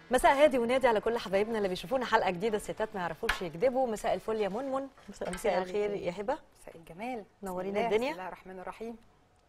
مساء هادي ونادي على كل حبايبنا اللي بيشوفونا حلقه جديده الستات ما يعرفوش يكذبوا مساء الفل يا منمن مساء مساء الخير الخير عليكي. يا هبه مساء الجمال نورين بسم الله، الدنيا. بسم الله الرحمن الرحيم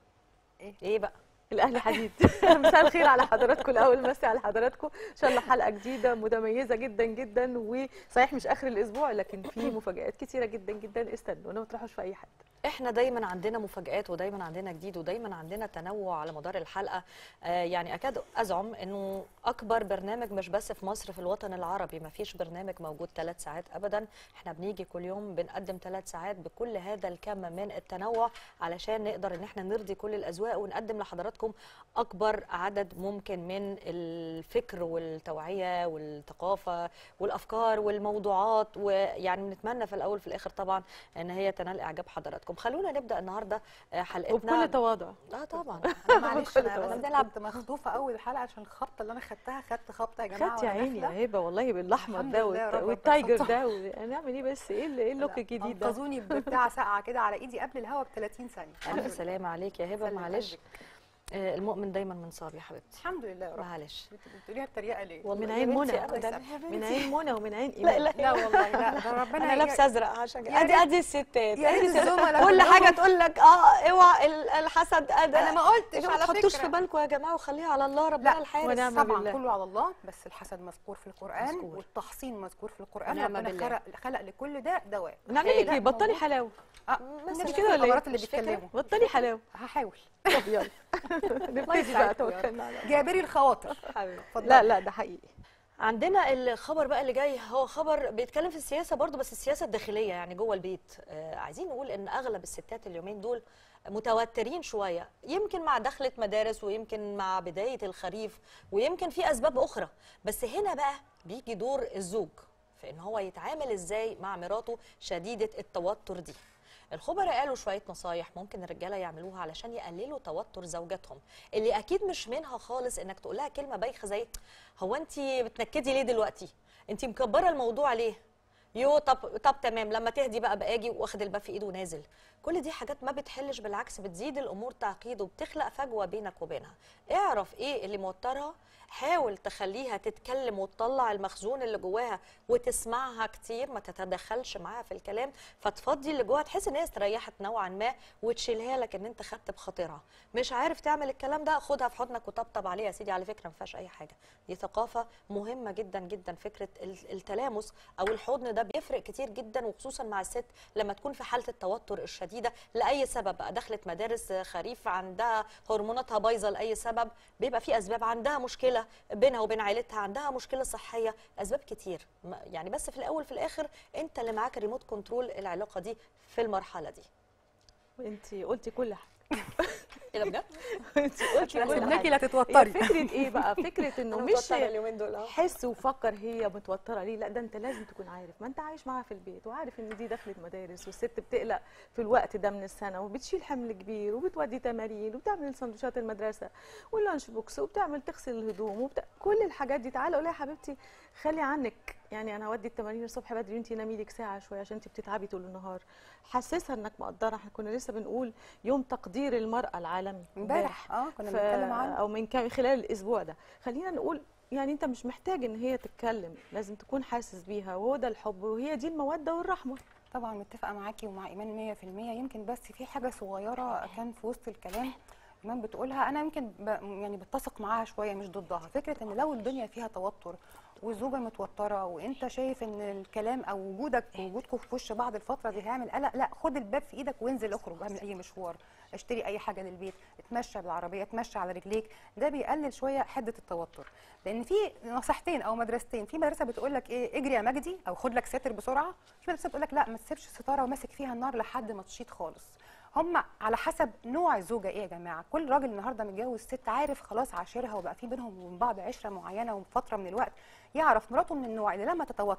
ايه بقى الاهلي حديد مساء الخير على حضراتكم الاول مسي على حضراتكم ان شاء الله حلقه جديده متميزه جدا جدا وصحيح مش اخر الاسبوع لكن في مفاجات كتيره جدا جدا استنونا ما تروحوش في اي حد احنا دايما عندنا مفاجآت ودايما عندنا جديد ودايما عندنا تنوع على مدار الحلقه آه يعني اكاد ازعم انه اكبر برنامج مش بس في مصر في الوطن العربي ما فيش برنامج موجود ثلاث ساعات ابدا احنا بنيجي كل يوم بنقدم ثلاث ساعات بكل هذا الكم من التنوع علشان نقدر ان احنا نرضي كل الاذواق ونقدم لحضراتكم اكبر عدد ممكن من الفكر والتوعيه والثقافه والافكار والموضوعات ويعني بنتمنى في الاول في الاخر طبعا ان هي تنال اعجاب حضراتكم خلونا نبدا النهارده آه، حلقتنا وبكل تواضع اه طبعا أنا معلش كل انا طبعا. بس بنلعب. كنت مخطوفه اول الحلقه عشان الخبطه اللي انا خدتها خدت خبطه يا جماعه خدت يا وأنا عيني داخلة. يا هبه والله بالاحمر الحمد ده لله يا والت- رب ربنا والتايجر ستر. ده و- هنعمل ايه بس ايه اللي- ايه اللوك الجديد ده انقذوني ببتاع ساقعه كده على ايدي قبل الهوا ب 30 ثانيه الحمد الف لله. سلامه عليك يا هبه سلم معلش قلبك. آه، المؤمن دايما منصاب يا حبيبتي الحمد لله يا رب معلش بت- بتقوليها بطريقه ليه؟ والله من يا عين بنتي منى أبداً. الله يسامحك. من عين منى ومن عين لا ايمان لا لا والله لا ده ربنا انا ي- لابسه ازرق عشان كده يا ادي ريت- ادي الستات يا ادي ريت الستات. الزملاء كل كلهم- حاجه تقول لك اه اوعى ال- الحسد ادى انا ما يا قلتش جماعه ما على تحطوش في فكره بالكم يا جماعه وخليها على الله ربنا لا الحارس ونعم طبعا بالله. كله على الله بس الحسد مذكور في القران مذكور. والتحصين مذكور في القران ونعم ربنا بالله. خلق خلق لكل ده دواء نعمل إيه، لك لا، ايه بطلي موجود. حلاوه اه مثلاً. مش كده ولا إيه؟ الخبرات اللي مش فكرة؟ بيتكلموا بطلي حلاوه هحاول طب يلا نبتدي بقى يسعدكم يا توكلنا على الله جابري الخواطر حبيبي اتفضلي. لا لا ده حقيقي عندنا الخبر بقى اللي جاي هو خبر بيتكلم في السياسه برضو بس السياسه الداخليه يعني جوه البيت آه عايزين نقول ان اغلب الستات اليومين دول متوترين شويه يمكن مع دخلة مدارس ويمكن مع بدايه الخريف ويمكن في اسباب اخرى بس هنا بقى بيجي دور الزوج في ان هو يتعامل ازاي مع مراته شديده التوتر دي الخبراء قالوا شويه نصايح ممكن الرجاله يعملوها علشان يقللوا توتر زوجاتهم اللي اكيد مش منها خالص انك تقول لها كلمه بايخه زي هو انت بتنكدي ليه دلوقتي انت مكبره الموضوع ليه يو طب طب تمام لما تهدي بقى باجي واخد الباب في ايده ونازل كل دي حاجات ما بتحلش بالعكس بتزيد الامور تعقيد وبتخلق فجوه بينك وبينها اعرف ايه اللي موترها حاول تخليها تتكلم وتطلع المخزون اللي جواها وتسمعها كتير ما تتدخلش معاها في الكلام فتفضي اللي جواها تحس ان هي استريحت نوعا ما وتشيلها لك ان انت خدت بخاطرها مش عارف تعمل الكلام ده خدها في حضنك وطبطب عليها يا سيدي على فكره ما فيهاش اي حاجه دي ثقافه مهمه جدا جدا فكره ال- التلامس او الحضن ده بيفرق كتير جدا وخصوصا مع الست لما تكون في حاله التوتر الشديده لاي سبب بقى دخلت مدارس خريف عندها هرموناتها بايظه لاي سبب بيبقى في اسباب عندها مشكله بينها وبين عيلتها عندها مشكله صحيه اسباب كتير ما- يعني بس في الاول في الاخر انت اللي معاك الريموت كنترول العلاقه دي في المرحله دي وانت قلتي كل حاجه ايه ده بجد انت قلتي كل سيبناكي حاجه لا هي تتوتري فكره ايه بقى فكره انه انا مش متوترة اليومين دول اه حس وفكر هي متوتره ليه لا ده انت لازم تكون عارف ما انت عايش معاها في البيت وعارف ان دي دخلت مدارس والست بتقلق في الوقت ده من السنه وبتشيل حمل كبير وبتودي تمارين وبتعمل سندوتشات المدرسه واللانش بوكس وبتعمل تغسل الهدوم وبت... كل الحاجات دي تعالى قولي يا حبيبتي خلي عنك يعني انا هودي التمارين الصبح بدري وانت نامي لك ساعه شويه عشان انت بتتعبي طول النهار حسسها انك مقدره احنا كنا لسه بنقول يوم تقدير المراه العالمي امبارح اه كنا ف- بنتكلم عنه او من كام خلال الاسبوع ده خلينا نقول يعني انت مش محتاج ان هي تتكلم لازم تكون حاسس بيها وهو ده الحب وهي دي الموده والرحمه طبعا متفقه معاكي ومع ايمان 100% يمكن بس في حاجه صغيره كان في وسط الكلام ايمان بتقولها انا يمكن ب... يعني بتسق معاها شويه مش ضدها فكره ان لو الدنيا فيها توتر والزوجه متوتره وانت شايف ان الكلام او وجودك وجودكم في وش بعض الفتره دي هيعمل قلق لا خد الباب في ايدك وانزل اخرج اعمل اي مشوار اشتري اي حاجه للبيت اتمشى بالعربيه اتمشى على رجليك ده بيقلل شويه حده التوتر لان في نصيحتين او مدرستين في مدرسه بتقول لك ايه اجري يا مجدي او خد لك ساتر بسرعه في مدرسه بتقول لك لا ما تسيبش ستاره وماسك فيها النار لحد ما تشيط خالص هم على حسب نوع الزوجه ايه يا جماعه كل راجل النهارده متجوز ست عارف خلاص عاشرها وبقى في بينهم وبين بعض عشره معينه وفتره من الوقت يعرف مراته من النوع اللي لما تتوتر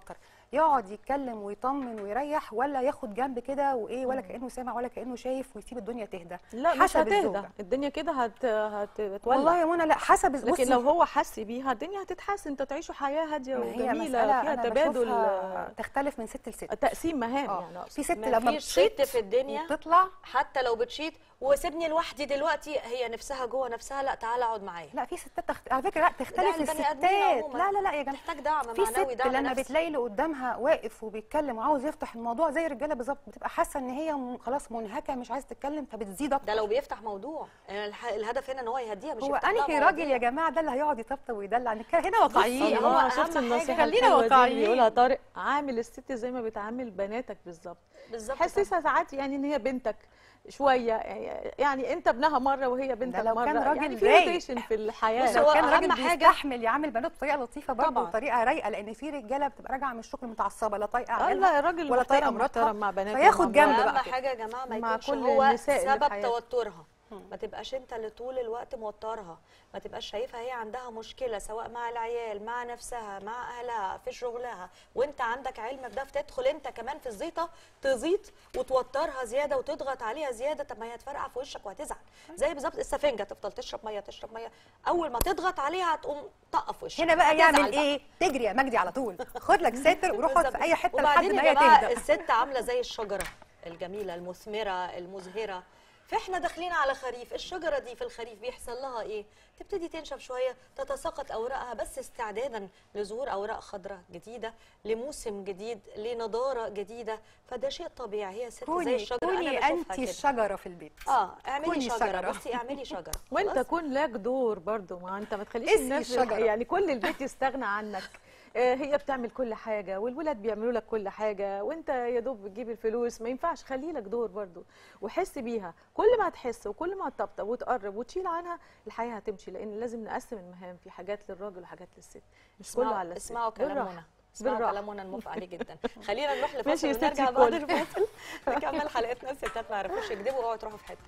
يقعد يتكلم ويطمن ويريح ولا ياخد جنب كده وايه ولا كانه سامع ولا كانه شايف ويسيب الدنيا تهدى لا مش حسب هتهدى الزوجة. الدنيا كده هت... هت... هتولع والله يا منى لا حسب لكن بصي، لو هو حس بيها الدنيا هتتحسن انتوا تعيشوا حياه هاديه ما هي وجميله مسألة فيها أنا تبادل بشوفها تختلف من ست لست تقسيم مهام اه يعني أقصد. في ست لما مفيش ست بتشيط في الدنيا وبتطلع حتى لو بتشيط وسيبني لوحدي دلوقتي هي نفسها جوه نفسها لا تعالى اقعد معايا لا في ستات تخت... على فكره لا تختلف لا، البني آدمين الستات عموماً لا لا لا يا جماعه تحتاج دعم في معنوي ست دعم لما نفسي. بتلاقي اللي قدامها واقف وبيتكلم وعاوز يفتح الموضوع زي الرجاله بالظبط بتبقى حاسه ان هي م- خلاص منهكه مش عايزه تتكلم فبتزيد اكتر ده لو بيفتح موضوع يعني الح- الهدف هنا ان هو يهديها مش هو يفتح لها انهي مواضيع. راجل يا جماعه ده اللي هيقعد يطبطب ويدلع نتكلم هنا واقعيين هو الله أهم شفت حاجة النصيحه خلينا الحلوة دي اللي واقعيين. بيقولها طارق عامل الست زي ما بتعامل بناتك بالظبط بالظبط حسسها ساعات يعني ان هي بنتك شويه يعني انت ابنها مره وهي بنتك لو مره كان راجل يعني في رايق. روتيشن في الحياه بص، لو هو كان أهم راجل حاجة- بيستحمل يعامل بناته بطريقه لطيفه برضه طبعاً. وطريقه رايقه لان في رجاله بتبقى راجعه من الشغل متعصبه لا طايقه اه عيالها لا الراجل ولا طايقه محترم مراتها محترم مع بناته فياخد ومع جنب مراته. بقى اهم كده. حاجه يا جماعه ما مع يكونش كل هو النساء اللي في سبب حياتك. توترها ما تبقاش انت اللي طول الوقت موترها ما تبقاش شايفها هي عندها مشكله سواء مع العيال مع نفسها مع اهلها في شغلها وانت عندك علم بده فتدخل انت كمان في الزيطه تزيط وتوترها زياده وتضغط عليها زياده طب ما هي هتفرقع في وشك وهتزعل زي بالظبط السفنجه تفضل تشرب ميه تشرب ميه اول ما تضغط عليها هتقوم طقف وشك هنا بقى هتزعل يعمل ايه تجري يا مجدي على طول خد لك ساتر وروح اقعد في اي حته لحد وبعدين ما يا هي جماعه تهدى الست عامله زي الشجره الجميله المثمره المزهره فاحنا داخلين على خريف الشجره دي في الخريف بيحصل لها ايه تبتدي تنشف شويه تتساقط اوراقها بس استعدادا لظهور اوراق خضراء جديده لموسم جديد لنضاره جديده فده شيء طبيعي هي ست زي كوني الشجره كوني انا بشوفها انت كده الشجره في البيت اه اعملي كوني شجره شجرة. بصي اعملي شجره وانت خلاص؟ كون لك دور برضو ما انت ما تخليش اسمي الناس الشجرة. يعني كل البيت يستغنى عنك آه، هي بتعمل كل حاجه والولاد بيعملوا لك كل حاجه وانت يا دوب بتجيب الفلوس ما ينفعش خلي لك دور برضو وحس بيها كل ما تحس وكل ما تطبطب وتقرب وتشيل عنها الحياه هتمشي لان لازم نقسم المهام في حاجات للراجل وحاجات للست مش كله اسمعوا على الست اسمعوا كلام بالراحة. منى اسمعوا بالراحة. كلام منى نموافق عليه جدا خلينا نروح ماشي لفاصل يا ستي ونرجع بعد الكل. الفاصل نكمل حلقتنا الستات ما يعرفوش يكذبوا اوعوا تروحوا في حته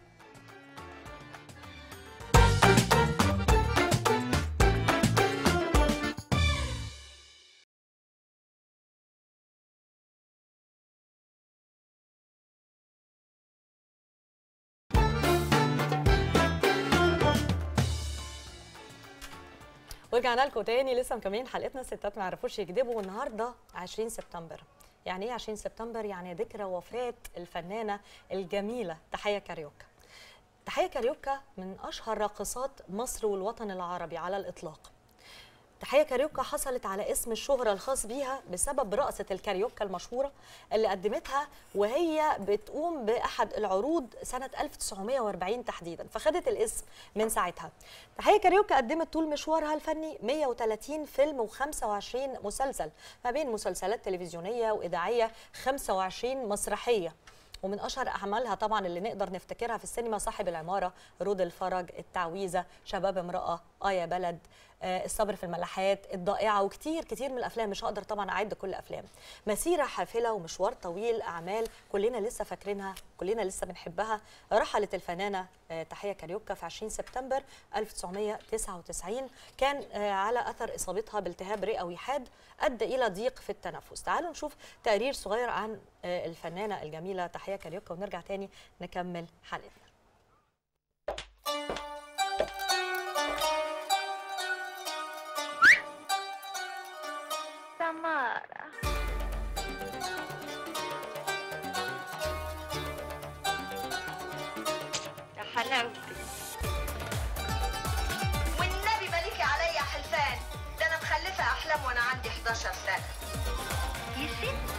ورجعنا لكم تاني لسه مكملين حلقتنا الستات ما يعرفوش يكذبوا والنهارده 20 سبتمبر يعني ايه 20 سبتمبر يعني ذكرى وفاه الفنانه الجميله تحيه كاريوكا تحيه كاريوكا من اشهر راقصات مصر والوطن العربي على الاطلاق تحية كاريوكا حصلت على اسم الشهرة الخاص بيها بسبب رقصة الكاريوكا المشهورة اللي قدمتها وهي بتقوم بأحد العروض سنة 1940 تحديدا فخدت الاسم من ساعتها تحية كاريوكا قدمت طول مشوارها الفني 130 فيلم و25 مسلسل ما بين مسلسلات تلفزيونية وإذاعية 25 مسرحية ومن اشهر اعمالها طبعا اللي نقدر نفتكرها في السينما صاحب العماره رود الفرج التعويذه شباب امراه اه يا بلد آه الصبر في الملاحات الضائعه وكتير كتير من الافلام مش هقدر طبعا اعد كل الافلام مسيره حافله ومشوار طويل اعمال كلنا لسه فاكرينها كلنا لسه بنحبها رحلت الفنانه آه تحيه كاريوكا في 20 سبتمبر 1999 كان آه على اثر اصابتها بالتهاب رئوي حاد ادى الى ضيق في التنفس تعالوا نشوف تقرير صغير عن آه الفنانه الجميله تحيه كاريوكا ونرجع تاني نكمل حلقتنا سمارة يا حلاوتي والنبي مالكي عليا حلفان ده انا مخلفه احلام وانا عندي 11 سنه يا ست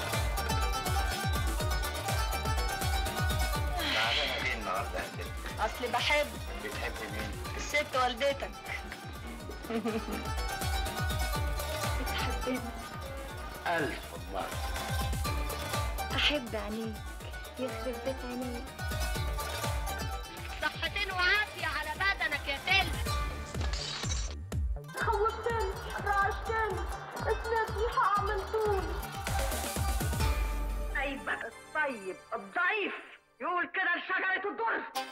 تعبانه ليه النهارده يا ست؟ اصلي بحب بتحب مين؟ الست والدتك بتحبني ألف مرة أحب عينيك يخرب بيت عينيك صحتين وعافية على بدنك يا تل خوفتني رعشتني اسمتني هعمل طول ايبك الطيب الضعيف يقول كده لشجره الدر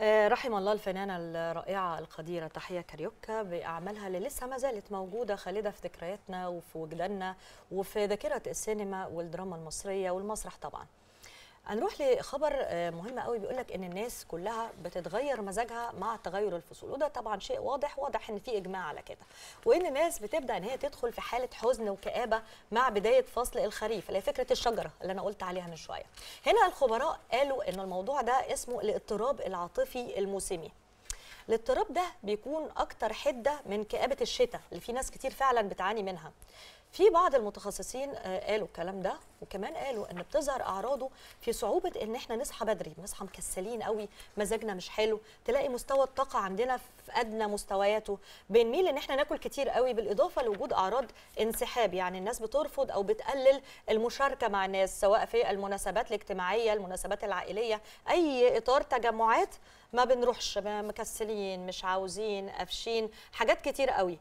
آه، رحم الله الفنانة الرائعة القديرة تحية كاريوكا بأعمالها اللي لسه ما زالت موجودة خالدة في ذكرياتنا وفي وجداننا وفي ذاكرة السينما والدراما المصرية والمسرح طبعا هنروح لخبر آه، مهم قوي بيقول لك ان الناس كلها بتتغير مزاجها مع تغير الفصول وده طبعا شيء واضح واضح ان في اجماع على كده وان الناس بتبدا ان هي تدخل في حاله حزن وكآبه مع بدايه فصل الخريف اللي هي فكره الشجره اللي انا قلت عليها من شويه هنا الخبراء قالوا ان الموضوع ده اسمه الاضطراب العاطفي الموسمي الاضطراب ده بيكون اكتر حده من كآبه الشتاء اللي في ناس كتير فعلا بتعاني منها في بعض المتخصصين آه، قالوا الكلام ده وكمان قالوا ان بتظهر اعراضه في صعوبه ان احنا نصحى بدري نصحى مكسلين قوي مزاجنا مش حلو تلاقي مستوى الطاقه عندنا في ادنى مستوياته بنميل ان احنا ناكل كتير قوي بالاضافه لوجود اعراض انسحاب يعني الناس بترفض او بتقلل المشاركه مع الناس سواء في المناسبات الاجتماعيه المناسبات العائليه اي اطار تجمعات ما بنروحش مكسلين مش عاوزين قافشين حاجات كتير قوي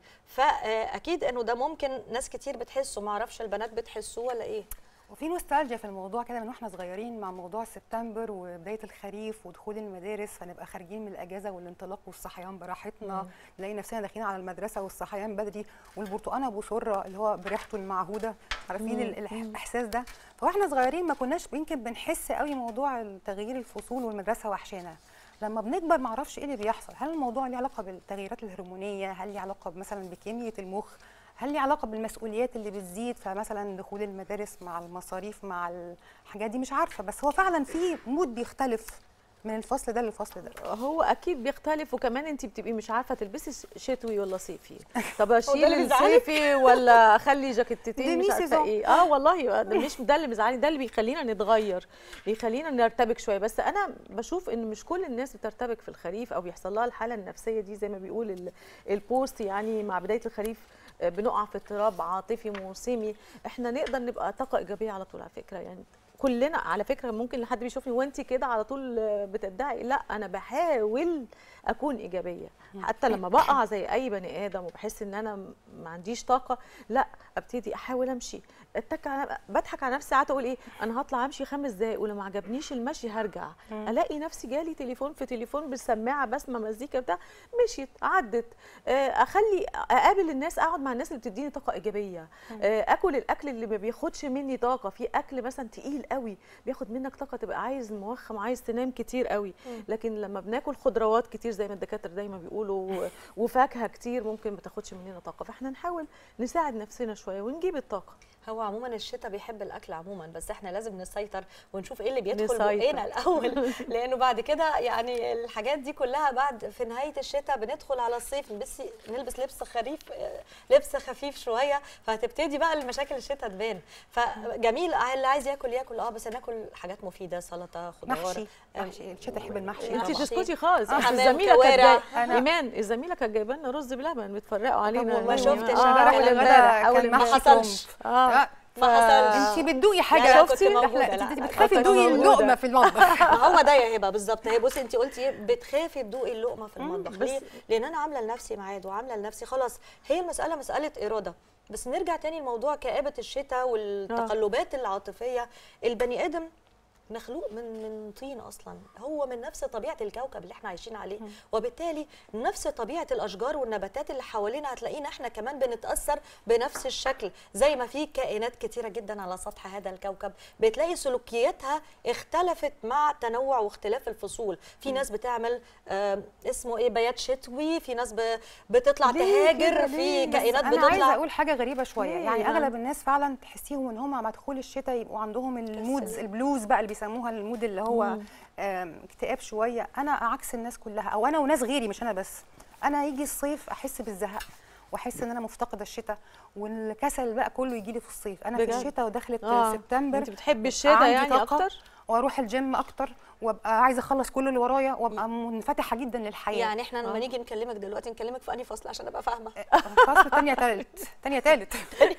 فاكيد انه ده ممكن ناس كتير بتحسه ما اعرفش البنات بتحسوه ولا ايه وفي نوستالجيا في الموضوع كده من واحنا صغيرين مع موضوع سبتمبر وبدايه الخريف ودخول المدارس فنبقى خارجين من الاجازه والانطلاق والصحيان براحتنا نلاقي نفسنا داخلين على المدرسه والصحيان بدري والبرتقان ابو سره اللي هو بريحته المعهوده عارفين ال- الإح- الاحساس ده فواحنا صغيرين ما كناش يمكن بنحس قوي موضوع تغيير الفصول والمدرسه وحشانا لما بنكبر ما اعرفش ايه اللي بيحصل هل الموضوع ليه علاقه بالتغييرات الهرمونيه هل ليه علاقه مثلا بكيمياء المخ هل ليه علاقه بالمسؤوليات اللي بتزيد فمثلا دخول المدارس مع المصاريف مع الحاجات دي مش عارفه بس هو فعلا في مود بيختلف من الفصل ده للفصل ده هو اكيد بيختلف وكمان انت بتبقي مش عارفه تلبسي ش- شتوي ولا صيفي طب اشيل اللي بيزعلك؟ الصيفي ولا اخلي دي جاكيتتين مش مي عارفه سيزون. ايه اه والله ده مش ده اللي مزعلني ده اللي بيخلينا نتغير بيخلينا نرتبك شويه بس انا بشوف ان مش كل الناس بترتبك في الخريف او بيحصل لها الحاله النفسيه دي زي ما بيقول ال- البوست يعني مع بدايه الخريف آه، بنقع في اضطراب عاطفي موسمي احنا نقدر نبقى طاقه ايجابيه على طول على فكره يعني كلنا على فكره ممكن حد بيشوفني وانت كده على طول آه، بتدعي لا انا بحاول اكون ايجابيه حتى لما بقع زي اي بني ادم وبحس ان انا م- ما عنديش طاقه لا ابتدي احاول امشي اتك على بضحك على نفسي ساعات اقول ايه انا هطلع امشي خمس دقايق ولو ما عجبنيش المشي هرجع الاقي نفسي جالي تليفون في تليفون بالسماعه بسمع مزيكا بتاع مشيت عدت آه، اخلي اقابل الناس اقعد مع الناس اللي بتديني طاقه ايجابيه آه، اكل الاكل اللي ما بياخدش مني طاقه في اكل مثلا تقيل قوي بياخد منك طاقه تبقى عايز موخم عايز تنام كتير قوي لكن لما بناكل خضروات كتير زي ما الدكاتره دايما بيقولوا و- وفاكهه كتير ممكن ما تاخدش مننا طاقه فاحنا نحاول نساعد نفسنا شويه ونجيب الطاقه هو عموما الشتاء بيحب الاكل عموما بس احنا لازم نسيطر ونشوف ايه اللي بيدخل نسيطر. بقنا الاول لانه بعد كده يعني الحاجات دي كلها بعد في نهايه الشتاء بندخل على الصيف نلبس نلبس لبس خريف آه، لبس خفيف شويه فهتبتدي بقى المشاكل الشتاء تبان فجميل اللي عايز ياكل ياكل اه بس ناكل حاجات مفيده سلطه خضار محشي آه، محشي الشتاء يحب المحشي آه، انت محشي. تسكتي خالص آه، احنا حمام، الزميله كانت كوارع. جاي- ايمان الزميله كانت جايبه لنا رز بلبن بتفرقوا علينا والله ما شفتش، آه، امبارح أول الغدا امبارح اول كان ما محشي امبارح حصلش اه ما حصلش انت بتدوقي لا، حاجه لا، كنت شفتي موجودة، لا، لا. انت لا، بتخافي كنت تدوقي موجودة. اللقمه في المطبخ ما هو ده يا هبه بالظبط هي بصي انت قلتي ايه بتخافي تدوقي اللقمه في المطبخ بس- ليه؟ لان انا عامله لنفسي ميعاد وعامله لنفسي خلاص هي المساله مساله اراده بس نرجع تاني لموضوع كآبة الشتاء والتقلبات العاطفية البني آدم مخلوق من من طين اصلا هو من نفس طبيعه الكوكب اللي احنا عايشين عليه وبالتالي نفس طبيعه الاشجار والنباتات اللي حوالينا هتلاقينا احنا كمان بنتاثر بنفس الشكل زي ما في كائنات كتيره جدا على سطح هذا الكوكب بتلاقي سلوكياتها اختلفت مع تنوع واختلاف الفصول في ناس بتعمل آه اسمه ايه بيات شتوي في ناس ب- بتطلع ليه كده؟ تهاجر في ليه؟ بس كائنات انا عايزه بتطلع اقول حاجه غريبه شويه ليه يعني يعني؟ اغلب الناس فعلا تحسيهم ان هم مع دخول الشتاء يبقوا عندهم المودز البلوز بقى اللي بيسموها المود اللي هو آم، اكتئاب شويه انا عكس الناس كلها او انا وناس غيري مش انا بس انا يجي الصيف احس بالزهق واحس ان انا مفتقده الشتاء والكسل بقى كله يجي لي في الصيف انا بجد؟ في الشتاء ودخلت آه. سبتمبر انت بتحبي بيبقى الشتاء عندي يعني طاقة اكتر واروح الجيم اكتر وابقى عايزه اخلص كل اللي ورايا وابقى منفتحه جدا للحياه يعني احنا لما نيجي نكلمك دلوقتي نكلمك في انهي فصل عشان ابقى فاهمه فصل تانية تالت تانية تالت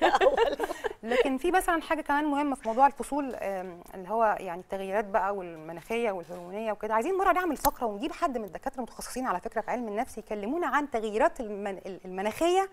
لكن في مثلا حاجه كمان مهمه في موضوع الفصول آم، اللي هو يعني التغييرات بقى والمناخيه والهرمونيه وكده عايزين مره نعمل فقره ونجيب حد من الدكاتره المتخصصين على فكره في علم النفس يكلمونا عن تغييرات المن... المناخيه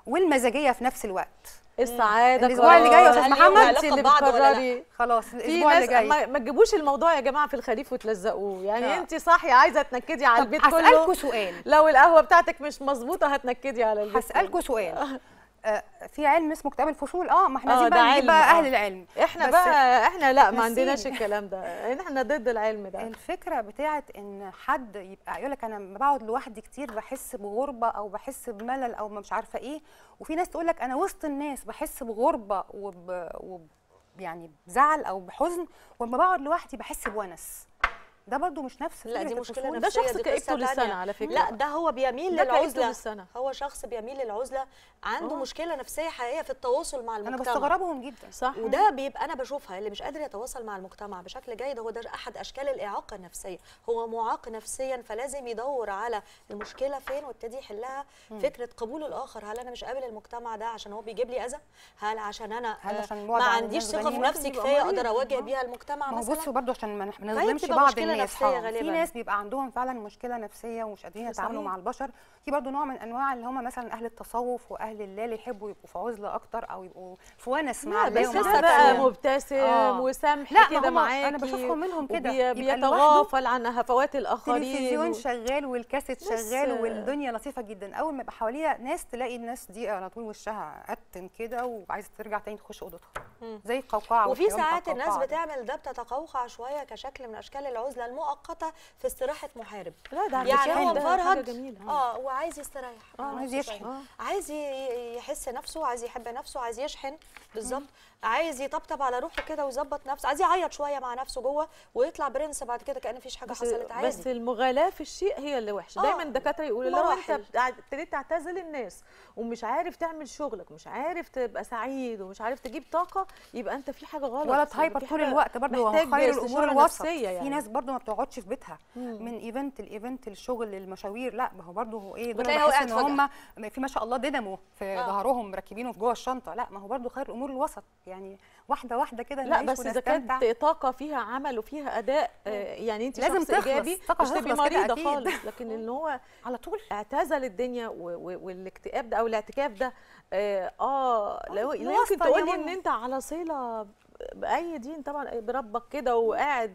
والمزاجيه في نفس الوقت السعاده الأسبوع اللي جاي يا أستاذ قرار. محمد؟ انت اللي علاقة ببعض ولا لا؟ بتقرري خلاص في الاسبوع اللي ناس جاي ما, ما تجيبوش الموضوع يا جماعه في الخريف وتلزقوه يعني آه. انت صاحيه عايزه تنكدي على طب البيت كله هسألكوا سؤال لو القهوه بتاعتك مش مظبوطه هتنكدي على البيت هسألكوا سؤال آه، في علم اسمه كتاب الفصول اه ما احنا آه، عايزين ده بقى نجيب علم، بقى آه. اهل العلم احنا بس بقى احنا لا ما عندناش نسيب. الكلام ده احنا ضد العلم ده الفكره بتاعت ان حد يبقى يقول لك انا لما بقعد لوحدي كتير بحس بغربه او بحس بملل او ما مش عارفه ايه وفي ناس تقول لك انا وسط الناس بحس بغربه وب... وب... يعني بزعل او بحزن ولما بقعد لوحدي بحس بونس ده برضو مش نفس لا دي فكرة مشكله الفصول. ده نفسيه شخص دي كئيب قصة طول السنة تانية. على فكرة. لا ده هو بيميل ده كئيب طول للعزله السنة. هو شخص بيميل للعزله عنده آه. مشكله نفسيه حقيقيه في التواصل مع انا المجتمع بستغربهم جدا صح وده بيبقى انا بشوفها اللي مش قادر يتواصل مع المجتمع بشكل جيد هو ده احد اشكال الاعاقه النفسيه هو معاق نفسيا فلازم يدور على المشكله فين ويبتدي يحلها فكره قبول الاخر هل انا مش قابل المجتمع ده عشان هو بيجيب لي اذى هل عشان انا هل آه، عشان البعد ما عن عنديش الناس ثقه في غنيمة؟ نفسي يبقى كفايه مريض. اقدر اواجه آه. بيها المجتمع ما هو مثلا بصوا برضو عشان ما نح- ما فهي نظلمش بتبقى بعض مشكلة الناس نفسية حاضر. غالباً. في ناس بيبقى عندهم فعلا مشكله نفسيه ومش قادرين يتعاملوا صحيح. مع البشر في برضو نوع من انواع اللي هم مثلا اهل التصوف واهل الله اللي يحبوا يبقوا في عزله اكتر او يبقوا في ونس مع لا الله بس ومع لسه بقى نفسهم. مبتسم آه. وسامح لا، ما كده هما- معاكي أنا بشوفهم منهم كده. وبي- يبقى بيتغافل عن هفوات الاخرين التلفزيون و- شغال والكاسيت ناس- شغال والدنيا لطيفه جدا اول ما يبقى حواليها ناس تلاقي الناس دي على طول وشها قتم كده وعايزه ترجع تاني تخش اوضتها زي القوقعه وفي والحيوان بتاع ساعات الناس القوقعة ده. بتعمل ده بتتقوقع شويه كشكل من اشكال العزله المؤقته في استراحه محارب لا ده يعني علشان هو ده حاجة مفرهد جميلة. اه وعايز يستريح آه، مع عايز نفسه يشحن. شوية. آه. عايز ي- يحس نفسه عايز يحب نفسه عايز يشحن بالظبط عايز يطبطب على روحه كده ويظبط نفسه عايز يعيط شويه مع نفسه جوه ويطلع برنس بعد كده كان مفيش حاجه بس, حصلت عادي بس المغالاة في الشيء هي اللي وحشه آه، دايما الدكاتره يقولوا لو انت مراحل. بتع- ابتديت تعتزل الناس ومش عارف تعمل شغلك مش عارف تبقى سعيد ومش عارف تجيب طاقه يبقى انت في حاجه غلط ولا في تهايبر طول حاجة الوقت برضه هو محتاج خير الامور استشارة الوسط نفسية يعني. في ناس برضه ما بتقعدش في بيتها من ايفنت لايفنت الشغل المشاوير لا ما هو برضه هو ايه دول وتلاقيه أنا هو بحس قاعد ان هم في ما شاء الله دينامو في آه. ظهرهم مركبينه في جوه الشنطه لا ما هو برضه خير الامور الوسط يعني واحده واحده كده لا نعيش بس اذا ونستمتع. كانت طاقه فيها عمل وفيها اداء آه، يعني انت لازم شخص تخلص. ايجابي الطاقة مش تبقي هتخلص كده مريضه أكيد. خالص لكن ان هو على طول اعتزل الدنيا و- و- والاكتئاب ده او الاعتكاف ده اه, آه لو لا الواسطة يمكن يا تقولي منى. ان انت على صله باي دين طبعا بربك كده وقاعد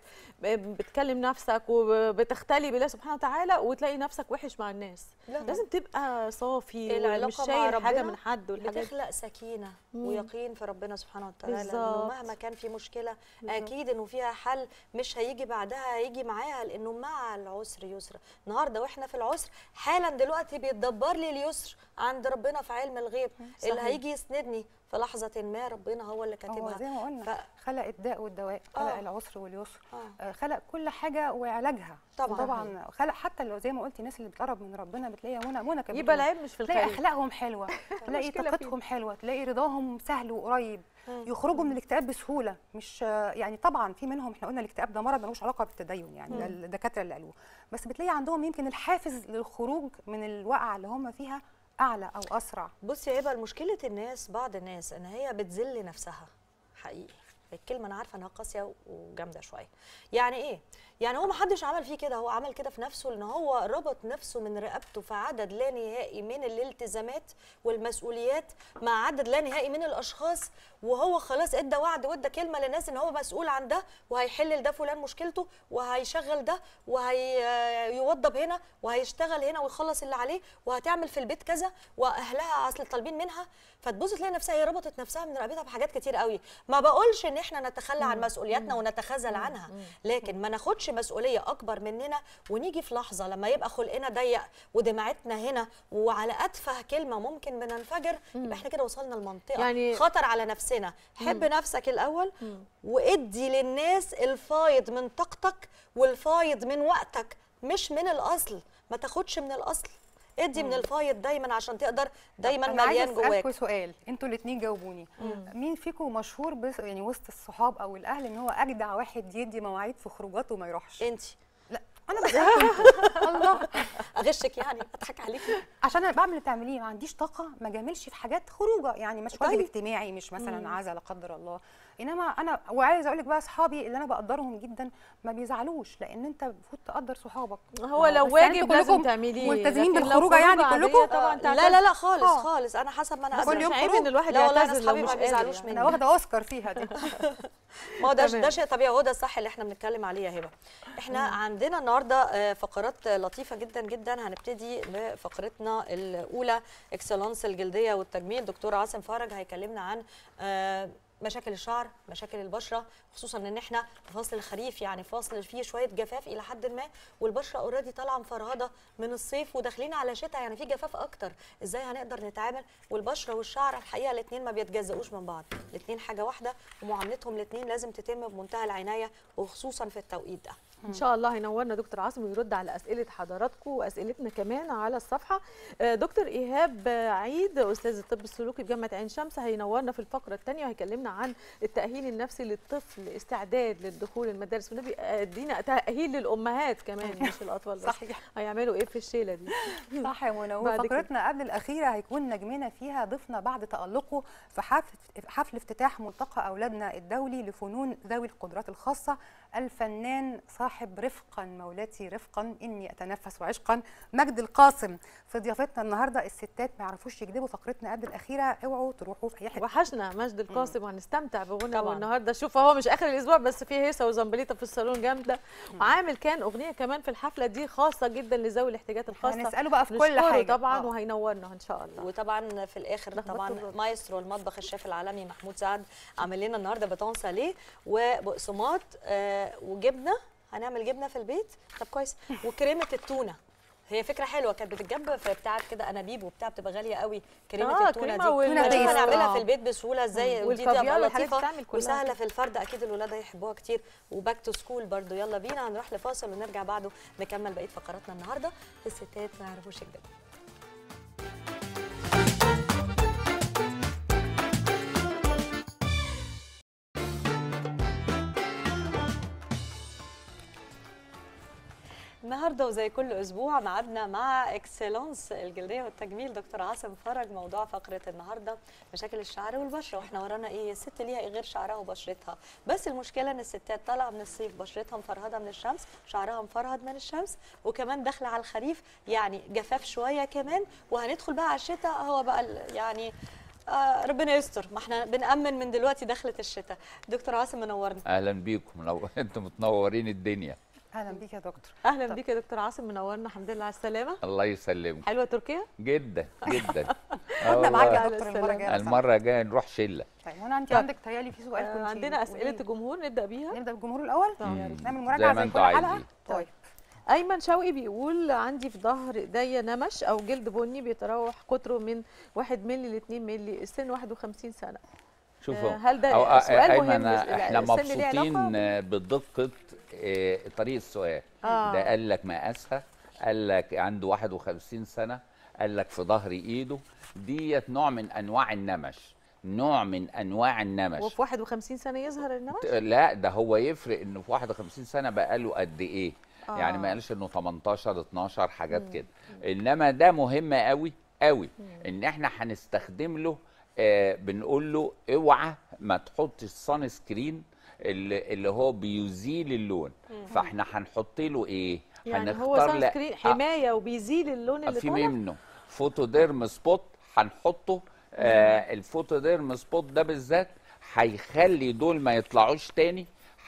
بتكلم نفسك وبتختلي بالله سبحانه وتعالى وتلاقي نفسك وحش مع الناس لا. لازم تبقى صافي العلاقة ومش مع شايل حاجه ربنا من حد والحاجات بتخلق سكينه مم. ويقين في ربنا سبحانه وتعالى انه بالظبط. مهما كان في مشكله اكيد انه فيها حل مش هيجي بعدها هيجي معاها لانه مع العسر يسر النهارده واحنا في العسر حالا دلوقتي بيتدبر لي اليسر عند ربنا في علم الغيب اللي صحيح. هيجي يسندني في لحظه ما ربنا هو اللي هو كاتبها زي ما قلنا ف- خلق الداء والدواء خلق آه. العسر واليسر آه. آه، خلق كل حاجه وعلاجها طبعاً. طبعا خلق حتى لو زي ما قلتي الناس اللي بتقرب من ربنا بتلاقيها منى منى كانت يبقى بتقول العيب مش في تلاقي الخارج اخلاقهم حلوه تلاقي المشكلة طاقتهم حلوه تلاقي رضاهم سهل وقريب يخرجوا من الاكتئاب بسهوله مش يعني طبعا في منهم احنا قلنا الاكتئاب ده مرض ملوش علاقه بالتدين يعني ده الدكاتره اللي قالوه بس بتلاقي عندهم يمكن الحافز للخروج من الوقعه اللي هم فيها اعلى او اسرع بصي يا هبه مشكله الناس بعض الناس ان هي بتذل نفسها حقيقي الكلمه انا عارفه انها قاسيه وجامده شويه يعني ايه يعني هو ما حدش عمل فيه كده هو عمل كده في نفسه ان هو ربط نفسه من رقبته في عدد لا نهائي من الالتزامات والمسؤوليات مع عدد لا نهائي من الاشخاص وهو خلاص ادى وعد وادى كلمه للناس ان هو مسؤول عن ده وهيحل لده فلان مشكلته وهيشغل ده وهيوضب هنا وهيشتغل هنا ويخلص اللي عليه وهتعمل في البيت كذا واهلها اصل طالبين منها فتبص تلاقي نفسها هي ربطت نفسها من رقبتها بحاجات كتير قوي ما بقولش ان احنا نتخلى عن مسؤولياتنا ونتخاذل عنها لكن ما ناخدش مسؤوليه اكبر مننا ونيجي في لحظه لما يبقى خلقنا ضيق ودمعتنا هنا وعلى اتفه كلمه ممكن بننفجر يبقى احنا كده وصلنا لمنطقه يعني- خطر على نفسنا حب نفسك الاول وادي للناس الفايض من طاقتك والفايض من وقتك مش من الاصل ما تاخدش من الاصل ادي من الفايض دايما عشان تقدر دايما أنا عايزة مليان جواك أسألكوا سؤال انتوا الاثنين جاوبوني مين فيكم مشهور بس يعني وسط الصحاب او الاهل ان هو اجدع واحد يدي مواعيد في خروجاته وما يروحش انت لا انا بسالكم انتوا. الله اغشك يعني اضحك عليكي عشان انا بعمل اللي بتعمليه ما عنديش طاقه ما جاملش في حاجات خروجه يعني مش واجب طيب. اجتماعي مش مثلا عزا لا قدر الله انما انا وعايزه اقول لك بقى اصحابي اللي انا بقدرهم جدا ما بيزعلوش لان انت المفروض تقدر صحابك هو لو بس يعني واجب انتوا لازم كلكم تعمليه ملتزمين لكن لو بالخروجه يعني خروجة كلكم عادية طبعا لا لا لا خالص آه. خالص انا حسب ما انا بس أقدر. كل يوم مش عيب خروج. ان الواحد لا والله انا يعتذر لو اصحابي مش ما قادر بيزعلوش يعني. مني انا واخده اوسكار فيها دي ما هو ده تمام. ده شيء طبيعي وهو ده الصح اللي احنا بنتكلم عليه يا هبه احنا عندنا النهارده آه، فقرات لطيفه جدا جدا هنبتدي بفقرتنا الاولى اكسلانس الجلديه والتجميل دكتور عاصم فرج هيكلمنا عن آه، مشاكل الشعر مشاكل البشره خصوصا ان احنا في فصل الخريف يعني فاصل فيه شويه جفاف الى حد ما والبشره اوريدي طالعه مفرهده من الصيف وداخلين على شتاء يعني في جفاف اكتر ازاي هنقدر نتعامل والبشره والشعر الحقيقه الاثنين ما بيتجزئوش من بعض الاثنين حاجه واحده ومعاملتهم الاثنين لازم تتم بمنتهى العنايه وخصوصا في التوقيت ده ان شاء الله هينورنا دكتور عاصم ويرد على اسئله حضراتكم واسئلتنا كمان على الصفحه آه، دكتور ايهاب آه، عيد استاذ الطب السلوكي بجامعه عين شمس هينورنا في الفقره الثانيه وهيكلمنا عن التاهيل النفسي للطفل استعداد للدخول المدارس والنبي ادينا تاهيل للامهات كمان مش الاطفال بس صحيح. هيعملوا ايه في الشيله دي صح يا منى بعد كده. وفقرتنا قبل الاخيره هيكون نجمنا فيها ضيفنا بعد تالقه في حفل حفل افتتاح ملتقى اولادنا الدولي لفنون ذوي القدرات الخاصه الفنان صاحب رفقا مولاتي رفقا اني اتنفس عشقا مجد القاسم في ضيافتنا النهارده الستات ما يعرفوش يكذبوا فقرتنا قبل الاخيره اوعوا تروحوا في اي حته وحشنا مجد القاسم وهنستمتع بغنى طبعاً. والنهارده شوف هو مش اخر الاسبوع بس في هيصه وزنبليطه في الصالون جامده وعامل كان اغنيه كمان في الحفله دي خاصه جدا لذوي الاحتياجات الخاصه هنساله بقى في كل نشكره حاجه طبعا آه. وهينورنا ان شاء الله وطبعا في الاخر لخبطت طبعا الرد. مايسترو المطبخ الشيف العالمي محمود سعد عامل لنا النهارده باتون ساليه وبقسماط آه وجبنه هنعمل جبنه في البيت طب كويس وكريمه التونه هي فكره حلوه كانت بتتجاب في بتاعه كده انابيب وبتاع بتبقى غاليه قوي كريمه آه، التونه كريمة دي وال- هنشوف بيست. هنعملها آه. في البيت بسهوله ازاي ودي والكافيار تبقى والحاجات لطيفه بتتعمل كلها وسهله كده. في الفرد اكيد الولاد هيحبوها كتير وباك تو سكول برضو يلا بينا هنروح لفاصل ونرجع بعده نكمل بقيه فقراتنا النهارده الستات ما يعرفوش يكذبوا النهارده وزي كل اسبوع ميعادنا مع اكسلانس الجلديه والتجميل دكتور عاصم فرج موضوع فقره النهارده مشاكل الشعر والبشره واحنا ورانا ايه الست ليها ايه غير شعرها وبشرتها بس المشكله ان الستات طالعه من الصيف بشرتها مفرهده من الشمس شعرها مفرهد من الشمس وكمان داخله على الخريف يعني جفاف شويه كمان وهندخل بقى على الشتاء هو بقى ال- يعني آه ربنا يستر ما احنا بنأمن من دلوقتي دخلة الشتاء دكتور عاصم منورنا اهلا بيكم لو انتم متنورين الدنيا اهلا بيك يا دكتور اهلا بيك يا دكتور عاصم منورنا الحمد لله على السلامه الله يسلمك حلوه تركيا جدا جدا آه خدنا معاك يا والله. دكتور على المره السلامة. الجايه المره الجايه نروح شله طيب هنا انت طب. عندك تهيالي في سؤال آه كنت عندنا اسئله قوليه. الجمهور نبدا بيها نبدا بالجمهور الاول آه. مم. نعمل زي مراجعه ما زي انتوا كل حلقه عايزين طيب ايمن شوقي بيقول عندي في ظهر ايديا نمش او جلد بني بيتراوح قطره من 1 مللي ل 2 مللي السن 51 سنه شوفوا آه، هل ده أو- آه، سؤال أيمن، مهم؟ احنا السن ليه علاقة مبسوطين ب- آه، بدقه آه، طريق السؤال آه. ده قال لك مقاسها قال لك عنده 51 سنه قال لك في ظهر ايده ديت نوع من انواع النمش نوع من انواع النمش وفي 51 سنه يظهر النمش لا ده هو يفرق انه في 51 سنه بقى له قد ايه آه. يعني ما قالش انه 18 12 حاجات كده انما ده مهم قوي قوي ان احنا هنستخدم له آه بنقول له اوعى ما تحطش الصن سكرين اللي, اللي هو بيزيل اللون فاحنا هنحط له ايه يعني هو هنختار سان لا- سكرين آه، حمايه وبيزيل اللون اللي في طالع منه فوتوديرم سبوت هنحطه آه الفوتوديرم سبوت ده بالذات هيخلي دول ما يطلعوش تاني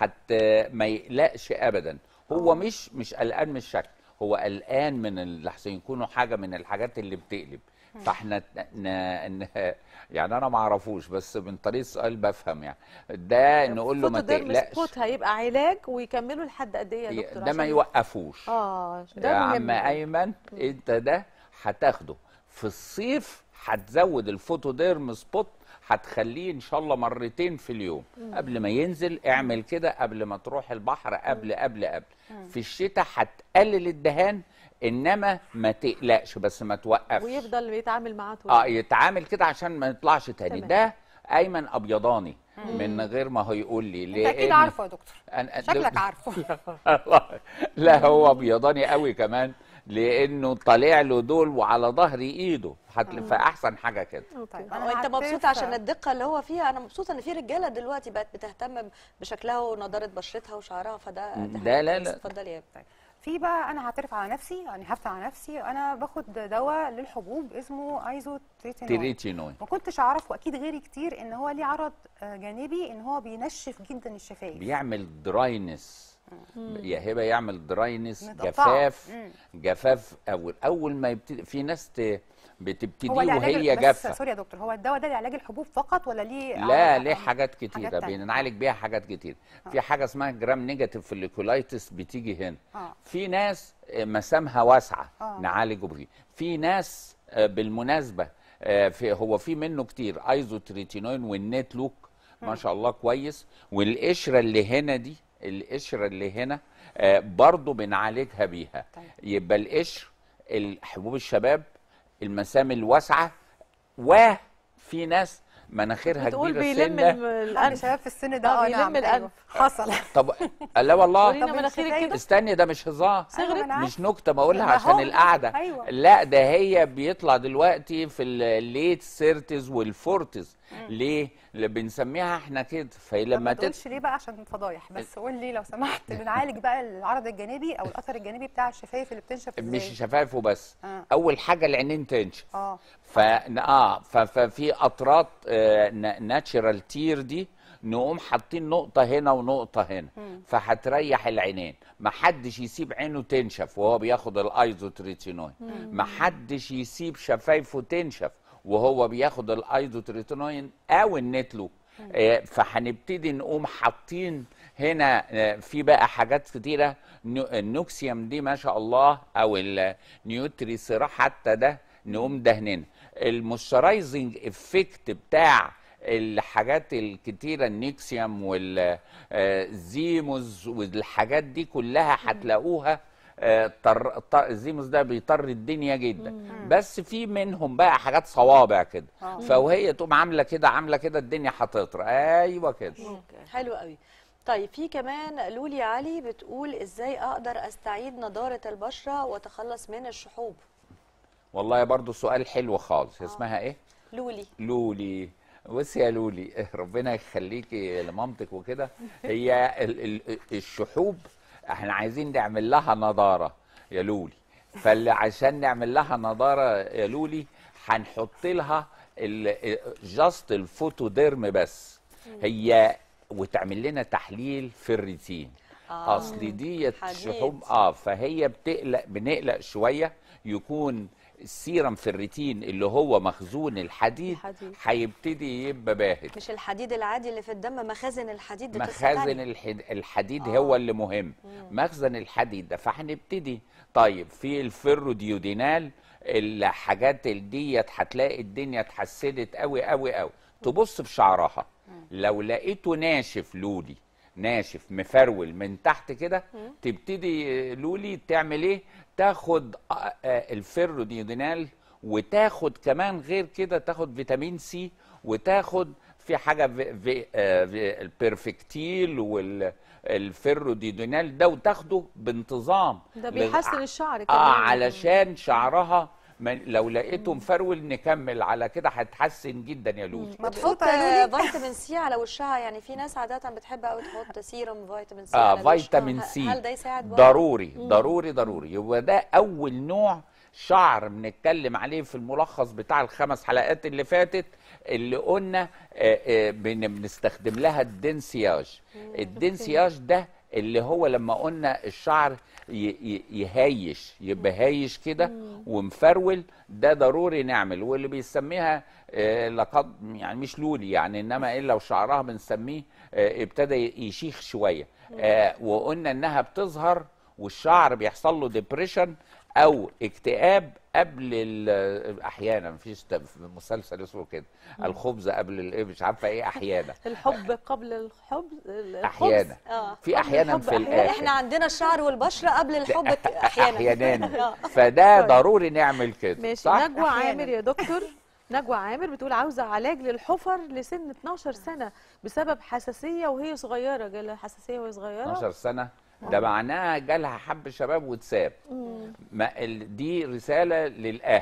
حتى ما يقلقش ابدا هو مش مش قلقان من الشكل هو قلقان من اللي احسن يكونوا حاجه من الحاجات اللي بتقلب فاحنا ن... ن... يعني انا ما اعرفوش بس من طريق السؤال بفهم يعني ده نقول له ما فوتوديرم تقلقش سبوت هيبقى علاج ويكملوا لحد قد ايه يا دكتور ده ما عشان- يوقفوش اه ده يا مهم عم ايمن انت ده هتاخده في الصيف هتزود الفوتوديرم سبوت هتخليه ان شاء الله مرتين في اليوم قبل ما ينزل اعمل كده قبل ما تروح البحر قبل قبل قبل في الشتاء هتقلل الدهان انما ما تقلقش بس ما توقفش ويفضل بيتعامل معاه طول اه الوقت. يتعامل كده عشان ما يطلعش تاني تمام. ده ايمن ابيضاني من غير ما هو يقول لي انت اكيد لأن- عارفه يا دكتور أنا- شكلك عارفه لا هو ابيضاني قوي كمان لانه طالع له دول وعلى ظهر ايده هت- فاحسن حاجه كده طيب هو انت مبسوط عشان الدقه اللي هو فيها انا مبسوطه ان في رجاله دلوقتي بقت بتهتم بشكلها ونضاره بشرتها وشعرها فده دي لا، حاجة لا، كويسة. لا. اتفضلي يا طيب في بقى انا هعترف على نفسي يعني هفتح على نفسي انا باخد دواء للحبوب اسمه ايزو تريتينول تريتينوين ما كنتش اعرف واكيد غيري كتير ان هو ليه عرض آه، جانبي ان هو بينشف جدا الشفايف بيعمل دراينس يا هبه يعمل دراينس متقطعة. جفاف مم. جفاف اول اول ما يبتدي في ناس ت- بتبتدي هو لعلاج وهي بس جافه سوري يا دكتور هو الدواء ده لعلاج الحبوب فقط ولا ليه لا آه، ليه آه، حاجات كتيره تانية. بنعالج بيها حاجات كتير في حاجه اسمها جرام نيجاتيف فوليكولايتس بتيجي هنا آه. في ناس آه، مسامها واسعه آه. نعالجه بيه في ناس آه، بالمناسبه آه، في هو في منه كتير ايزوتريتينوين والنيت لوك ما شاء الله كويس والقشره اللي هنا دي القشره اللي هنا آه، برضو بنعالجها بيها طيب. يبقى القشر الحبوب الشباب المسام الواسعه وفي ناس مناخيرها بتقول كبيره بيلم سنه الم- عند الانف شباب في السن آه، ده اه بيلم نعم الأنف. أيوة. حصل طب لا والله ورينا طب مناخيرك الشفايف؟ كده استني ده مش هزار أيوة، صغرت أنا عارفة. مش نكته بقولها ما عشان هو- القعده أيوة. لا ده هي بيطلع دلوقتي في الليت سيرتز والفورتز ليه اللي بنسميها احنا كده طب ما فلما تت... تقولش ليه بقى عشان فضايح بس قول لي لو سمحت بنعالج بقى العرض الجانبي او اثر الجانبي بتاع الشفايف اللي بتنشف مش ازاي شفايفه بس آه. اول حاجه العينين تنشف اه ف اه ف- ففي قطرات ناتشرال تير دي نقوم حاطين نقطة هنا ونقطة هنا فهتريح العينين محدش يسيب عينه تنشف وهو بياخد الايزوتريتينوين محدش يسيب شفايفه تنشف وهو بياخد الايزوتريتينوين او النتلو آه، فهنبتدي نقوم حاطين هنا آه، في بقى حاجات كتيرة نو- النوكسيوم دي ما شاء الله او النيوتريسيرا حتى ده نقوم دهننا الموسترايزنج افكت بتاع الحاجات الكتيرة النيكسيوم والزيموز والحاجات دي كلها هتلاقوها آه، طر... طر... الزيموس ده بيطر الدنيا جدا بس في منهم بقى حاجات صوابع كده آه. فوهي تقوم عامله كده عامله كده الدنيا هتطرى ايوه كده حلو قوي طيب في كمان لولي علي بتقول ازاي اقدر استعيد نضاره البشره واتخلص من الشحوب والله برضو سؤال حلو خالص اسمها ايه لولي لولي بصي يا لولي ربنا يخليكي لمامتك وكده هي ال- ال- الشحوب احنا عايزين نعمل لها نضاره يا لولي فاللي عشان نعمل لها نضاره يا لولي هنحط لها جاست الفوتوديرم بس هي وتعمل لنا تحليل في الريتين آه. اصل ديت حديد. شحوب اه فهي بتقلق بنقلق شويه يكون السيرم في الريتين اللي هو مخزون الحديد الحديد. هيبتدي يبقى باهت مش الحديد العادي اللي في الدم مخازن الحديد دي قصة مخازن تانية. الحد... الحديد هو اللي مهم مخزن الحديد ده فهنبتدي طيب في الفيروديودينال الحاجات ديت هتلاقي الدنيا اتحسنت قوي قوي قوي تبص في شعرها لو لقيته ناشف لولي ناشف مفرول من تحت كده تبتدي لولي تعمل ايه تاخد آه، آه، الفيروديودينال وتاخد كمان غير كده تاخد فيتامين سي وتاخد في حاجه في في آه، في البرفكتيل والفيروديودينال ده وتاخده بانتظام ده لغ- بيحسن الشعر كمان اه علشان شعرها من لو لقيته مفرول نكمل على كده هتحسن جدا يا لولي بتحط مبسوطه يا لولي فيتامين سي على وشها يعني في ناس عاده بتحب قوي تحط سيرم فيتامين سي اه على الوش. فيتامين ه- سي هل ده يساعد برضه؟ ضروري ضروري ضروري يبقى ده اول نوع شعر بنتكلم عليه في الملخص بتاع الخمس حلقات اللي فاتت اللي قلنا آه، آه، بن- بنستخدم لها الدنسياج الدنسياج ده اللي هو لما قلنا الشعر ي- ي- يهايش يبقى هايش كده ومفرول ده ضروري نعمل واللي بيسميها آه، لقد يعني مش لولي يعني انما ايه لو شعرها بنسميه آه، ابتدى يشيخ شويه آه، وقلنا انها بتظهر والشعر بيحصل له ديبريشن او اكتئاب قبل ال- احيانا مفيش ت- في مسلسل اسمه كده الخبز قبل الايه مش عارفه ايه احيانا الحب قبل الحب الخبز. احيانا اه في قبل احيانا الحب في أحياناً. الاخر احنا عندنا الشعر والبشره قبل الحب ك- احيانا احيانا آه. فده ضروري نعمل كده ماشي صح نجوى أحياناً. عامر يا دكتور نجوى عامر بتقول عاوزه علاج للحفر لسن 12 سنه بسبب حساسيه وهي صغيره جالها حساسيه وهي صغيره 12 سنه ده معناها جالها حب شباب واتساب ما ال- دي رساله للاهل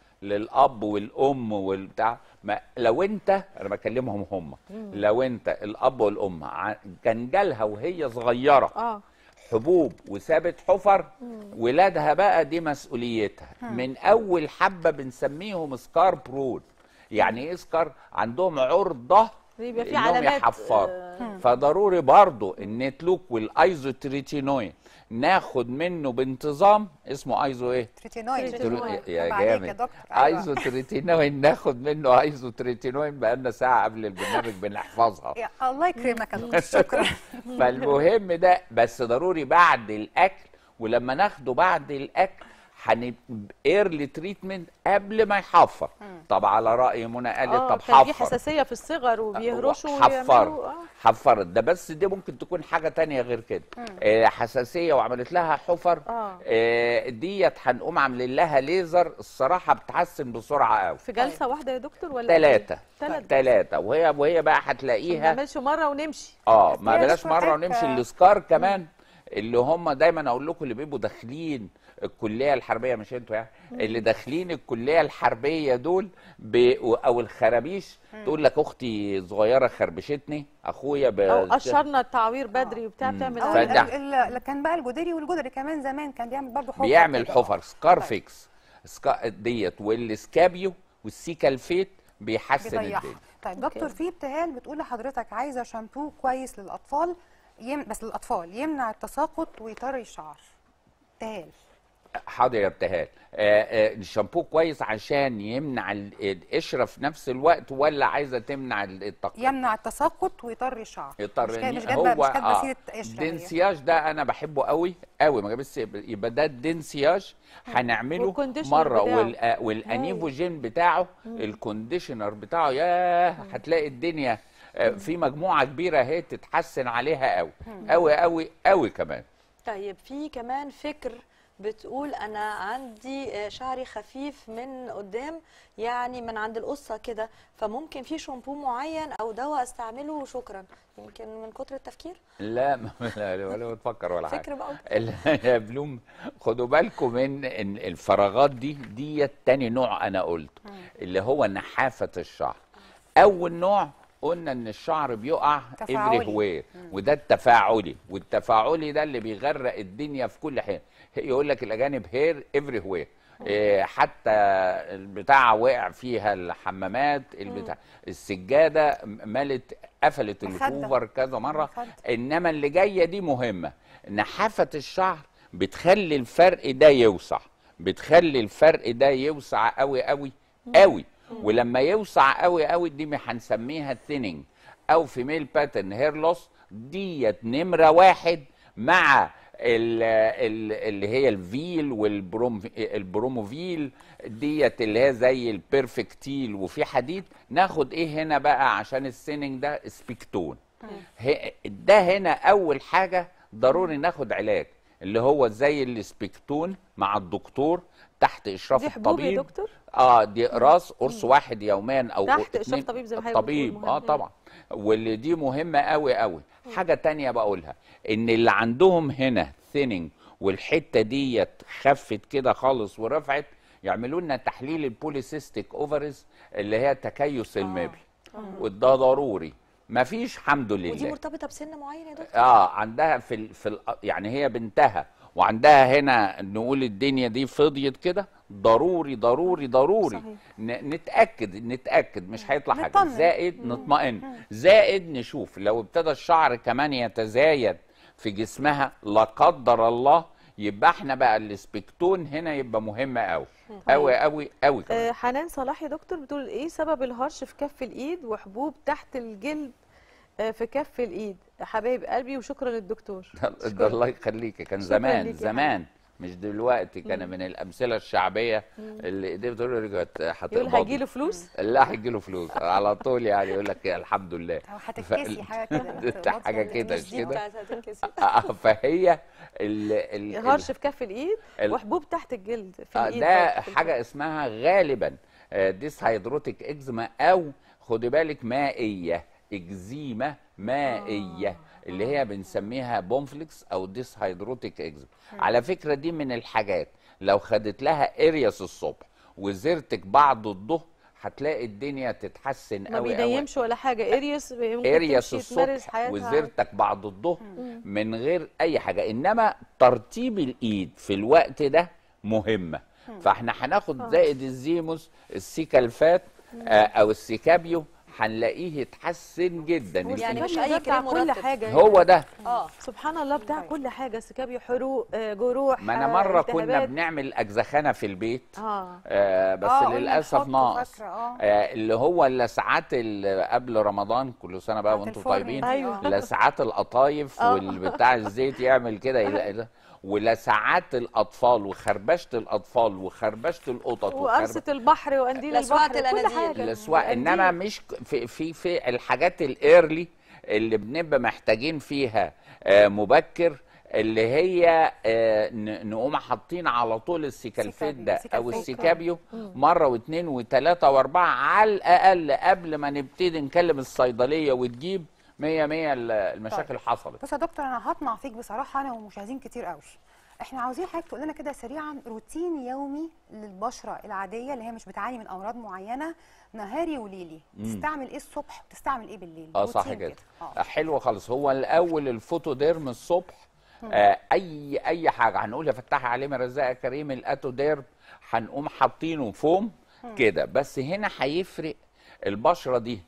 للاب والام والبتاع ما لو انت انا بكلمهم هم لو انت الاب والام ع- كان جالها وهي صغيره اه حبوب وسابت حفر ولادها بقى دي مسؤوليتها من اول حبه بنسميهم سكار برود يعني ايه سكار عندهم عرضه بيبقى في انهم علامات يحفروا آه، فضروري برضو النتلوك والايزوتريتينوين ناخد منه بانتظام اسمه ايزو ايه تريتينويد تريتينويد. ترو- يا طب عليك يا جامد دكتور، أيوة. ايزوتريتينوين ناخد منه ايزوتريتينوين بقالنا ساعه قبل البرنامج بنحفظها يا الله يكرمك يا دكتور شكرا فالمهم ده بس ضروري بعد الاكل ولما ناخده بعد الاكل هن ايرلي تريتمنت قبل ما يحفر طب على راي منى قالت اه طب كان في حفر حساسيه في الصغر وبيهرشوا حفرت ويعملوا اه حفرت ده بس دي ممكن تكون حاجه تانية غير كده آه حساسيه وعملت لها حفر آه. آه ديت هنقوم عاملين لها ليزر الصراحه بتحسن بسرعه قوي في جلسه واحده يا دكتور ولا ثلاثه ثلاث ثلاثه وهي وهي بقى ما هتلاقيها نعملش مره ونمشي اه ما هي بلاش سرعة- مره ونمشي السكار كمان اللي هم دايما اقول لكم اللي بيبقوا داخلين الكليه الحربيه مش انتوا يعني اللي داخلين الكليه الحربيه دول ب... او الخرابيش تقول لك اختي صغيره خربشتني اخويا ب... او قشرنا التعوير بدري وبتاع بتعمل او فده- ال- ال- ال- كان بقى الجدري والجدري كمان زمان كان بيعمل برضه حفر بيعمل كده. حفر سكارفيكس سكا... ديت والسكابيو والسيكالفيت بيحسن بيضيعها الدنيا طيب دكتور في ابتهال بتقول لحضرتك عايزه شامبو كويس للاطفال يم... بس للاطفال يمنع التساقط ويطري الشعر ابتهال حاضر يا ابتهال آه، آه، الشامبو كويس عشان يمنع ال- القشره في نفس الوقت ولا عايزه تمنع التقطيع يمنع التساقط ويطري الشعر يضطر مش إن كده- مش هو كاتبه مش كاتبه آه، سيره قشره هي. الدنسياج ده انا بحبه قوي قوي ما بس يبقى ده الدنسياج هنعمله والكونديشنر مره بتاعه. وال آه، والانيفوجين بتاعه الكونديشنر بتاعه ياه هتلاقي الدنيا آه، في مجموعه كبيره اهي تتحسن عليها قوي قوي قوي قوي كمان طيب في كمان فكر بتقول انا عندي آه، شعري خفيف من قدام يعني من عند القصه كده فممكن في شامبو معين او دواء استعمله شكرا يمكن من كتر التفكير لا ما- لا لا ولا بتفكر ولا حاجه فكر بقى ال- يا بلوم خدوا بالكم من إن الفراغات دي ديت تاني نوع انا قلته اللي هو نحافه الشعر اول نوع قلنا ان الشعر بيقع تفاعلي. افري هوير وده التفاعلي والتفاعلي ده اللي بيغرق الدنيا في كل حين يقول لك الاجانب هير افري هوير إيه حتى البتاع وقع فيها الحمامات البتاع السجاده ملت قفلت مخدة. الكوفر كذا مره مخدة. انما اللي جايه دي مهمه نحافه الشعر بتخلي الفرق ده يوسع بتخلي الفرق ده يوسع قوي قوي قوي ولما يوسع قوي قوي دي هنسميها ثيننج او فيميل باترن هير لوس ديت نمره واحد مع ال ال اللي هي الفيل والبروم البروموفيل ديت اللي هي زي البيرفكتيل وفي حديد ناخد ايه هنا بقى عشان السيننج ده سبيكتون ه- ده هنا اول حاجه ضروري ناخد علاج اللي هو زي السبيكتون مع الدكتور تحت اشراف دي حبوب يا الطبيب دكتور؟ اه دي راس قرص واحد يوميا او تحت إشراف اتنين- طبيب زي ما حضرتك بتقول الطبيب مهم. اه طبعا واللي دي مهمه قوي قوي حاجه تانية بقولها ان اللي عندهم هنا ثيننج والحته ديت خفت كده خالص ورفعت يعملوا لنا تحليل البوليسيستيك اوفرز اللي هي تكيس المبي وده ضروري مفيش الحمد ودي لله مرتبطه بسن معين يا دكتور اه عندها في ال في ال يعني هي بنتها وعندها هنا نقول الدنيا دي فضيت كده ضروري ضروري ضروري صحيح. ن- نتاكد نتاكد مش هيطلع حاجه نطمن. زائد نطمئن زائد نشوف لو ابتدى الشعر كمان يتزايد في جسمها لا قدر الله يبقى احنا بقى السبيكتون هنا يبقى مهمه قوي قوي قوي قوي كمان آه، حنان صلاح يا دكتور بتقول ايه سبب الهرش في كف الايد وحبوب تحت الجلد آه، في كف الايد حبايب قلبي وشكرا للدكتور ده الله يخليك كان شكراً زمان ليك يا زمان مش دلوقتي كان من الامثله الشعبيه اللي ايديه بتقول له رجعت يقول هتقبض هيجي له فلوس لا هيجي له فلوس على طول يعني يقول لك الحمد لله او هتتكسي حاجه كده حاجه كده مش دي كده بتاعت هتنكسر آه، فهي ال ال هرش في كف الايد ال- وحبوب تحت الجلد في آه، الايد ده برضه، في حاجه اسمها غالبا ديس هيدروتيك اكزيما او خدي بالك مائيه اكزيما مائيه اللي هي بنسميها بومفليكس او ديس هيدروتيك اكزيما على فكره دي من الحاجات لو خدت لها ارياس الصبح وزرتك بعد الظهر هتلاقي الدنيا تتحسن ما قوي قوي بينيمش ولا حاجه اريس ممكن ارياس تمشي تمارس الصبح حياتها وزرتك بعد الظهر من غير اي حاجه انما ترتيب الايد في الوقت ده مهمه فاحنا هناخد زائد الزيموس السيكالفات آه او السيكابيو هنلاقيه يتحسن جدا يعني مش السكابيو أي ده بتاع كريم كل مرطب. حاجه هو ده اه سبحان الله بتاع كل حاجه سكابيو حروق آه، جروح ما انا آه، مره كنا التهابات. بنعمل اجزخانه في البيت اه آه بس آه، قلنا للاسف نحطه، ناقص فاكرة، آه. آه اللي هو اللسعات اللي قبل رمضان كل سنه بقى بتاعت وانتم الفرن طيبين دي، أيوة. آه. لسعات القطايف آه. والبتاع الزيت يعمل كده يلاقي- ولسعات الاطفال وخربشه الاطفال وخربشه القطط وقرصه البحر وقنديل لسوعة البحر كل الأناديل. حاجه الاسواق وقنديل. انما مش ك- في في في الحاجات الايرلي اللي بنبقى محتاجين فيها آه، مبكر اللي هي آه، ن- نقوم حاطين على طول السيكالفيت سيكابيو، ده او سيكالفيت. السيكابيو مره واثنين وثلاثه واربعه على الاقل قبل ما نبتدي نكلم الصيدليه وتجيب 100 100 المشاكل حصلت بص يا دكتور انا هطمع فيك بصراحه انا ومشاهدين كتير قوي احنا عاوزين حضرتك تقول لنا كده سريعا روتين يومي للبشره العاديه اللي هي مش بتعاني من امراض معينه نهاري وليلي تستعمل ايه الصبح وتستعمل ايه بالليل اه صح روتين كده اه حلو خالص هو الاول الفوتوديرم الصبح آه اي اي حاجه هنقول يا فتاح عليم رزاق يا كريم الاتوديرم هنقوم حاطينه فوم كده بس هنا هيفرق البشره دي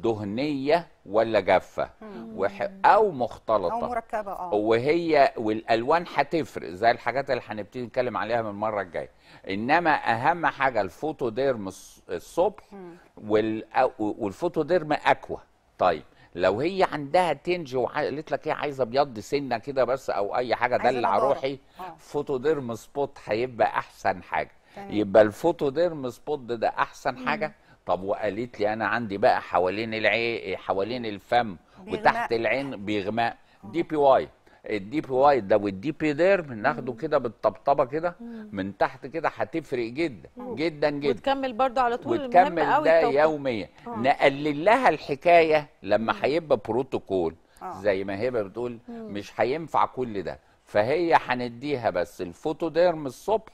دهنيه ولا جافه وح- او او مختلطه مركبه اه وهي والالوان هتفرق زي الحاجات اللي هنبتدي نتكلم عليها من المره الجايه انما اهم حاجه الفوتوديرم الص- الصبح وال والفوتوديرم اكوا طيب لو هي عندها تنج وقالت لك ايه عايزه ابيض سنه كده بس او اي حاجه عايزة دلع نضارة. روحي آه. فوتوديرم سبوت هيبقى احسن حاجه تمام. يبقى الفوتوديرم سبوت ده, ده احسن حاجه طب وقالت لي انا عندي بقى حوالين العين حوالين الفم بيغمق. وتحت العين بيغماء دي بي واي الدي بي واي ده والدي بي ديرم ناخده كده بالطبطبه كده من تحت كده هتفرق جدا جدا جدا وتكمل برضو على طول وتكمل المهم قوي ده التوقيت. يوميا نقلل لها الحكايه لما هيبقى بروتوكول آه. زي ما هبه بتقول مش هينفع كل ده فهي هنديها بس الفوتوديرم الصبح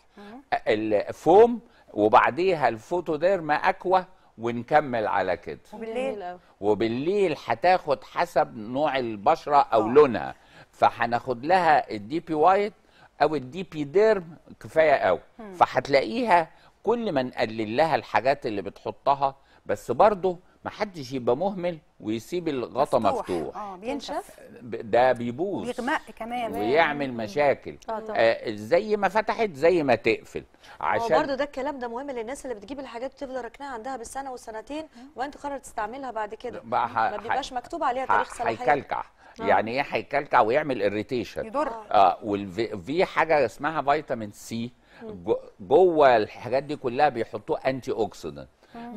الفوم وبعديها الفوتوديرم اكوا ونكمل على كده جميل وبالليل أوي. وبالليل هتاخد حسب نوع البشره او آه. لونها فهناخد لها الدي بي وايت او الدي بي ديرم كفايه قوي فهتلاقيها كل ما نقلل لها الحاجات اللي بتحطها بس برضه ما حدش يبقى مهمل ويسيب الغطا مفتوح اه بينشف ب- ده بيبوظ بيغمق كمان ويعمل مشاكل آه طبعا. آه زي ما فتحت زي ما تقفل هو عشان برضه ده الكلام ده مهم للناس اللي بتجيب الحاجات وتفضل راكناها عندها بالسنه والسنتين وانت تقرر تستعملها بعد كده بقى ح- ما بيبقاش مكتوب عليها ح- تاريخ صلاحيه هيكلكع يعني ايه هيكلكع ويعمل اريتيشن يضر اه وفي حاجه اسمها فيتامين سي جو- جوه الحاجات دي كلها بيحطوه انتي اوكسيدنت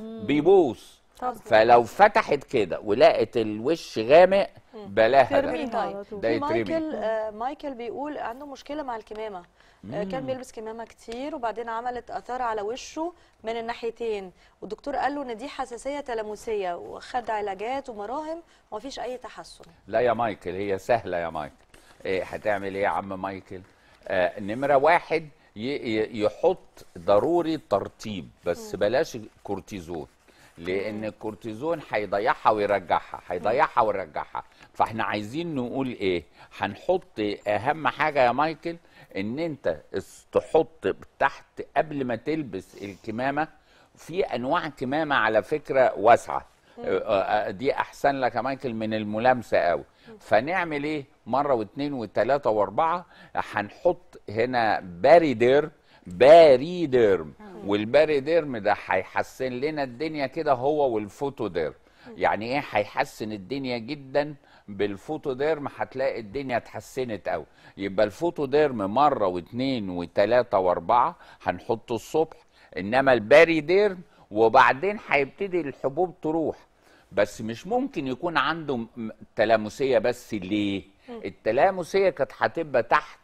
بيبوظ طب فلو فتحت كده ولقت الوش غامق بلاها ده ترميها على طول. ده في يترمي مايكل آه مايكل بيقول عنده مشكله مع الكمامه آه كان بيلبس كمامه كتير وبعدين عملت اثار على وشه من الناحيتين والدكتور قال له ان دي حساسيه تلامسيه وخد علاجات ومراهم ومفيش اي تحسن لا يا مايكل هي سهله يا مايكل إيه هتعمل ايه يا عم مايكل آه نمره واحد ي- ي- يحط ضروري ترطيب بس بلاش كورتيزون لان الكورتيزون هيضيعها ويرجعها هيضيعها ويرجعها فاحنا عايزين نقول ايه هنحط اهم حاجه يا مايكل ان انت اس- تحط تحت قبل ما تلبس الكمامه في انواع كمامه على فكره واسعه آه، آه، دي احسن لك يا مايكل من الملامسه قوي فنعمل ايه مره واثنين وثلاثه واربعه هنحط هنا باريدير باريديرم والباريديرم ده هيحسن لنا الدنيا كده هو والفوتوديرم يعني ايه هيحسن الدنيا جدا بالفوتوديرم هتلاقي الدنيا اتحسنت قوي يبقى الفوتوديرم مره واثنين وثلاثه واربعه هنحطه الصبح انما الباريديرم وبعدين هيبتدي الحبوب تروح بس مش ممكن يكون عنده م- م- تلامسيه بس ليه التلامسيه كانت هتبقى تحت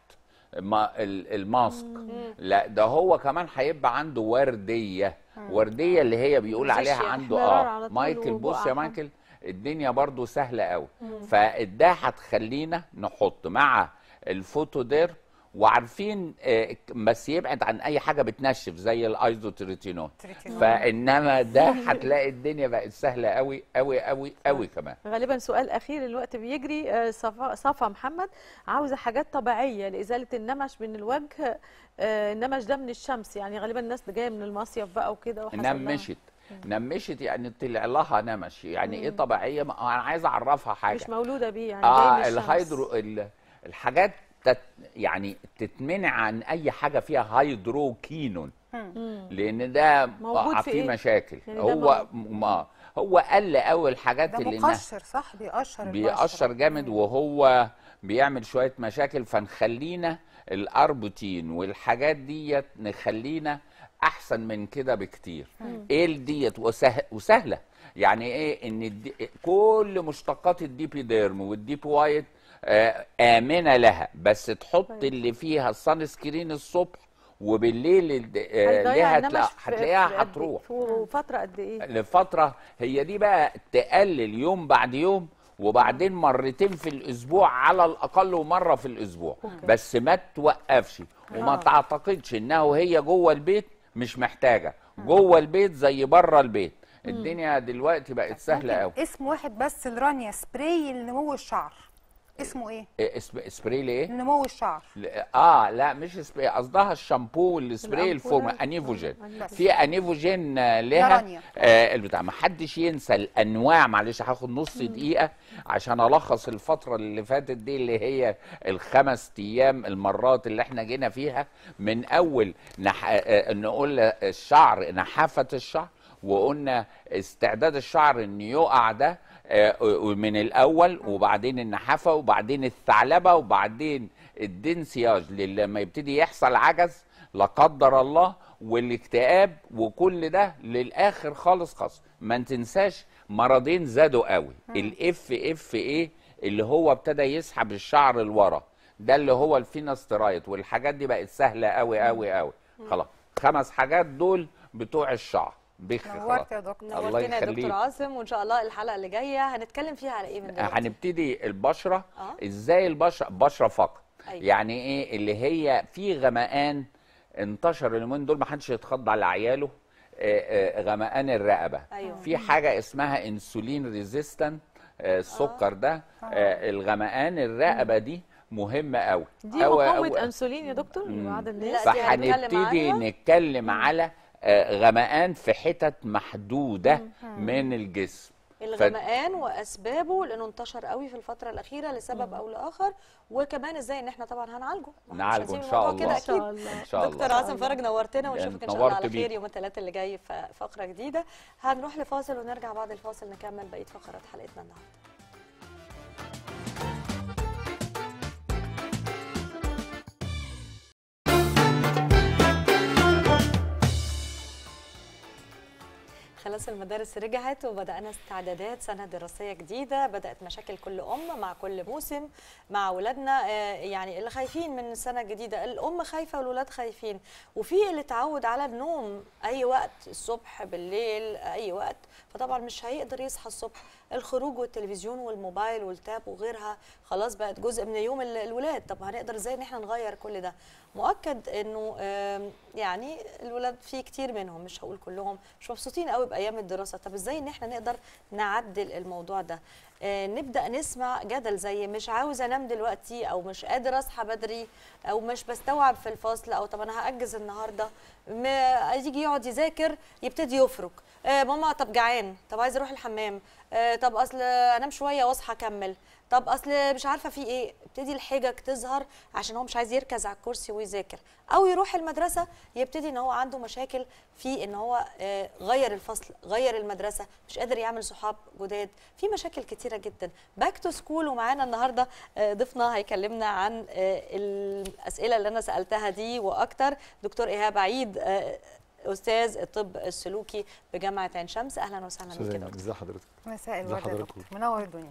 ما ال- الماسك لا ده هو كمان هيبقى عنده ورديه ورديه اللي هي بيقول عليها زيشيا. عنده احمرار اه على طول مايكل بص وبقع يا حمر. مايكل الدنيا برضو سهله قوي فده هتخلينا نحط مع الفوتودير وعارفين آه، بس يبعد عن اي حاجه بتنشف زي الايزوتريتينول تريتينول. فانما ده هتلاقي الدنيا بقت سهله قوي قوي قوي قوي كمان غالبا سؤال اخير الوقت بيجري آه، صفا صفا محمد عاوزه حاجات طبيعيه لازاله النمش من الوجه آه، النمش ده من الشمس يعني غالبا الناس اللي جايه من المصيف بقى وكده وحصل لها- نمشت نمشت يعني طلع لها نمش يعني ايه طبيعيه ما انا عايز اعرفها حاجه مش مولوده بيه يعني اه جاي من الشمس. الهيدرو ال- الحاجات تت يعني تتمنع عن اي حاجه فيها هيدروكينون لان ده موجود في فيه إيه؟ مشاكل يعني ده هو ما هو قل قوي الحاجات ده اللي إنها- مقشر صح بيقشر البشرة. بيقشر جامد وهو بيعمل شويه مشاكل فنخلينا الاربوتين والحاجات ديت نخلينا احسن من كده بكتير ايه ديت وسه... وسهله يعني ايه ان الدي... كل مشتقات الديبي ديرم والديب وايت آه امنه لها بس تحط اللي فيها الصن سكرين الصبح وبالليل الد- آه هيضيع ليها النمش هتلا... في- في هتلاقيها قد إيه؟ هتروح في فتره قد ايه لفتره هي دي بقى تقلل يوم بعد يوم وبعدين مرتين في الاسبوع على الاقل ومره في الاسبوع بس ما توقفش وما آه. تعتقدش انها وهي جوه البيت مش محتاجه جوه البيت زي بره البيت الدنيا دلوقتي بقت سهله قوي ممكن اسم واحد بس لرانيا سبراي لنمو الشعر اسمه ايه؟ اسم سبراي لايه لنمو الشعر ل- اه لا مش سبراي قصدها الشامبو والسبراي الأمبولة. الفورم انيفوجين بس. في انيفوجين آه، ده لها رانيا. آه البتاع ما حدش ينسى الانواع معلش هاخد نص دقيقه عشان الخص الفتره اللي فاتت دي اللي هي الخمس ايام المرات اللي احنا جينا فيها من اول نح... آه نقول الشعر نحافه الشعر وقلنا استعداد الشعر ان يقع ده آه، من الاول وبعدين النحافه وبعدين الثعلبه وبعدين الدنسياج لما يبتدي يحصل عجز لا قدر الله والاكتئاب وكل ده للاخر خالص خالص ما تنساش مرضين زادوا قوي الاف اف ايه اللي هو ابتدى يسحب الشعر لورا ده اللي هو الفينسترايت والحاجات دي بقت سهله قوي قوي قوي خلاص خمس حاجات دول بتوع الشعر بخ خلاص نورت يا دكتور الله نورتنا يا يخليك. دكتور عاصم وان شاء الله الحلقه اللي جايه هنتكلم فيها على ايه من دلوقتي هنبتدي البشره آه. ازاي البشره بشره فقط أيوة. يعني ايه اللي هي في غمقان انتشر اليومين دول ما حدش يتخض على عياله آه، آه، غمقان الرقبه أيوة. في حاجه اسمها انسولين ريزيستنت السكر ده آه، الغمقان الرقبه دي مهمه قوي دي مقاومه انسولين يا دكتور لبعض الناس لا، دي هنتكلم فهنبتدي عنها. نتكلم على آه، غمقان في حتت محدوده من الجسم الغمقان واسبابه لانه انتشر قوي في الفتره الاخيره لسبب او لاخر وكمان ازاي ان احنا طبعا هنعالجه ما احنا مش نعالجه هنسيب إن شاء الموضوع كده الله. ان شاء اكيد الله ان شاء دكتور الله عاصم فرج نورتنا ونشوفك ان شاء الله نورت على خير بيك. يوم الثلاثاء اللي جاي في فقره جديده هنروح لفاصل ونرجع بعد الفاصل نكمل بقيه فقرات حلقتنا النهارده خلاص المدارس رجعت وبدأنا استعدادات سنة دراسية جديدة بدأت مشاكل كل أم مع كل موسم مع ولادنا آه، يعني اللي خايفين من السنة الجديدة الأم خايفة والولاد خايفين وفي اللي اتعود على النوم أي وقت الصبح بالليل أي وقت فطبعا مش هيقدر يصحى الصبح الخروج والتلفزيون والموبايل والتاب وغيرها خلاص بقت جزء من يوم ال- الولاد طب هنقدر ازاي ان احنا نغير كل ده مؤكد انه آم، يعني الولاد في كتير منهم مش هقول كلهم مش مبسوطين قوي بايام الدراسه طب ازاي ان احنا نقدر نعدل الموضوع ده آه، نبدا نسمع جدل زي مش عاوز انام دلوقتي او مش قادر اصحى بدري او مش بستوعب في الفصل او طب انا هاجز النهارده ما يجي يقعد يذاكر يبتدي يفرك آه، ماما طب جعان طب عايز اروح الحمام آه، طب اصل انام شويه واصحى اكمل طب اصل مش عارفه في ايه ابتدي الحجج تظهر عشان هو مش عايز يركز على الكرسي ويذاكر او يروح المدرسه يبتدي ان هو عنده مشاكل في ان هو آه، غير الفصل غير المدرسه مش قادر يعمل صحاب جداد في مشاكل كتيره جدا باك تو سكول ومعانا النهارده آه، ضيفنا هيكلمنا عن آه، الاسئله اللي انا سالتها دي واكتر دكتور ايهاب عيد آه، استاذ الطب السلوكي بجامعه عين شمس اهلا وسهلا بك يا استاذ دكتور ازي حضرتك مساء ازي الورد يا حضرتك؟ دكتور منور الدنيا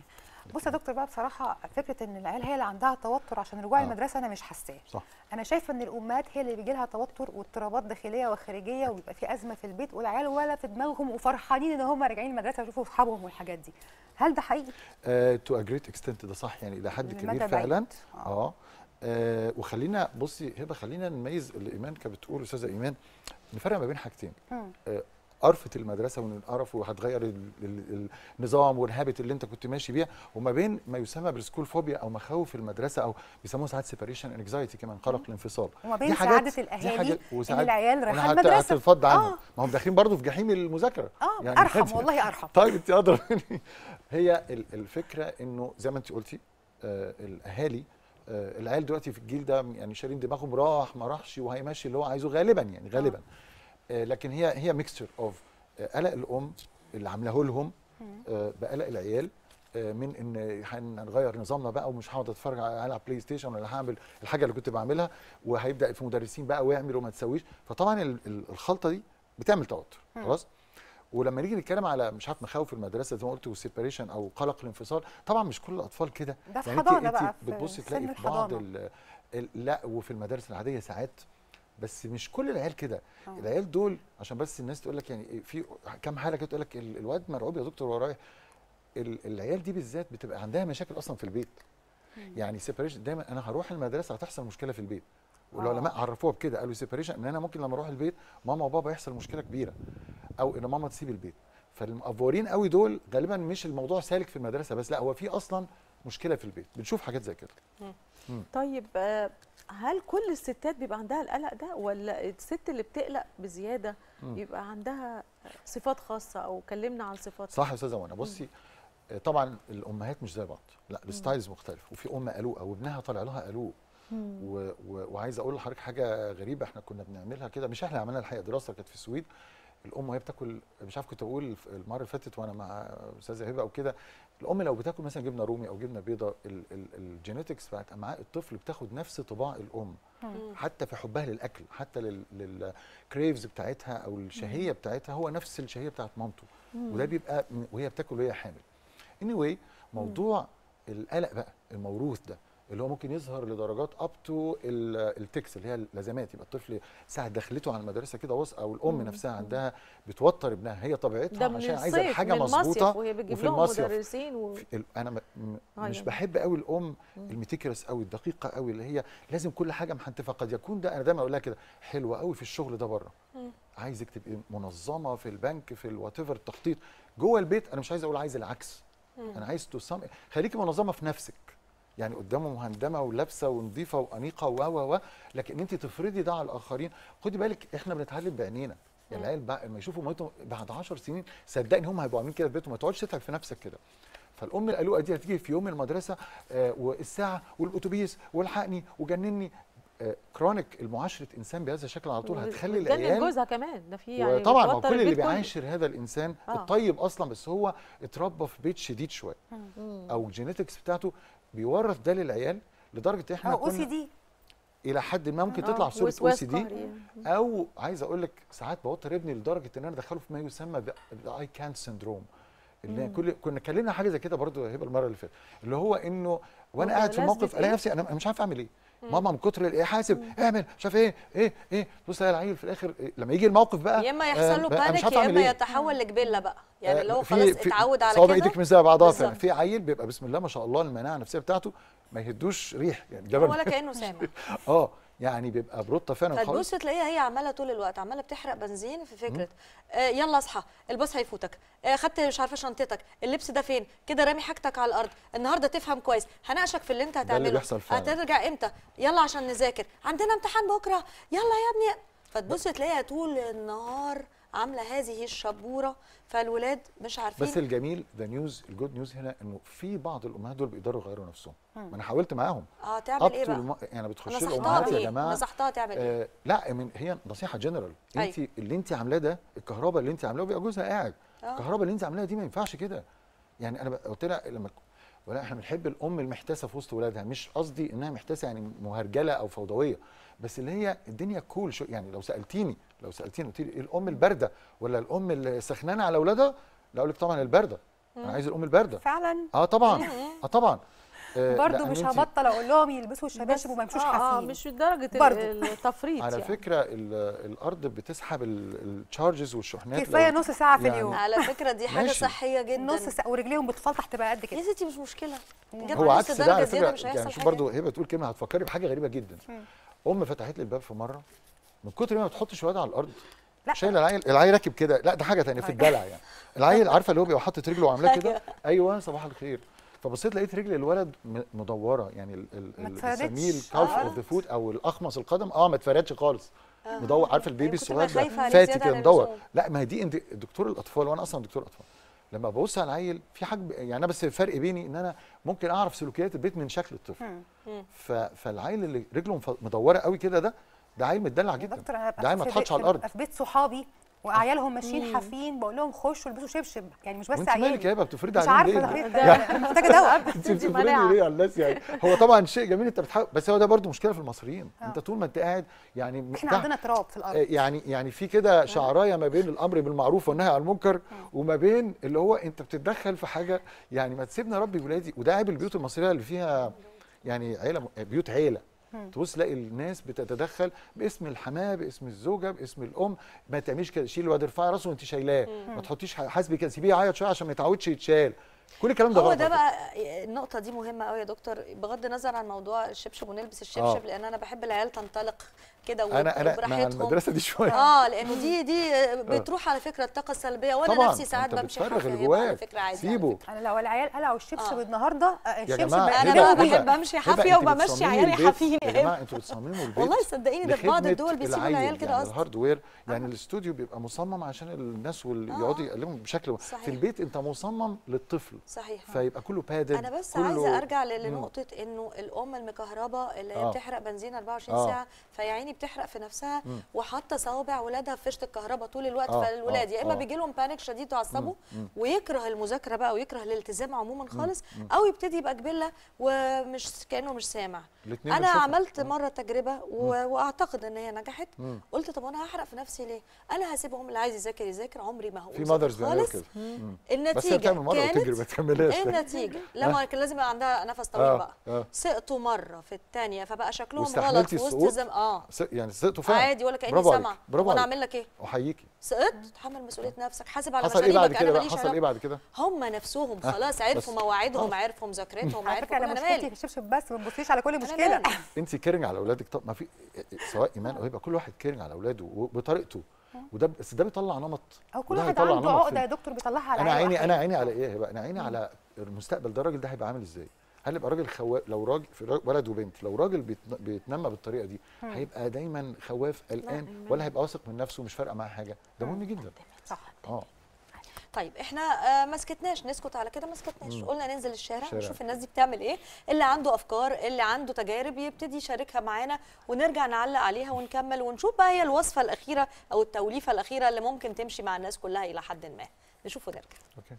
بص يا دكتور بقى بصراحه فكره ان العيال هي اللي عندها توتر عشان رجوع آه. المدرسه انا مش حاساه صح انا شايفه ان الامهات هي اللي بيجي لها توتر واضطرابات داخليه وخارجيه وبيبقى في ازمه في البيت والعيال ولا في دماغهم وفرحانين ان هم راجعين المدرسه يشوفوا اصحابهم والحاجات دي هل ده حقيقي تو ا جريت اكستنت ده صح يعني الى حد لمدى كبير بعيد. فعلا آه. اه آه، وخلينا بصي هبه خلينا نميز اللي ايمان كانت بتقول استاذه ايمان نفرق ما بين حاجتين مم. آه، قرفه المدرسه وان القرف وهتغير ال- ال- النظام والهابت اللي انت كنت ماشي بيها وما بين ما يسمى بالسكول فوبيا او مخاوف المدرسه او بيسموها ساعات سيبريشن انكزايتي كمان قلق الانفصال وما دي بين حاجات- سعاده دي الاهالي حاجات- ان وساعات- العيال رايحه أنا هت- المدرسه هتتفض عنهم آه. ما هم داخلين برضه في جحيم المذاكره اه يعني ارحم والله ارحم طيب انت ادرى مني هي ال- الفكره انه زي ما انت قلتي آه الاهالي آه العيال دلوقتي في الجيل ده يعني شارين دماغهم راح ما راحش وهيمشي اللي هو عايزه غالبا يعني غالبا آه لكن هي هي ميكستشر اوف قلق الام اللي عاملاه لهم آه بقلق العيال آه، من ان هنغير نظامنا بقى ومش هقعد اتفرج على العب بلاي ستيشن ولا هعمل الحاجه اللي كنت بعملها وهيبدا في مدرسين بقى ويعمل وما تسويش فطبعا ال- ال- الخلطه دي بتعمل توتر خلاص ولما نيجي نتكلم على مش عارف مخاوف المدرسه زي ما قلت والسيبريشن او قلق الانفصال طبعا مش كل الاطفال كده ده في يعني انت حضانة انت بقى، في بتبصي سن تلاقي في بعض الحضانة. ال ال لا وفي المدارس العاديه ساعات بس مش كل العيال كده آه. العيال دول عشان بس الناس تقول لك يعني في كام حاله كده تقول لك ال- الواد مرعوب يا دكتور ورايح ال- العيال دي بالذات بتبقى عندها مشاكل اصلا في البيت يعني سيبريشن دايما انا هروح المدرسه هتحصل مشكله في البيت والعلماء عرفوها بكده قالوا سيبريشن ان انا ممكن لما اروح البيت ماما وبابا يحصل مشكله كبيره او ان ماما تسيب البيت فالمقفورين قوي دول غالبا مش الموضوع سالك في المدرسه بس لا هو في اصلا مشكله في البيت بنشوف حاجات زي كده طيب آه، هل كل الستات بيبقى عندها القلق ده ولا الست اللي بتقلق بزياده مم. بيبقى عندها صفات خاصه او كلمنا عن صفات صح يا استاذه وانا بصي آه، طبعا الامهات مش زي بعض لا الستايلز مختلف وفي ام قلوقه وابنها طالع لها قلوق و... و... وعايز اقول لحضرتك حاجه غريبه احنا كنا بنعملها كده مش احنا عملنا الحقيقه دراسه كانت في السويد الام وهي بتاكل مش عارف كنت بقول المره اللي فاتت وانا مع استاذه هبه او كده الام لو بتاكل مثلا جبنه رومي او جبنه بيضاء الجينيتكس بتاعت امعاء الطفل بتاخد نفس طباع الام حتى في حبها للاكل حتى للكريفز بتاعتها او الشهيه بتاعتها هو نفس الشهيه بتاعت مامته وده بيبقى من- وهي بتاكل وهي حامل anyway موضوع القلق بقى الموروث ده اللي هو ممكن يظهر لدرجات اب تو التكس اللي هي اللازمات يبقى الطفل ساعه دخلته على المدرسه كده وص او الام نفسها عندها بتوتر ابنها هي طبيعتها ده من عشان عايزه الصيف الحاجه من المصيف مظبوطه وهي بتجيب وفي لهم المصيف مدرسين و... في ال- انا م- م- مش أيوة. بحب قوي الام الميتيكرس قوي الدقيقه قوي اللي هي لازم كل حاجه محنتفه قد يكون ده انا دايما اقول لها كده حلوه قوي في الشغل ده بره عايزك تبقي منظمه في البنك في الوات ايفر التخطيط جوه البيت انا مش عايز اقول عايز العكس انا عايز تصم خليكي منظمه في نفسك يعني قدامه مهندمه ولابسه ونظيفه وانيقه و و و لكن انت تفرضي ده على الاخرين خدي بالك احنا بنتعلم بعينينا يعني العيال بقى لما يشوفوا مامتهم بعد 10 سنين صدقني هم هيبقوا عاملين كده في بيتهم ما تقعدش تتعب في نفسك كده فالام القلوقه دي هتيجي في يوم المدرسه آه والساعه والاتوبيس والحقني وجنني آه كرونيك المعاشره انسان بهذا الشكل على طول هتخلي وتجنن العيال جوزها كمان ده في يعني وطبعا ما هو بتوتر كل اللي البيت كله. بيعاشر هذا الانسان آه. الطيب اصلا بس هو اتربى في بيت شديد شويه او الجينيتكس بتاعته بيورث ده للعيال لدرجه احنا او او سي كنا دي الى حد ما ممكن آه، تطلع في صوره او وسواس سي دي قهري. او عايز اقول لك ساعات بوتر ابني لدرجه ان انا ادخله في ما يسمى اي كان سندروم اللي كل كنا اتكلمنا حاجه زي كده برضو يا هبه المره اللي فاتت اللي هو انه وانا قاعد في بمناسبة الموقف الاقي إيه؟ نفسي انا أنا مش عارف اعمل ايه ماما من كتر الايه حاسب اعمل مش عارف ايه ايه ايه بص يا العيل في الاخر إيه لما يجي الموقف بقى يا اما آه، يحصل له بقى أنا مش بانيك عارف يا أعمل اما إيه. يتحول لجبله بقى يعني اللي هو في- خلاص في- اتعود على صوابع كده ايدك مش زي بعضها فعلا بالظبط. في عيل بيبقى بسم الله ما شاء الله المناعه النفسيه بتاعته ما يهدوش ريح يعني جبل ولا كانه سامع اه يعني بيبقى بروته فعلا خالص فتبص تلاقيها هي عماله طول الوقت عماله بتحرق بنزين في فكره آه يلا اصحى الباص هيفوتك آه خدت مش عارفه شنطتك اللبس ده فين كده رامي حاجتك على الارض النهارده تفهم كويس هناقشك في اللي انت اللي هتعمله بيحصل فعلا. هترجع امتى يلا عشان نذاكر عندنا امتحان بكره يلا يا ابني فتبص تلاقيها طول النهار عامله هذه الشبوره فالولاد مش عارفين بس الجميل ذا نيوز الجود نيوز هنا انه في بعض الامهات دول بيقدروا يغيروا نفسهم ما انا حاولت معاهم اه تعمل ايه up to بقى الم... يعني بتخش نصحتها الامهات يا بايه جماعه نصحتها تعمل ايه آه لا من هي نصيحه جنرال أيوة. انت اللي انت عاملاه ده الكهرباء اللي انت عاملاه بيبقى جوزها قاعد آه. الكهرباء اللي انت عاملاها دي ما ينفعش كده يعني انا بقى- قلت لها لما ولا احنا بنحب الام المحتاسه في وسط ولادها مش قصدي انها محتاسه يعني مهرجله او فوضويه بس اللي هي الدنيا كول شو يعني لو سالتيني لو سالتيني قلت لي إيه الام البارده ولا الام السخنانه على اولادها لا اقول لك طبعا البارده انا عايز الام البارده فعلا اه طبعا اه طبعا آه، برضو لأن مش أنت هبطل اقول لهم يلبسوا الشباشب وما يمشوش آه, اه حافين مش لدرجه برضو. ال- التفريط على يعني. فكره ال- الارض بتسحب التشارجز والشحنات كفايه لو- نص ساعه في يعني اليوم على فكره دي حاجه ماشي. صحيه جدا نص ساعه ورجليهم بتفلتح تبقى قد يا كده ستي مش مشكله جت هو نص عكس ده على درجة زيادة فكره مش يعني هيحصل شوف حاجة. برضه هبه تقول كلمه هتفكري بحاجه غريبه جدا ام فتحت لي الباب في مره من كتر ما بتحطش الواد على الارض لا. شايله العيل العيل راكب كده لا ده حاجه ثانيه في الدلع يعني العيل عارفه اللي هو بيبقى حاطط رجله وعاملاه كده ايوه صباح الخير فبصيت لقيت رجل الولد م- مدوره يعني ال- ال- ما ال- اتفردتش. بنسميه الكالف اوف ذا فوت او الاخمص القدم اه ما اتفردش خالص مدور عارفه البيبي كنت بقى الصغير خايفة ده عليه فاتي زيادة كده عن مدور اللزوم. لا ما هي دي انت دكتور الاطفال وانا اصلا دكتور اطفال لما ببص على العيل في حاجه يعني انا بس الفرق بيني ان انا ممكن اعرف سلوكيات البيت من شكل الطفل ف... فالعيل اللي رجله مف- مدوره قوي كده ده ده عيل متدلع يا جدا دكتور انا ده عيل ما في اتحطش بيت- على الارض ببقى في بيت صحابي وعيالهم ماشيين حافين بقول لهم خشوا البسوا شبشب يعني مش بس وانت مالك يا عيالي هبه بتفرضي مش عليهم عارفه ليه؟ ده انا محتاجه دواء انت بتدي بتفرضي مناعة. ليه على الناس يعني هو طبعا شيء جميل انت بتحاول بس هو ده برضو مشكله في المصريين انت طول ما انت قاعد يعني احنا تحت- عندنا تراب في آه، الارض يعني يعني في كده شعرايه ما بين الامر بالمعروف والنهي عن المنكر وما بين اللي هو انت بتتدخل في حاجه يعني ما تسيبني ربي ولادي وده عيب البيوت المصريه اللي فيها يعني عيله م- بيوت عيله تبص تلاقي الناس بتتدخل باسم الحماه باسم الزوجه باسم الام ما تعمليش كده شيل الواد ارفعي راسه وانت شايلاه ما تحطيش ح- حاسبي كده سيبيه يعيط شويه عشان ما يتعودش يتشال كل الكلام ده هو غلط ده على فكرة. بقى النقطة دي مهمة قوي يا دكتور بغض النظر عن موضوع الشبشب ونلبس الشبشب آه. لأن أنا بحب العيال تنطلق كده انا انا مع وبراحتهم المدرسه دي شويه اه لانه دي دي بتروح على فكره الطاقه السلبيه وانا طبعاً، نفسي ساعات أنت بمشي بتفرغ حافية اللي يبقى على جواك. فكره عادي سيبه انا لو العيال قلعوا الشبشب آه. النهارده آه، يا الشبشب جماعه بقى أنا هبة- بقى هبة- بحب أمشي هبة، حافية أنتوا وبمشي بتصمموا عيالي البيت- حافيين يا يا جماعه انتوا بتصمموا البيت والله صدقيني ده في بعض لخدمة الدول بيسيبوا العيال كده يعني اصلا الهاردوير يعني الاستوديو بيبقى مصمم عشان الناس واللي يقعدوا يقلموا بشكل صحيح. في البيت انت مصمم للطفل صحيح فيبقى كله بادد انا بس كله عايزه ارجع ل- مم. لنقطه انه الام المكهربه اللي هي آه. بتحرق بنزين 24 آه. ساعه فيا عيني بتحرق في نفسها وحاطه صوابع ولادها في فيشه الكهرباء طول الوقت آه. فالولاد يا اما آه. بيجي لهم بانيك شديد ويعصبوا ويكره المذاكره بقى ويكره الالتزام عموما خالص او يبتدي يبقى جبله ومش كانه مش سامع الاتنين انا بنشوفهم. عملت مره تجربه و... واعتقد ان هي نجحت قلت طب انا هحرق في نفسي ليه انا هسيبهم اللي عايز يذاكر يذاكر عمري ما هو في ماذرز بيعملوا خالص كده مم. بس هي النتيجه بتعمل مره وتجري ما كانت تكملهاش النتيجه لما كان لازم يبقى عندها نفس طويل آه، بقى آه. سقطوا مره في الثانيه فبقى شكلهم غلط واستحملتي في وسط السقوط؟ زم... اه س- يعني سقطوا فعلا عادي ولا كاني برافو عليك، سامعه برافو وانا عليك. اعمل لك ايه احييكي سقطت تحمل مسؤوليه نفسك حاسب على حصل ايه بعد مشاريبك كده انا بقى ماليش حصل علاقة. ايه بعد كده هم نفسهم آه، خلاص عرفوا بس. مواعيدهم عرفوا مذاكرتهم على عرفوا فكره كل انا انا مشكلتي مالي في الشبشب بس ما تبصيش على كل أنا مشكله مالي. انت كيرنج على اولادك طب ما في سواء ايمان او يبقى كل واحد كيرنج على اولاده وبطريقته وده بس ده بيطلع نمط او كل وده واحد هيطلع عنده نمط عقده يا فيه. دكتور بيطلعها على انا عيال عيني واحد. انا عيني على ايه هيبقى انا عيني على المستقبل ده الراجل ده هيبقى عامل ازاي هل يبقى راجل خواف لو راجل في راجل- ولد وبنت لو راجل بيتن- بيتنمى بالطريقه دي هيبقى دايما خواف قلقان ولا هيبقى واثق من نفسه مش فارقه معاه حاجه ده مهم جدا صح اه طيب احنا آه ما سكتناش نسكت على كده ما سكتناش قلنا ننزل الشارع الشارع. نشوف الناس دي بتعمل ايه اللي عنده افكار اللي عنده تجارب يبتدي يشاركها معانا ونرجع نعلق عليها ونكمل ونشوف بقى هي الوصفه الاخيره او التوليفه الاخيره اللي ممكن تمشي مع الناس كلها الى حد ما نشوف ونرجع اوكي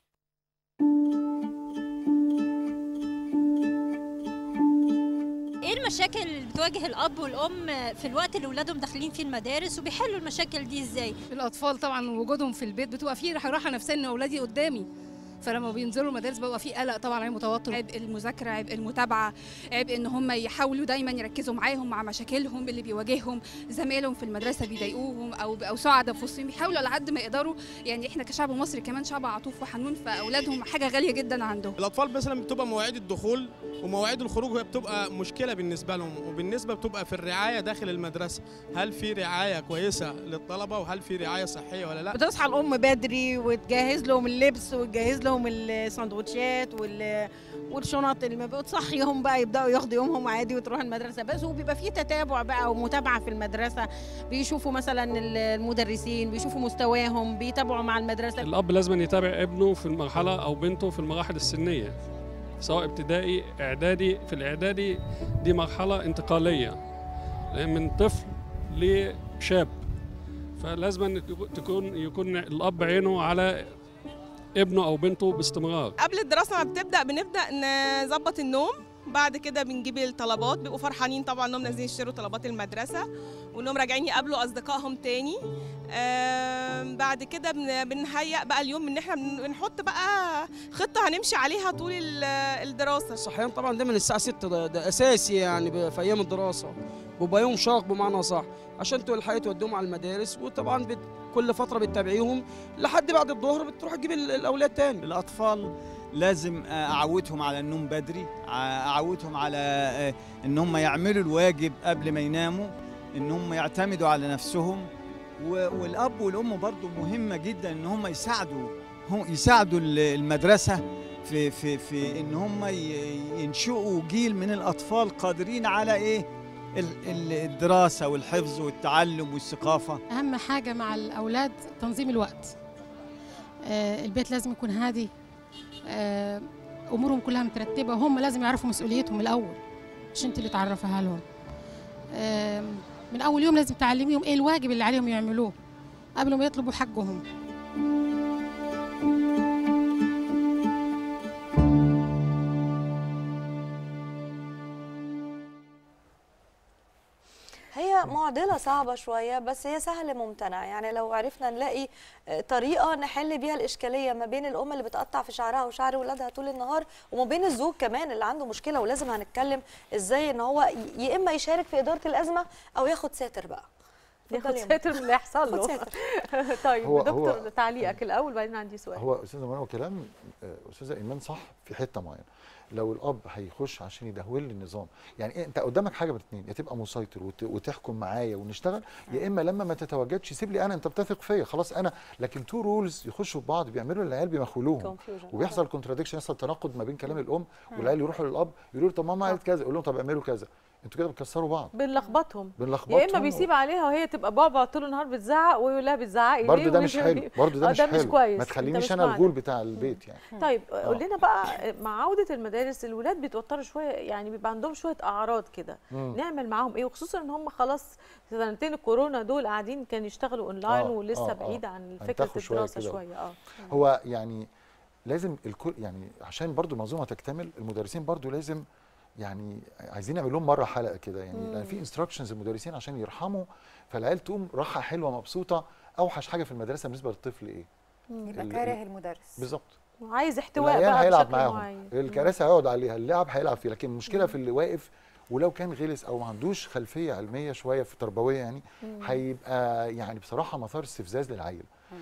ايه المشاكل اللي بتواجه الاب والام في الوقت اللي اولادهم داخلين فيه المدارس وبيحلوا المشاكل دي ازاي الاطفال طبعا وجودهم في البيت بتبقى فيه راحه راحه نفسيه ان اولادي قدامي فلما بينزلوا المدارس بيبقى فيه قلق طبعا عيب متوتر عبء المذاكره عبء المتابعه عبء ان هم يحاولوا دايما يركزوا معاهم مع مشاكلهم اللي بيواجههم زمايلهم في المدرسه بيضايقوهم او او سعداء في وسطهم بيحاولوا على قد ما يقدروا يعني احنا كشعب مصري كمان شعب عطوف وحنون فاولادهم حاجه غاليه جدا عندهم الاطفال مثلا بتبقى مواعيد الدخول ومواعيد الخروج هي بتبقى مشكله بالنسبه لهم وبالنسبه بتبقى في الرعايه داخل المدرسه هل في رعايه كويسه للطلبه وهل في رعايه صحيه ولا لا بتصحى الام بدري وتجهز لهم اللبس وتجهز لهم السندوتشات وال والشنط اللي ما بتصحيهم بقى يبداوا ياخدوا يومهم عادي وتروح المدرسه بس وبيبقى في تتابع بقى ومتابعه في المدرسه بيشوفوا مثلا المدرسين بيشوفوا مستواهم بيتابعوا مع المدرسه الاب لازم يتابع ابنه في المرحله او بنته في المراحل السنيه سواء ابتدائي اعدادي في الاعدادي دي مرحله انتقاليه من طفل لشاب فلازم تكون يكون الاب عينه على ابنه او بنته باستمرار قبل الدراسه ما بتبدا بنبدا نظبط النوم بعد كده بنجيب الطلبات بيبقوا فرحانين طبعا انهم نازلين يشتروا طلبات المدرسه وانهم راجعين يقابلوا اصدقائهم تاني آم، بعد كده بن- بنهيئ بقى اليوم ان احنا بن- بنحط بقى خطه هنمشي عليها طول ال- الدراسه الصحيان طبعا دايما الساعه 6 ده, ده اساسي يعني ب- في ايام الدراسه بيبقى يوم شاق بمعنى صح عشان تلحقي توديهم على المدارس وطبعا بت كل فتره بتتابعيهم لحد بعد الظهر بتروح تجيب ال- الاولاد تاني الاطفال لازم آه، اعودهم على النوم بدري ع- اعودهم على آه، ان هم يعملوا الواجب قبل ما يناموا ان هم يعتمدوا على نفسهم و- والاب والام برضو مهمه جدا ان هم يساعدوا هم يساعدوا ال- المدرسه في في في ان هم ي- ينشئوا جيل من الاطفال قادرين على ايه ال- ال- الدراسه والحفظ والتعلم والثقافه اهم حاجه مع الاولاد تنظيم الوقت آه، البيت لازم يكون هادي آه، امورهم كلها مترتبه وهم لازم يعرفوا مسؤوليتهم الاول مش انت اللي تعرفها لهم آه، من اول يوم لازم تعلميهم ايه الواجب اللي عليهم يعملوه قبل ما يطلبوا حقهم هي معضلة صعبة شوية بس هي سهل ممتنع يعني لو عرفنا نلاقي آه، طريقة نحل بيها الإشكالية ما بين الأم اللي بتقطع في شعرها وشعر ولادها طول النهار وما بين الزوج كمان اللي عنده مشكلة ولازم هنتكلم إزاي إن هو ي- يا إما يشارك في إدارة الأزمة أو ياخد ساتر بقى ياخد اتفضلي يا ساتر من اللي يحصل له خد ساتر. طيب هو- دكتور هو- تعليقك الاول بعدين عندي سؤال هو استاذه منى كلام آه، استاذه ايمان صح في حته معينه لو الاب هيخش عشان يدهول لي النظام يعني إيه انت قدامك حاجه من اتنين يا تبقى مسيطر وت... وتحكم معايا ونشتغل يا اما لما ما تتواجدش سيب لي انا انت بتثق فيا خلاص انا لكن تو رولز يخشوا في بعض بيعملوا العيال بيمخولوهم Confusion. وبيحصل كونتراديكشن يحصل تناقض ما بين كلام الام مم. والعيال يروحوا للاب يقولوا له طب ماما قالت كذا يقول لهم طب اعملوا كذا انتوا كده بتكسروا بعض بنلخبطهم بنلخبطهم يا اما بيسيب عليها وهي تبقى بعبع طول النهار بتزعق ويقول لها بتزعقي ليه برضه ده مش وانت- حلو برضه ده آه، مش حلو كويس ما أنت تخلينيش مش انا مع ده. الجول بتاع البيت يعني طيب آه. قول لنا بقى مع عوده المدارس الولاد بيتوتروا شويه يعني بيبقى عندهم شويه اعراض كده مم. نعمل معاهم ايه وخصوصا ان هم خلاص سنتين الكورونا دول قاعدين كانوا يشتغلوا اونلاين آه، ولسه آه، بعيد آه. عن فكره هنتاخوا شوية الدراسه كده. شويه اه هو يعني لازم الكل يعني عشان برضو المنظومه تكتمل المدرسين برضو لازم يعني عايزين نعمل لهم مره حلقه كده يعني مم. لان في انستراكشنز المدرسين عشان يرحموا فالعيال تقوم راحه حلوه مبسوطه اوحش حاجه في المدرسه بالنسبه للطفل ايه يبقى ال- كاره المدرس بالظبط وعايز احتواء العيال بقى هيلعب بشكل معاهم معين الكراسي هيقعد عليها اللعب هيلعب فيه لكن المشكله في اللي واقف ولو كان غلس او ما عندوش خلفيه علميه شويه في تربويه يعني مم. هيبقى يعني بصراحه مثار استفزاز للعيل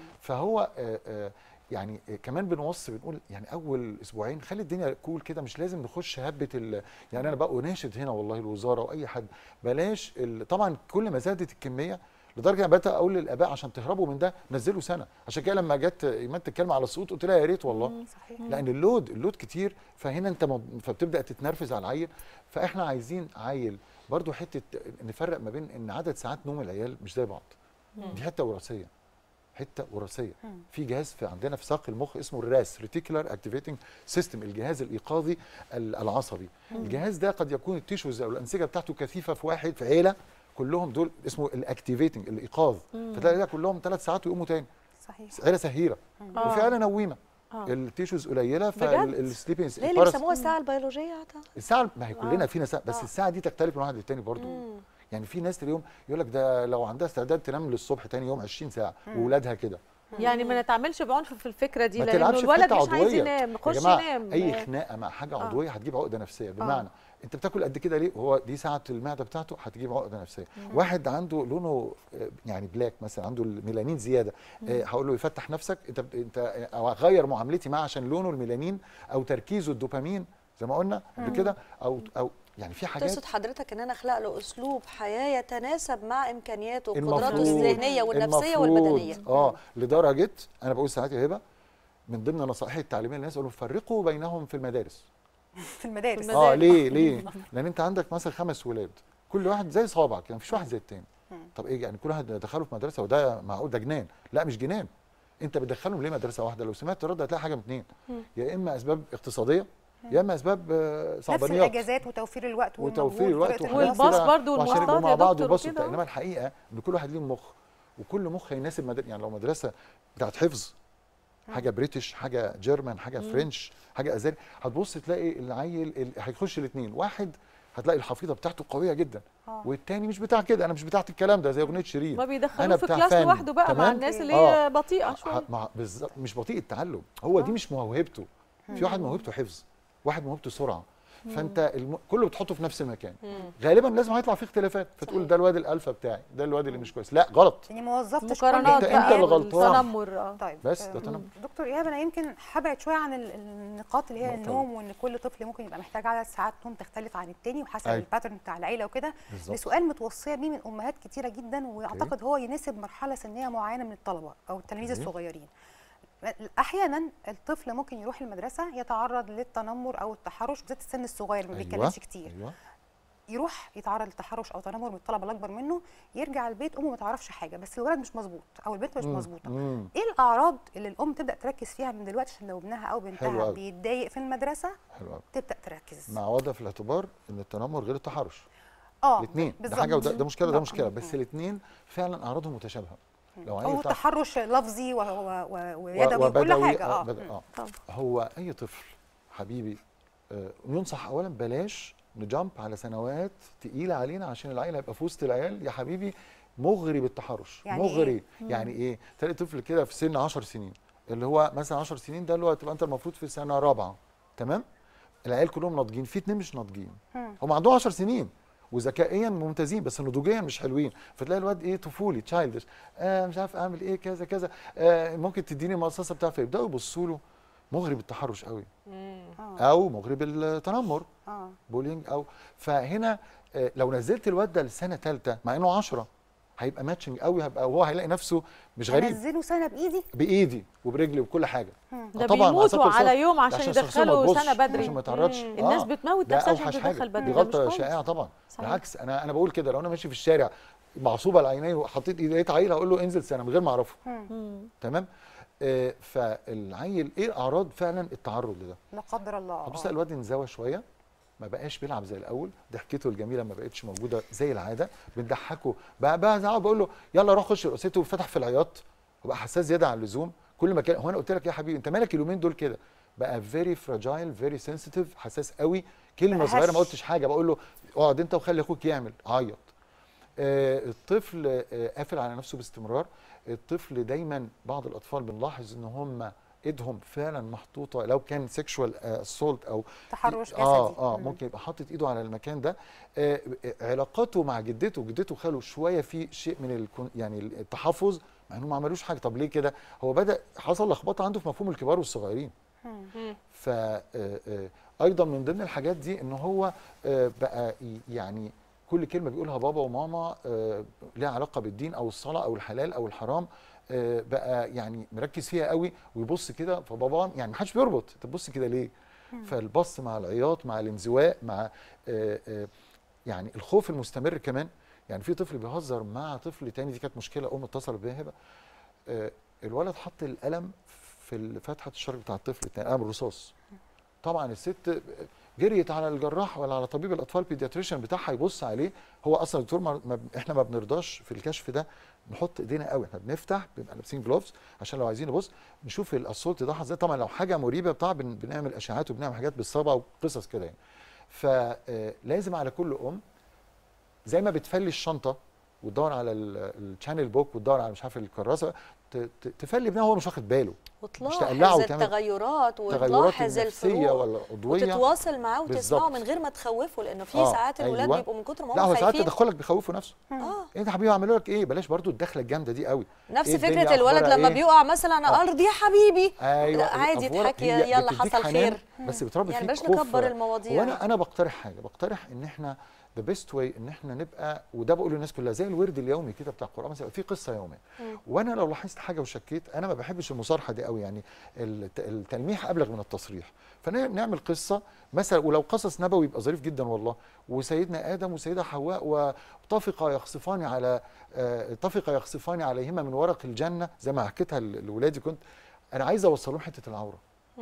فهو آه، آه، يعني آه، كمان بنوصي بنقول يعني اول اسبوعين خلي الدنيا كول كده مش لازم نخش هبه ال يعني انا بقى اناشد هنا والله الوزاره واي حد بلاش ال- طبعا كل ما زادت الكميه لدرجه انا بقيت اقول للاباء عشان تهربوا من ده نزلوا سنه عشان كده لما جت ايمان تتكلم على الصوت قلت لها يا ريت والله صحيح لان اللود اللود كتير فهنا انت مب- فبتبدا تتنرفز على العيل فاحنا عايزين عيل برضو حته نفرق ما بين ان عدد ساعات نوم العيال مش زي بعض دي حته وراثيه حته وراثيه مم. في جهاز في عندنا في ساق المخ اسمه الراس ريتيكولار اكتيفيتنج سيستم الجهاز الايقاظي ال- العصبي مم. الجهاز ده قد يكون التيشوز او الانسجه بتاعته كثيفه في واحد في عيله كلهم دول اسمه الاكتيفيتنج الايقاظ مم. فتلاقي ده كلهم ثلاث ساعات ويقوموا تاني صحيح عيله سهيره آه. وفي عيله نويمه آه. التيشوز قليله بجد؟ فالسليبنج ليه اللي بيسموها الساعة البيولوجية عطا؟ الساعه ما هي كلنا آه. فينا ساعه بس آه. الساعه دي تختلف من واحد للتاني برضو مم. يعني في ناس اليوم يقول لك ده لو عندها استعداد تنام للصبح تاني يوم 20 ساعه مم. واولادها كده يعني ما نتعاملش بعنف في الفكره دي ما لانه تلعبش في الولد حته مش عايز عضويه ينام يا خش جماعه ينام اي خناقه مع حاجه آه. عضويه هتجيب عقده نفسيه بمعنى انت بتاكل قد كده ليه وهو دي ساعه المعده بتاعته هتجيب عقده نفسيه مم. واحد عنده لونه آه، يعني بلاك مثلا عنده الميلانين زياده آه، هقول له يفتح نفسك انت بت- انت او اغير معاملتي معاه عشان لونه الميلانين او تركيزه الدوبامين زي ما قلنا قبل مم. كده او او يعني في حاجات تقصد حضرتك ان انا اخلق له اسلوب حياه يتناسب مع امكانياته وقدراته المفروض- الذهنيه والنفسيه المفروض والبدنيه اه لدرجه انا بقول ساعات يا هبه من ضمن نصائحي التعليميه للناس اقول لهم فرقوا بينهم في المدارس في المدارس اه ليه ليه لان انت عندك مثلا خمس ولاد كل واحد زي صوابعك يعني مفيش واحد زي التاني طب ايه يعني كل واحد دخله في مدرسه وده معقول ده جنان لا مش جنان انت بتدخلهم ليه مدرسه واحده لو سمعت الرد هتلاقي حاجه من اتنين مم. يا اما اسباب اقتصاديه يا اما اسباب آه، نفس صعبانيات الاجازات وتوفير الوقت وتوفير والمجهود الوقت وطريقة وحاجات الدراسة. كده برضو وعشان يبقوا والمواصلات مع يا بعض دكتور ويبصوا وكده. انما الحقيقه ان كل واحد ليه مخ وكل مخ هيناسب مدرسة يعني لو مدرسه بتاعت حفظ حاجه بريتش حاجه جيرمان حاجه مم. فرنش حاجه ازاري هتبص تلاقي العيل ال- هيخش الاثنين واحد هتلاقي الحفيظه بتاعته قويه جدا آه. والتاني مش بتاع كده انا مش بتاعت الكلام ده زي اغنيه شيرين ما أنا بيدخلوه في بتاع كلاس فن. لوحده بقى مع تمام؟ الناس اللي آه. هي بطيئه ه- شويه مع بالظبط مش بطيء التعلم هو دي مش موهبته في واحد موهبته حفظ واحد موهبته سرعه مم. فانت الم... كله بتحطه في نفس المكان مم. غالبا لازم هيطلع فيه اختلافات فتقول ده الواد الالفا بتاعي ده الواد اللي مش كويس لا غلط يعني ما وظفتش مقارنات أنت- أنت اللي بقى غلطان. والتنمر اه طيب بس آه، ده تنمر. دكتور ايهاب انا يمكن هبعد شويه عن ال- النقاط اللي هي نقطة. النوم وان كل طفل ممكن يبقى محتاج عدد ساعات نوم تختلف عن التاني وحسب أيوة. الباترن بتاع العيله وكده بالظبط. لسؤال متوصيه بيه من امهات كتيره جدا واعتقد هو يناسب مرحله سنيه معينه من الطلبه او التلاميذ أوكي. الصغيرين احيانا الطفل ممكن يروح المدرسه يتعرض للتنمر او التحرش بالذات السن الصغير اللي ما بيتكلمش كتير ايوه يروح يتعرض لتحرش او تنمر من الطلبه الاكبر منه يرجع البيت امه ما تعرفش حاجه بس الولد مش مظبوط او البنت مش مم. مظبوطه مم. ايه الاعراض اللي الام تبدا تركز فيها من دلوقتي عشان لو ابنها او حلو بنتها أوي. بيتضايق في المدرسه حلو قوي تبدا تركز مع وضع في الاعتبار ان التنمر غير التحرش اه الاثنين ده بالظبط. حاجه وده ده مشكله ده بالظبط. مشكله بس الاثنين فعلا اعراضهم متشابهه لو او عيل بتاع- تحرش لفظي و- و- و- و- ويدوي وكل وبدوي، حاجه آه، اه بدأ- آه. طبعا. هو اي طفل حبيبي آه، ينصح اولا بلاش نجامب على سنوات تقيله علينا عشان العيل هيبقى في وسط العيال يا حبيبي مغري بالتحرش يعني مغري إيه؟ يعني ايه تلاقي طفل كده في سن 10 سنين اللي هو مثلا 10 سنين ده اللي هو تبقى انت المفروض في سنه رابعه تمام العيال كلهم ناضجين في اتنين مش ناضجين مم. هم عندهم 10 سنين وذكائيا ممتازين بس نضوجيا مش حلوين فتلاقي الواد ايه طفولي تشايلدش آه مش عارف اعمل ايه كذا كذا آه ممكن تديني مصاصه بتاع فيبداوا يبصوا له مغري بالتحرش قوي آه. او مغري بالتنمر اه بولينج او فهنا آه، لو نزلت الواد ده لسنه ثالثه مع انه 10 هيبقى ماتشنج قوي هيبقى وهو هيلاقي نفسه مش غريب انزله سنه بايدي بايدي وبرجلي وبكل حاجه مم. ده طبعاً مع بيموتوا سكر على صوت. يوم ده عشان الشخصية ما يدخلوا تبصش، سنه بدري عشان ما يتعرضش مم. الناس آه. بتموت ده نفسها عشان أوحش حاجة. تدخل بدري دي ده مش غلطه كويس. شائعه طبعا صحيح. بالعكس انا انا بقول كده لو انا ماشي في الشارع معصوبه العينين وحطيت ايدي لقيت عيل هقول له انزل سنه من غير ما اعرفه مم. تمام آه فالعيل ايه اعراض فعلا التعرض لده لا قدر الله هتبص آه. تلاقي الواد انزوى شويه ما بقاش بيلعب زي الاول ضحكته الجميله ما بقتش موجوده زي العاده بنضحكه بقى بقى زعق بقول له يلا روح خش رقصته وفتح في العياط وبقى حساس زياده عن اللزوم كل ما كان هو انا قلت لك يا حبيبي انت مالك اليومين دول كده بقى فيري فراجايل فيري سنسيتيف حساس قوي كلمه بقى صغيره ما هش. قلتش حاجه بقول له اقعد انت وخلي اخوك يعمل عيط آه الطفل آه قافل على نفسه باستمرار الطفل دايما بعض الاطفال بنلاحظ ان هم ايدهم فعلا محطوطه لو كان سيكشوال اسولت او تحرش جسدي اه اه مم. ممكن يبقى حاطط ايده على المكان ده آه آه، علاقاته مع جدته جدته خاله شويه في شيء من الكون يعني التحفظ مع انهم ما عملوش حاجه طب ليه كده هو بدا حصل لخبطه عنده في مفهوم الكبار والصغيرين ف آه، آه، ايضا من ضمن الحاجات دي ان هو آه، بقى ي- يعني كل كلمه بيقولها بابا وماما آه، ليها علاقه بالدين او الصلاه او الحلال او الحرام آه، بقى يعني مركز فيها قوي ويبص كده فبابا يعني ما حدش بيربط انت تبص كده ليه فالبص مع العياط مع الانزواء مع آه، آه، يعني الخوف المستمر كمان يعني في طفل بيهزر مع طفل تاني دي كانت مشكله ام اتصلت بيها هبه آه، الولد حط القلم في فتحه الشرج بتاع الطفل التاني قلم الرصاص طبعا الست جريت على الجراح ولا على طبيب الاطفال بيدياتريشن بتاعها يبص عليه هو اصلا الدكتور ما ما احنا ما بنرضاش في الكشف ده نحط ايدينا قوي احنا بنفتح بنبقى لابسين جلوفز عشان لو عايزين نبص نشوف الاسولت ده ازاي طبعا لو حاجه مريبه بتاع بن بنعمل اشعاعات وبنعمل حاجات بالصبع وقصص كده يعني فلازم على كل ام زي ما بتفلي الشنطه وتدور على الشانل بوك وتدور على مش عارف الكراسه ت- ت- تفلي ابنها وهو مش واخد باله وتلاحظ تقلعه وتعمل التغيرات تغيرات وتلاحظ النفسيه الفروق ولا عضويه وتتواصل معاه وتسمعه بالظبط. من غير ما تخوفه لانه في آه، ساعات الولاد أيوة. بيبقوا من كتر ما لا هم هو ساعات خايفين تدخلك بيخوفوا نفسه اه انت يا حبيبي عملوا لك ايه بلاش برضو الدخله الجامده دي قوي نفس إيه الدنيا فكره الولد أخبارها لما إيه؟ بيقع مثلا آه. ارض يا حبيبي ايوه لا، عادي الأفورة اضحك هي يلا بتديك حصل حنان، خير بس بتربي يعني فيك بلاش خوف نكبر المواضيع وانا انا بقترح حاجه بقترح ان احنا ذا بيست واي ان احنا نبقى وده بقول للناس كلها زي الورد اليومي كده بتاع القران مثلا يبقى في قصه يوميه مم. وانا لو لاحظت حاجه وشكيت انا ما بحبش المصارحه دي قوي يعني الت- التلميح ابلغ من التصريح فنعمل قصه مثلا ولو قصص نبوي يبقى ظريف جدا والله وسيدنا ادم وسيده حواء وطفقا يخصفان على آه، طفقا يخصفان عليهما من ورق الجنه زي ما حكيتها ل- لاولادي كنت انا عايز اوصل لهم حته العوره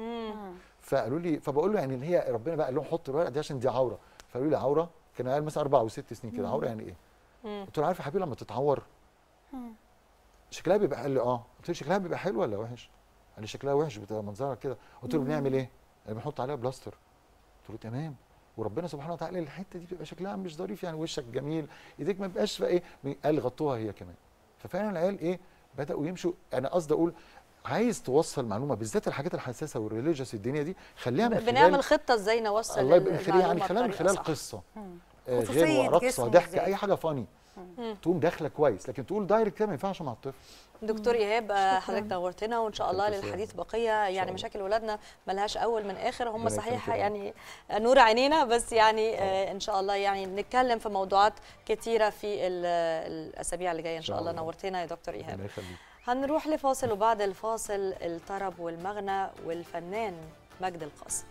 فقالوا لي فبقول له يعني اللي هي ربنا بقى قال لهم حط الورقه دي عشان دي عوره فقالوا لي عوره كان قال مثلا اربع وست سنين كده مم. عوره يعني ايه؟ مم. قلت له عارف يا حبيبي لما تتعور شكلها بيبقى قال لي اه قلت له شكلها بيبقى حلو ولا وحش؟ قال لي شكلها وحش بتبقى منظرها كده قلت له مم. بنعمل ايه؟ قال بنحط عليها بلاستر قلت له تمام وربنا سبحانه وتعالى الحته دي بيبقى شكلها مش ظريف يعني وشك جميل ايديك ما بيبقاش فيها ايه قال غطوها هي كمان ففعلا العيال ايه بداوا يمشوا انا قصدي اقول عايز توصل معلومه بالذات الحاجات الحساسه والريليجيوس الدنيا دي خليها من بنعمل خلال خطه ازاي نوصل الله يبقى خليها يعني المعلومة خلال من بطريقة خلال صح. قصه مم. آه، خصوصية غنوه رقصه جسمه ضحكه إزاي. اي حاجه فاني مم. تقوم داخله كويس لكن تقول دايركت كده ما ينفعش مع الطفل دكتور ايهاب آه، حضرتك نورتنا وان شاء الله شكراً كتير. للحديث بقيه يعني مشاكل ولادنا ملهاش اول من اخر هم ربنا صحيح يخليك يا رب. يعني نور عينينا بس يعني آه، ان شاء الله يعني نتكلم في موضوعات كتيره في ال- الاسابيع اللي جايه ان شاء الله نورتنا يا دكتور ايهاب ربنا يخليك هنروح لفاصل وبعد الفاصل الطرب والمغنى والفنان مجد القاسم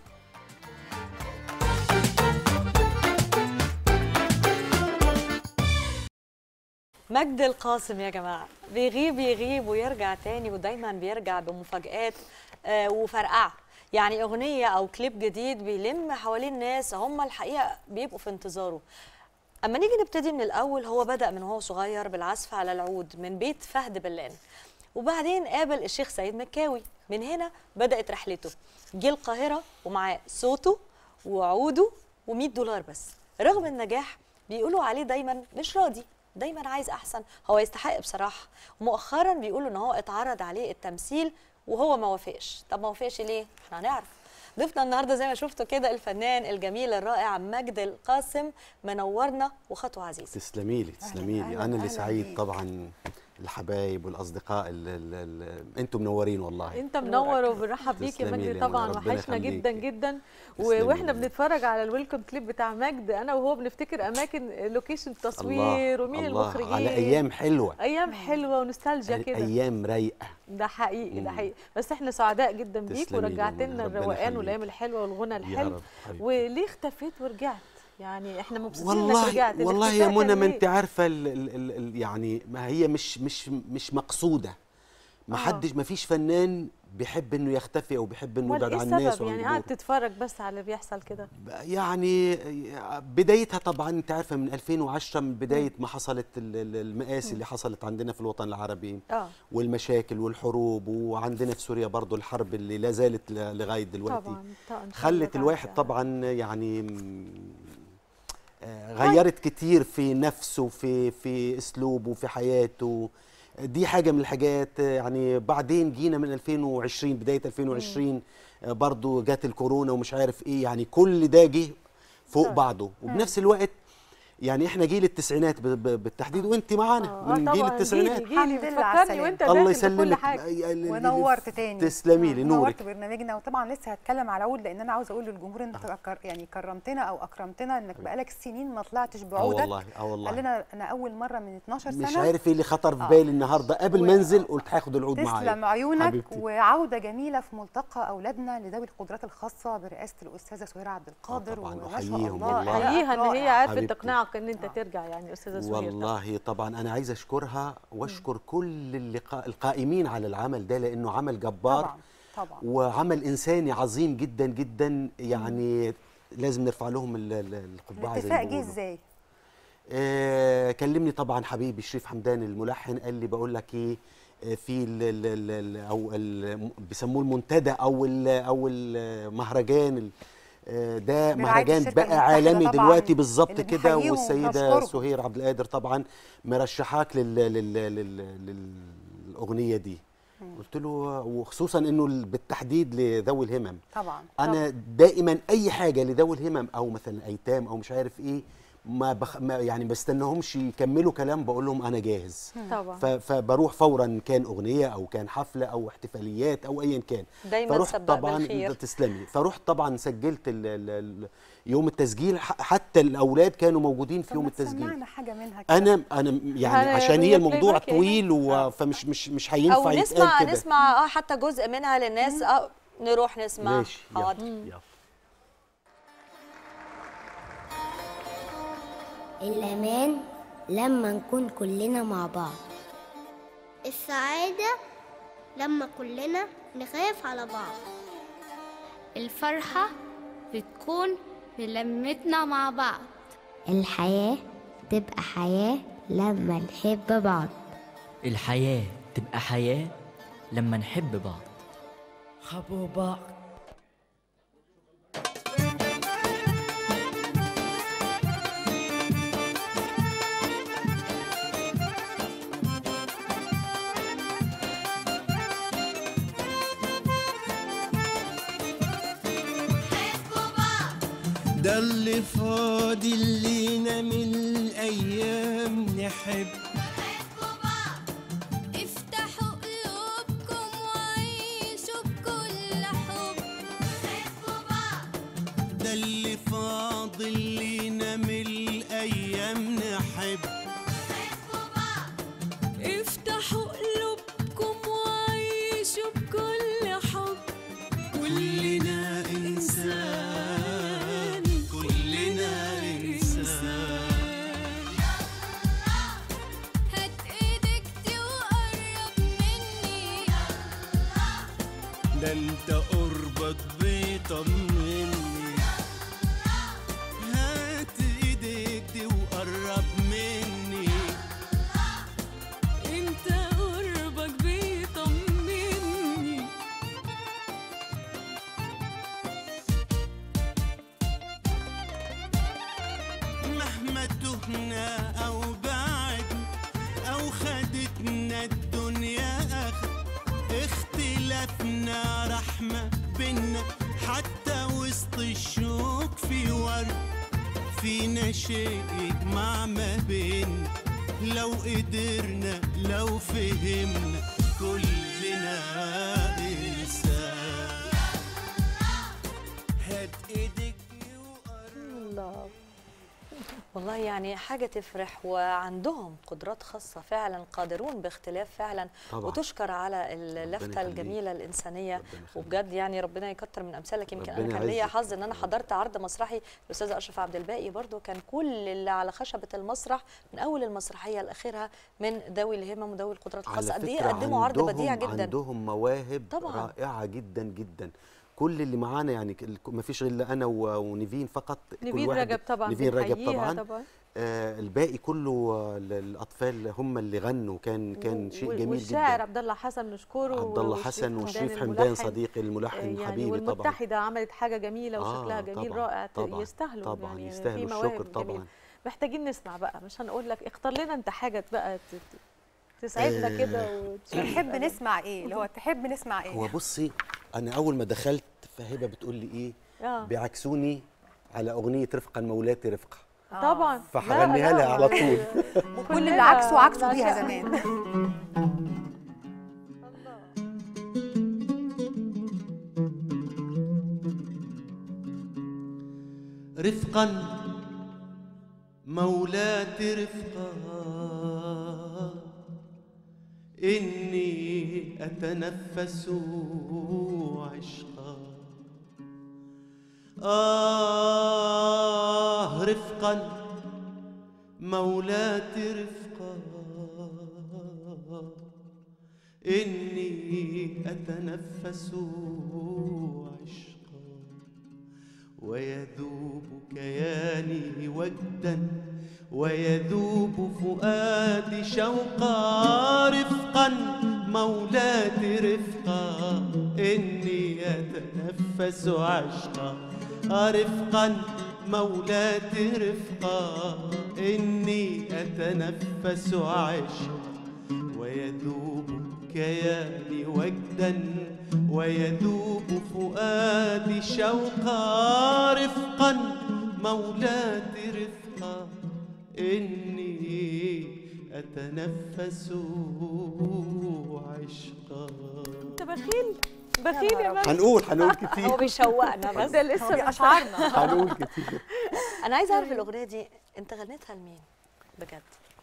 مجد القاسم يا جماعة بيغيب يغيب ويرجع تاني ودايما بيرجع بمفاجآت آه، وفرقعة يعني أغنية أو كليب جديد بيلم حوالين ناس هم الحقيقة بيبقوا في انتظاره أما نيجي نبتدي من الأول هو بدأ من هو صغير بالعزف على العود من بيت فهد بلان وبعدين قابل الشيخ سيد مكاوي من هنا بدأت رحلته جه القاهرة ومعاه صوته وعوده و100 دولار بس رغم النجاح بيقولوا عليه دايما مش راضي دايما عايز احسن هو يستحق بصراحه ومؤخرا بيقولوا ان هو اتعرض عليه التمثيل وهو ما وافقش طب ما وافقش ليه احنا هنعرف ضيفنا النهارده زي ما شفتوا كده الفنان الجميل الرائع مجد القاسم منورنا وخطوه عزيزه تسلمي لي تسلمي أهلاً، لي انا اللي أهلاً سعيد بيك. طبعا الحبايب والاصدقاء ال ال ال انتم منورين والله انت منور وبنرحب بيك يا تسلمي لي مجدي يا طبعا منى، ربنا وحشنا يخليك. جدا جدا و- تسلمي واحنا لي. بنتفرج على الويلكم كليب بتاع مجد انا وهو بنفتكر اماكن لوكيشن تصوير ومين الله المخرجين على ايام حلوه ايام حلوه ونوستالجيا كده ايام رايقه ده حقيقي ده مم. حقيقي بس احنا سعداء جدا بيك تسلمي لي ورجعت يا لنا منى، ربنا الروقان يخليك. والايام الحلوه والغنى يا الحلو رب، حبيبتي. وليه اختفيت ورجعت يعني احنا مبسوطين انك والله رجعت والله يا الاختفاء منى كان ما ليه؟ انت عارفه ال ال ال ال يعني ما هي مش مش مش مقصوده ما آه. حدش ما فيش فنان بيحب انه يختفي او بيحب انه امال يبعد ايه عن الناس السبب وعن يعني الجمهور. قاعد تتفرج بس على اللي بيحصل كده يعني بدايتها طبعا انت عارفه من 2010 من بدايه ما حصلت ال- ال- المآسي اللي حصلت عندنا في الوطن العربي اه والمشاكل والحروب وعندنا في سوريا برضو الحرب اللي لا زالت ل- لغايه دلوقتي طبعا طبعا خلت الواحد طبعا يعني م- آه، غيرت كتير في نفسه في في اسلوبه في حياته دي حاجه من الحاجات آه، يعني بعدين جينا من 2020 بدايه 2020 آه، برضو جات الكورونا ومش عارف ايه يعني كل ده جه فوق طبعاً. بعضه وبنفس الوقت يعني احنا جيل التسعينات ب- ب- بالتحديد وانت معانا من جيل التسعينات جيلي جيلي الحمد لله على بتفكرني وانت الله داخل بكل يسلمك حاجه ال- ال- ونورت تاني تسلمي لي نورك نورت برنامجنا وطبعا لسه هتكلم على عود لان انا عاوزه اقول للجمهور انت أكر يعني كرمتنا او اكرمتنا انك بقالك سنين ما طلعتش اه بعودك والله اه والله قال لنا انا اول مره من 12 سنه مش عارف ايه اللي خطر في آه. بالي النهارده قبل ما انزل قلت هاخد العود معايا تسلم عيونك حبيبتي. وعوده جميله في ملتقى اولادنا لذوي القدرات الخاصه برئاسه الاستاذه سهير عبد القادر طبعاً، وما شاء أحييهم الله والله. أداء حقيقة ان هي رائع. عرفت حبيبتي. تقنعك ان انت ترجع يعني استاذه سهير طبعاً. والله طبعا انا عايز اشكرها واشكر كل اللي قا- القائمين على العمل ده لانه عمل جبار طبعا طبعا وعمل انساني عظيم جدا جدا يعني لازم نرفع لهم ال- ال- القبعه زي ما الاتفاق جه بيقولوا. ازاي؟ آه كلمني طبعا حبيبي شريف حمدان الملحن قال لي بقول لك ايه آه، في ال ال ال ال او ال بيسموه المنتدى او ال او المهرجان ال- آه، ده برعاية مهرجان الشركة بقى المتحدة عالمي طبعاً، دلوقتي بالظبط اللي كده بنحييهم والسيده ونشكرهم. سهير عبد القادر طبعا مرشحاك لل لل لل للاغنيه دي قلت له وخصوصا انه ال- بالتحديد لذوي الهمم طبعا انا دائما اي حاجه لذوي الهمم او مثلا ايتام او مش عارف ايه ما, بخ... ما يعني بستناهمش يكملوا كلام بقول لهم انا جاهز طبعا ف... فبروح فورا كان اغنيه او كان حفله او احتفاليات او ايا كان دايما فرحت سبق طبعا بالخير. تسلمي فرحت طبعا سجلت ال... ال... ال... يوم التسجيل ح- حتى الاولاد كانوا موجودين في طب يوم ما التسجيل تسمعنا حاجه منها كده انا انا يعني هن- عشان هي هي الموضوع playback يعني؟ طويل و... فمش مش مش هينفع او يتقال نسمع كده نسمع اه حتى جزء منها للناس اه نروح نسمع ماشي يلا حاضر يلا الأمان لما نكون كلنا مع بعض السعادة لما كلنا نخاف على بعض الفرحة بتكون بلمتنا مع بعض الحياة تبقى حياة لما نحب بعض الحياة تبقى حياة لما نحب بعض حبوا بعض ده اللي فاضل لينا من الايام نحب افتحوا قلوبكم وعيشوا بكل حب حبوا بعض ده اللي فاضل لينا من الايام نحب افتحوا قلوبكم وعيشوا بكل حب كلنا انسان كلنا انسان هات ايدك دي وقرب مني ده انت قربك بيطمني هات ايديك دي وقرب مني انت قربك بيطمني مهما تهنا او بعدنا او خدتنا الدنيا اخد اختلافنا رحمة بينا حتى وسط الشوك في ورد فينا شيء يجمع ما بينا لو قدرنا لو فهمنا كلنا انسان هات ايدك الله والله يعني حاجة تفرح وعندهم قدرات خاصة فعلا قادرون باختلاف فعلا طبعاً. وتشكر على اللفتة يخليك. الجميلة الإنسانية وبجد يعني ربنا يكتر من أمثالك يمكن أنا ربنا كان ليا يعزك. حظ إن أنا حضرت عرض مسرحي الأستاذ أشرف عبد الباقي برضو كان كل اللي على خشبة المسرح من أول المسرحية لآخرها من ذوي الهمم وذوي القدرات على الخاصة قد إيه فكرة قدموا عرض بديع عندهم- جدا عندهم مواهب طبعاً. رائعة جدا جدا كل اللي معانا يعني ما فيش غير انا و- ونيفين فقط كل نيفين واحد- رجب طبعاً نيفين رجب بنحييها طبعا, طبعاً. آه الباقي كله آه، ال- الاطفال هم اللي غنوا كان كان شيء وال- جميل والشاعر جدا عبد الله حسن نشكره عبد الله وشريف حسن حمدان وشريف حمدان الملحن. صديقي الملحن يعني حبيبي طبعا والمتحده عملت حاجه جميله آه، وشكلها جميل طبعاً، رائع طبعاً، يستاهلوا طبعاً، يعني يستاهلوا في الشكر مواهب طبعاً. جميلة. محتاجين نسمع بقى مش هنقول لك اختار لنا انت حاجه بقى ت- ت- تسعدنا آه. كده وتشوف تحب نسمع ايه اللي هو تحب نسمع ايه هو بصي انا اول ما دخلت فهبه بتقول لي ايه آه. بيعكسوني على اغنيه رفقا مولاتي رفقه طبعا فهغنيها لا، لها لا، على طول وكل اللي عكسه عكسه بيها زمان رفقا مولاتي رفقا إني أتنفس عشقا آه رفقا مولاتي رفقا إني أتنفس عشقا ويذوب كياني وجدا ويذوب فؤادي شوقا رفقا مولاتي رفقا إني أتنفس عشقا آه رفقا مولاتي رفقا إني أتنفس عشقا ويذوب كياني وجدا ويذوب فؤادي شوقا رفقا مولاتي رفقا إني أتنفس عشقا انت بخيل بخيل يا مجد هنقول هنقول كتير هو بيشوقنا بس ده لسه هو بأشعارنا. هنقول كتير أنا عايزة أعرف الأغنية دي أنت غنيتها لمين بجد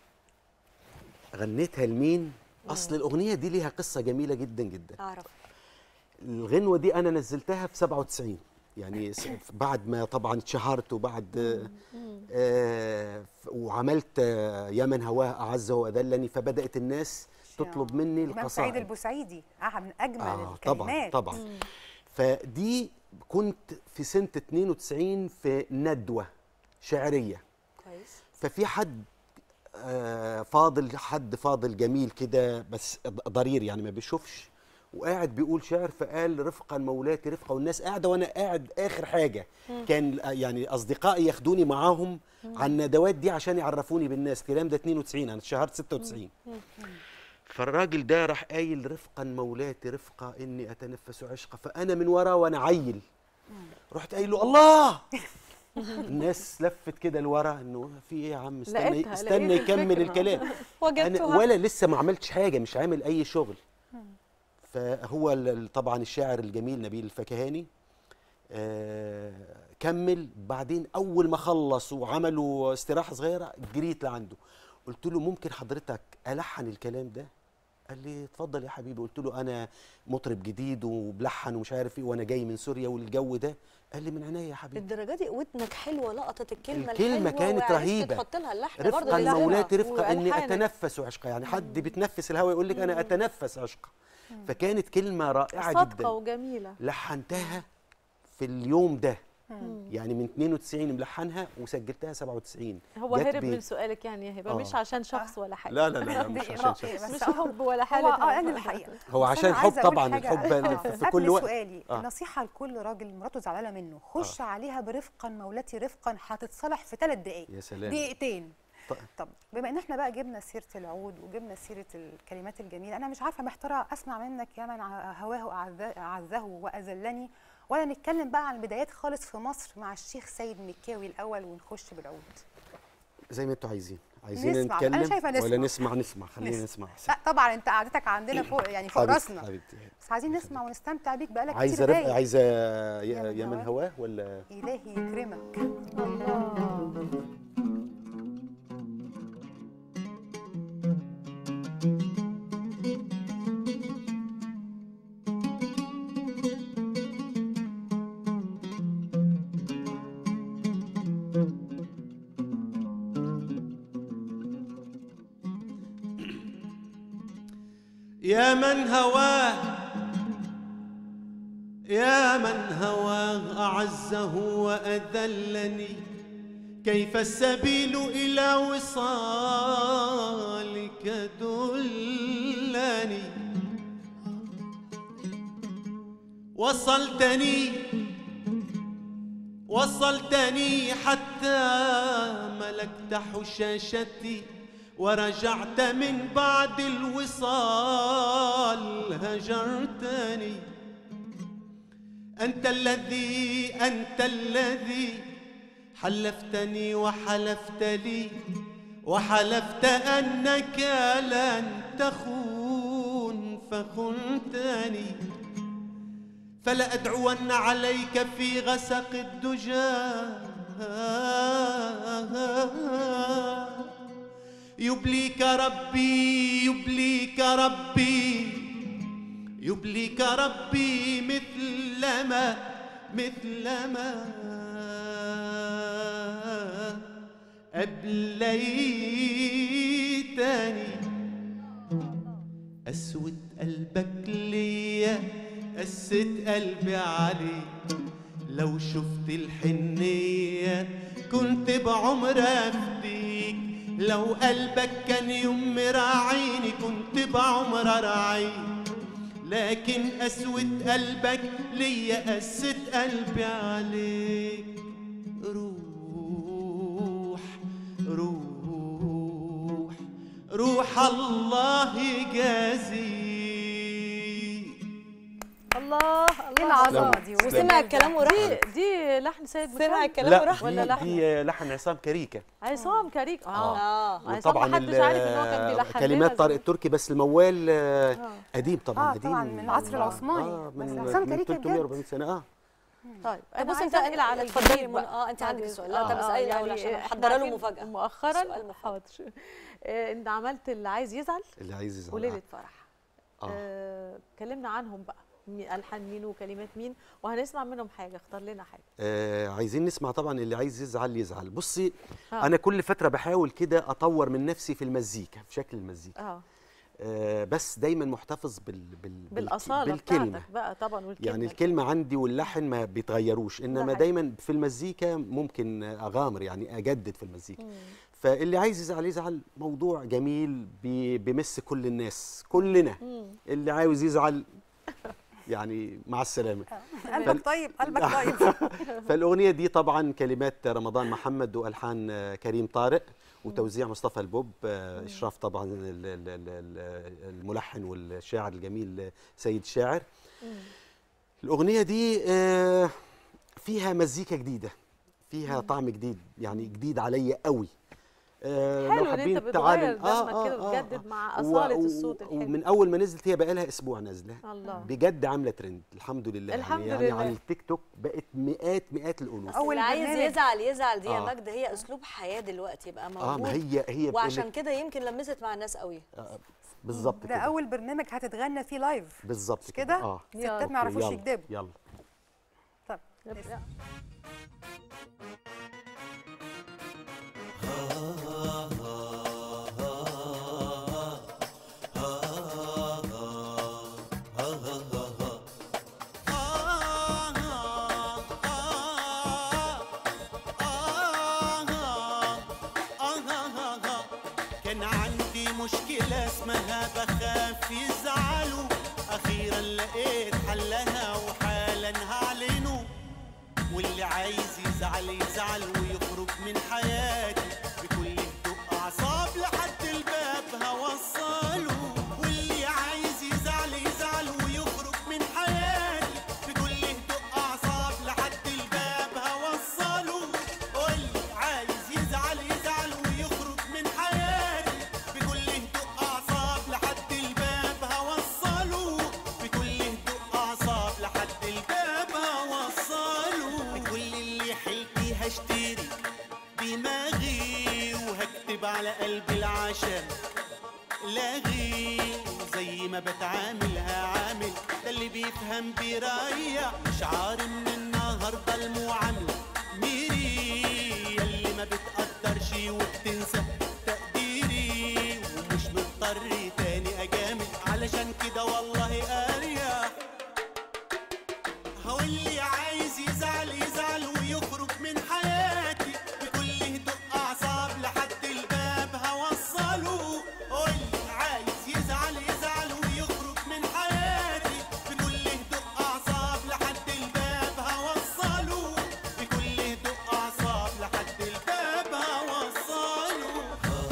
غنيتها لمين اصل الاغنيه دي ليها قصه جميله جدا جدا أعرف الغنوه دي انا نزلتها في 97 يعني س- بعد ما طبعا اتشهرت وبعد آه ف- وعملت آه يا من هواه اعز واذلني فبدات الناس تطلب مني إمام سعيد القصائد البوسعيدي آه من اجمل آه الكلمات طبعا طبعا فدي كنت في سنه 92 في ندوه شعريه كويس ففي حد آه، فاضل حد فاضل جميل كده بس ضرير يعني ما بيشوفش وقاعد بيقول شعر فقال رفقا مولاتي رفقا والناس قاعده وانا قاعد اخر حاجه مم. كان يعني اصدقائي ياخدوني معاهم على الندوات دي عشان يعرفوني بالناس الكلام ده 92 انا اتشهرت 96 فالراجل ده راح قايل رفقا مولاتي رفقا اني اتنفس عشقا فانا من وراه وانا عيل رحت قايل له الله الناس لفت كده لورا انه في ايه يا عم استنى لقيتها، استنى لقيت يكمل الفكرة. الكلام انا وجدتها. ولا لسه ما عملتش حاجه مش عامل اي شغل فهو ال- ال- طبعا الشاعر الجميل نبيل الفكهاني آه كمل بعدين اول ما خلص وعملوا استراحه صغيره جريت لعنده قلت له ممكن حضرتك الحن الكلام ده قال لي اتفضل يا حبيبي قلت له انا مطرب جديد وبلحن ومش عارف ايه وانا جاي من سوريا والجو ده قال لي من عينيا يا حبيبي الدرجه دي ودنك حلوه لقطت الكلمه الكلمة الحلوة كانت وعرفت رهيبة. تحط لها اللحن برضه رفقا للهوا. مولاتي رفقا اني وألحانك. اتنفس عشقا يعني حد بيتنفس الهواء يقول لك انا اتنفس عشقا فكانت كلمه رائعه صادقه جدا وجميله لحنتها في اليوم ده مم. يعني من 92 ملحنها وسجلتها 97 هو جت هرب بي- من سؤالك يعني يا هبه آه. مش عشان شخص ولا حاجه لا، لا، لا، لا، مش دي عشان رأي، شخص. مش حب ولا هو حاله اه يعني الحقيقه هو بس عشان أنا الحب عايزة أقول طبعا حاجة الحب آه، في, في قبل كل وقت سؤالي آه. نصيحه لكل راجل مراته زعلانه منه خش عليها برفقا مولاتي رفقا هتتصالح في ثلاث دقائق يا سلام. دقيقتين ط- طب بما ان احنا بقى جبنا سيره العود وجبنا سيره الكلمات الجميله انا مش عارفه محتاره اسمع منك يا من ع- هواه أعز- اعزه واذلني ولا نتكلم بقى عن البدايات خالص في مصر مع الشيخ سيد مكاوي الاول ونخش بالعود زي ما انتوا عايزين عايزين نسمع. أنا نتكلم شايفة ولا نسمع. نسمع نسمع خلينا نسمع. نسمع أحسن. لا طبعا انت قعدتك عندنا فوق يعني فوق حبيبتي- راسنا حبيبتي بس عايزين نسمع ونستمتع بيك بقالك عايزه كتير رفق غايب. عايزه يا يا من هواه ولا إلهي يكرمك يا من هواه يا من هواه أعزه وأذلني كيف السبيل إلى وصالك دلني وصلتني وصلتني حتى ملكت حشاشتي ورجعت من بعد الوصال هجرتني أنت الذي أنت الذي حلفتني وحلفت لي وحلفت أنك لن تخون فخنتني فلأدعون عليك في غسق الدجى يبليك ربي يبليك ربي يبليك ربي مثلما مثلما أبليتني أسود قلبك ليا قست قلبي عليك لو شفت الحنية كنت بعمر أفديك لو قلبك كان يوم راعيني كنت بعمر أراعيك لكن أسود قلبك ليا قست قلبي عليك روح روح روح الله يجازيك الله الله العظمة دي وسمع الكلام وراح دي دي لحن سيد سمع مكاوي الكلام لا وراح ولا دي, لحن دي لحن عصام كريكة عصام كريك اه اه عصام وطبعا ما حدش ال- عارف ان هو كان بيلحن لنا كلمات طارق زمان. التركي بس الموال آه، آه. قديم طبعا اه قديم طبعا من العصر العثماني اه بس من عصام من كريكة 300 بجد 400 سنه اه طيب طب بص انت عايزة أنقل على اتفضلي الجديد من بقى. اه انت عندك بعد- سؤال لا طب آه، اسالي الاول يعني عشان إحنا محضره له عارفين مفاجاه مؤخرا سؤال مفاجأة. حاضر آه، انت عملت اللي عايز يزعل اللي عايز يزعل وليله فرح آه. آه، كلمنا عنهم بقى مين- الحان مين وكلمات مين وهنسمع منهم حاجه اختار لنا حاجه آه عايزين نسمع طبعا اللي عايز يزعل يزعل بصي آه. انا كل فتره بحاول كده اطور من نفسي في المزيكا في شكل المزيكا اه آه بس دايما محتفظ بال بال بالك- بالاصاله بالكلمه بتاعتك بقى طبعا والكلمه يعني الكلمه عندي واللحن ما بيتغيروش انما حقيقي. دايما في المزيكا ممكن اغامر يعني اجدد في المزيكا فاللي عايز يزعل يزعل موضوع جميل بي- بيمس كل الناس كلنا مم. اللي عاوز يزعل يعني مع السلامه قلبك طيب قلبك طيب فالاغنيه دي طبعا كلمات رمضان محمد والحان آه، كريم طارق وتوزيع مصطفى البوب آه، اشراف طبعا ال- ال- ال- ال- الملحن والشاعر الجميل آه، سيد الشاعر الاغنيه دي آه، فيها مزيكا جديده فيها طعم جديد يعني جديد عليا قوي آه، لو حلو ان حابين انت تعالوا- بتغير دمك كده وتجدد مع و- اصاله و- الصوت الحلو ومن اول ما نزلت هي بقى لها اسبوع نازله الله. بجد عامله ترند الحمد لله الحمد يعني, يعني لله. على التيك توك بقت مئات مئات الالوف اول اللي عايز برنامج. يزعل يزعل دي يا آه. مجد هي اسلوب حياه دلوقتي يبقى موجود اه ما هي هي بتقول وعشان لك- كده يمكن لمست مع الناس قوي آه، بالظبط ده كده اول برنامج هتتغنى فيه لايف بالظبط مش كده اه ستات ما يعرفوش يلا، يكذبوا يلا طب كان عندي مشكلة اسمها بخاف يزعلوا أخيرا لقيت حلها وحالا هعلنه واللي عايز يزعل يزعل ويخرج من حياتي بكل هدوء أعصاب لحد الباب هوصله واللي عايز يزعل يزعل ويخرج من حياتي بكل هدوء أعصاب لحد الباب هوصله واللي عايز يزعل يزعل ويخرج من حياتي بكل هدوء أعصاب لحد الباب هوصله بكل هدوء أعصاب لحد الباب هوصله بكل اللي حيلتي هشتري دماغي وهكتب على قلبي العشم لاغي زي ما بتعامل هعامل ده اللي بيفهم بيريح شعاري من النهارده المعامله ميري يلي ما بتقدرش وبتنسى تقديري ومش مضطر تاني اجامل علشان كده والله اريح هو اللي عايز يزعل يزعل ويخرج من حياتي بكل هدوء اعصاب لحد الباب هوصله هو اللي عايز يزعل يزعل ويخرج من حياتي بكل هدوء اعصاب لحد الباب هوصله بكل هدوء اعصاب لحد الباب هوصله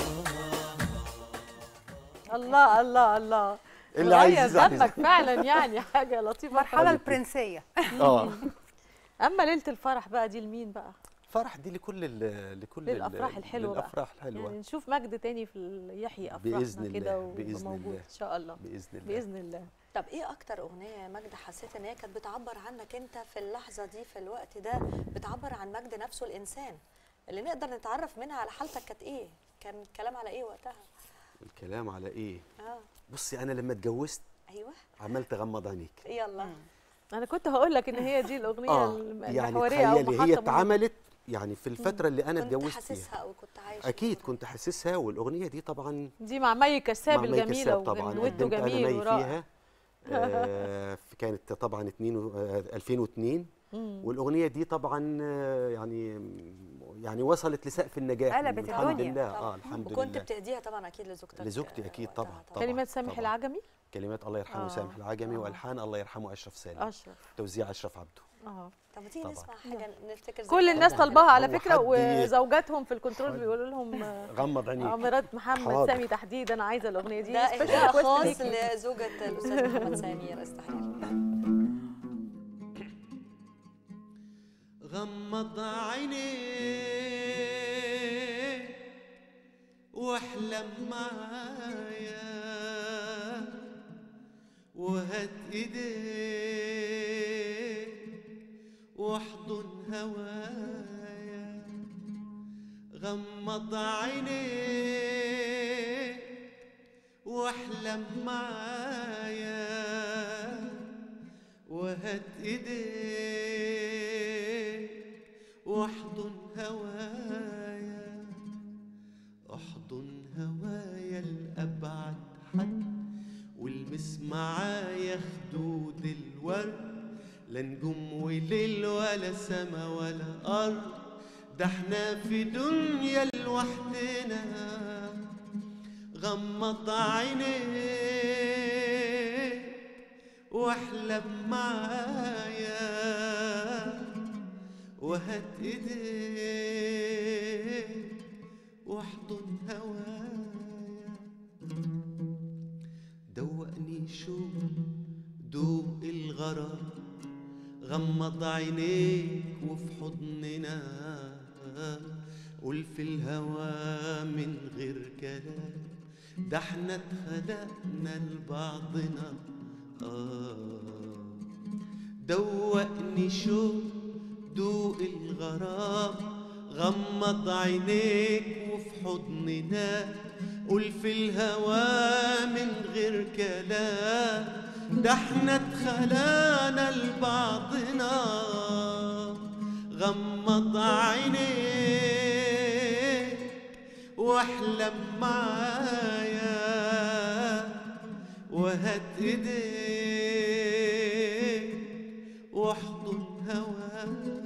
الله الله الله اللي عايز غير يزعل دمك يزعل. فعلا يعني حاجه لطيفه مرحله خالص. البرنسيه اه اما ليله الفرح بقى دي لمين بقى فرح دي لكل ال لكل ال- للافراح الحلوه بقى للافراح الحلوه يعني نشوف مجد تاني في ال- يحيي افراحنا بإذن كده الله، بإذن ويبقى موجود الله. ان شاء الله باذن الله باذن الله طب ايه اكتر اغنيه يا مجد حسيت ان هي كانت بتعبر عنك انت في اللحظه دي في الوقت ده بتعبر عن مجد نفسه الانسان اللي نقدر نتعرف منها على حالتك كانت ايه كان الكلام على ايه وقتها الكلام على ايه اه بصي انا لما اتجوزت ايوه عملت غمض عينيك يلا انا كنت هقول لك ان هي دي الاغنيه اه الم- يعني المحوريه او تخيلي محطه هي مهمة. اتعملت يعني في الفتره اللي انا كنت اتجوزت حاسسها فيها او كنت عايش اكيد كنت حاسسها والاغنيه دي طبعا دي مع مي كساب مع مي الجميله كساب طبعا وجوته قدمت انا جميل مي ورائع فيها آه كانت طبعا 2 و- آه، 2002 مم. والاغنيه دي طبعا آه، يعني يعني وصلت لسقف النجاح قلبت الحمد الدنيا. لله طبعا. اه الحمد وكنت لله بتهديها طبعا اكيد لزوجتك لزوجتي اكيد وقتها طبعا طبعا كلمات سامح طبعاً. العجمي كلمات الله يرحمه آه. سامح العجمي آه. والحان الله يرحمه اشرف سالم اشرف توزيع اشرف عبده اه طب ما تيجي طبعاً. نسمع حاجه نفتكر كل ذكريات الناس حلوة. طالباها على هو فكره حد- وزوجاتهم في الكنترول بيقولوا لهم آه، غمض عينيك آه، مرات محمد حاضر. سامي تحديدا انا عايزه الاغنيه دي ده special اهداء request خاص ليكي. لزوجة الاستاذ محمد سامي استحيل غمض عينيك واحلم معايا وهات ايديك واحضن هوايا غمض عينيك واحلم معايا وهات ايديك واحضن هوايا احضن هوايا لأبعد حد والمس معايا خدود الورد لا نجوم وليل ولا سما ولا أرض ده احنا في دنيا لوحدنا غمض عينيك واحلم معايا وهات ايديك واحضن هوايا دوقني شو دوق الغرام غمض عينيك وفي حضننا قول في الهوى من غير كلام ده احنا اتخلقنا لبعضنا آه دوقني شو دوق الغرام غمض عينيك وفي حضننا قول في الهوى من غير كلام ده احنا اتخلقنا لبعضنا غمض عينيك واحلم معايا وهات ايديك واحضن هوايا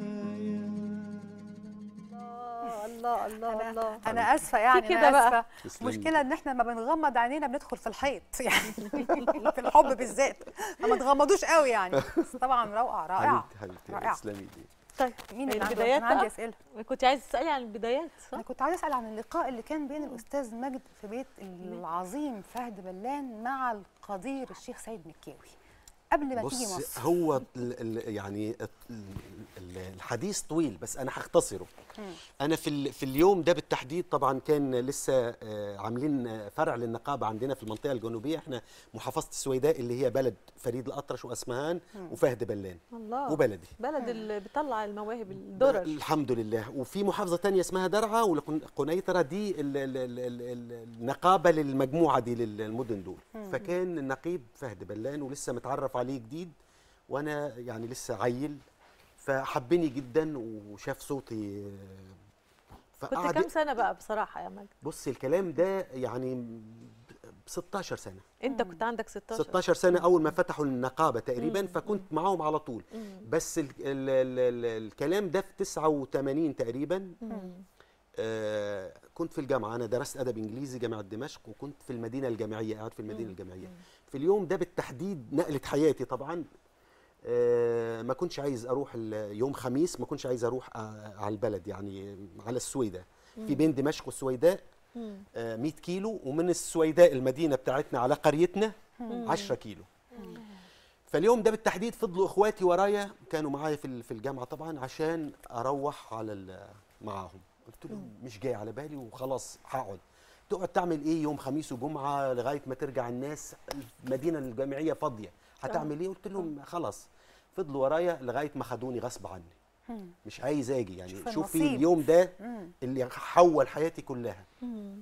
الله الله الله انا اسفه يعني في انا كده بقى. اسفه تسلمي. مشكله ان احنا ما بنغمض عينينا بندخل في الحيط يعني في الحب بالذات فما تغمضوش قوي يعني بس طبعا روعه رائعه حبيبتي حبيبتي رائعة. تسلمي لي طيب مين اللي عنده البدايات أنا عندي بقى؟ اسئله كنت عايزه تسالي عن البدايات صح؟ انا كنت عايزه اسال عن اللقاء اللي كان بين الاستاذ مجد في بيت العظيم فهد بلان مع القدير الشيخ سيد مكاوي قبل ما تيجي بص مصر هو ال ال يعني ال- ال- الحديث طويل بس انا هختصره مم. انا في ال- في اليوم ده بالتحديد طبعا كان لسه آه، عاملين آه، فرع للنقابه عندنا في المنطقه الجنوبيه احنا محافظه السويداء اللي هي بلد فريد الاطرش واسمهان مم. وفهد بلان الله وبلدي بلد اللي بتطلع المواهب الدرر الحمد لله وفي محافظه تانية اسمها درعا وقنيطره دي ال ال ال ال ال النقابه للمجموعه دي للمدن دول مم. فكان النقيب فهد بلان ولسه متعرف عليه جديد وانا يعني لسه عيل فحبني جدا وشاف صوتي آه، كنت فقعد كام سنه بقى بصراحه يا مجد بص الكلام ده يعني ب 16 سنه انت كنت عندك 16 16 سنه اول ما فتحوا النقابه تقريبا مم. فكنت معاهم على طول مم. بس ال ال ال ال الكلام ده في 89 تقريبا مم. آه كنت في الجامعه انا درست ادب انجليزي جامعه دمشق وكنت في المدينه الجامعيه قاعد في المدينه الجامعيه في اليوم ده بالتحديد نقلت حياتي طبعا آه ما كنتش عايز اروح ال- يوم خميس ما كنتش عايز اروح آه على البلد يعني على السويداء في مم. بين دمشق والسويداء مم. آه 100 كيلو ومن السويداء المدينه بتاعتنا على قريتنا مم. 10 كيلو فاليوم ده بالتحديد فضلوا اخواتي ورايا كانوا معايا في ال- في الجامعه طبعا عشان اروح على ال- معاهم قلت لهم مش جاي على بالي وخلاص هقعد تقعد تعمل ايه يوم خميس وجمعه لغايه ما ترجع الناس المدينه الجامعيه فاضيه هتعمل ايه قلت لهم خلاص فضلوا ورايا لغايه ما خدوني غصب عني مم. مش عايز اجي يعني شوف شوفي النصيب. اليوم ده مم. اللي حول حياتي كلها مم.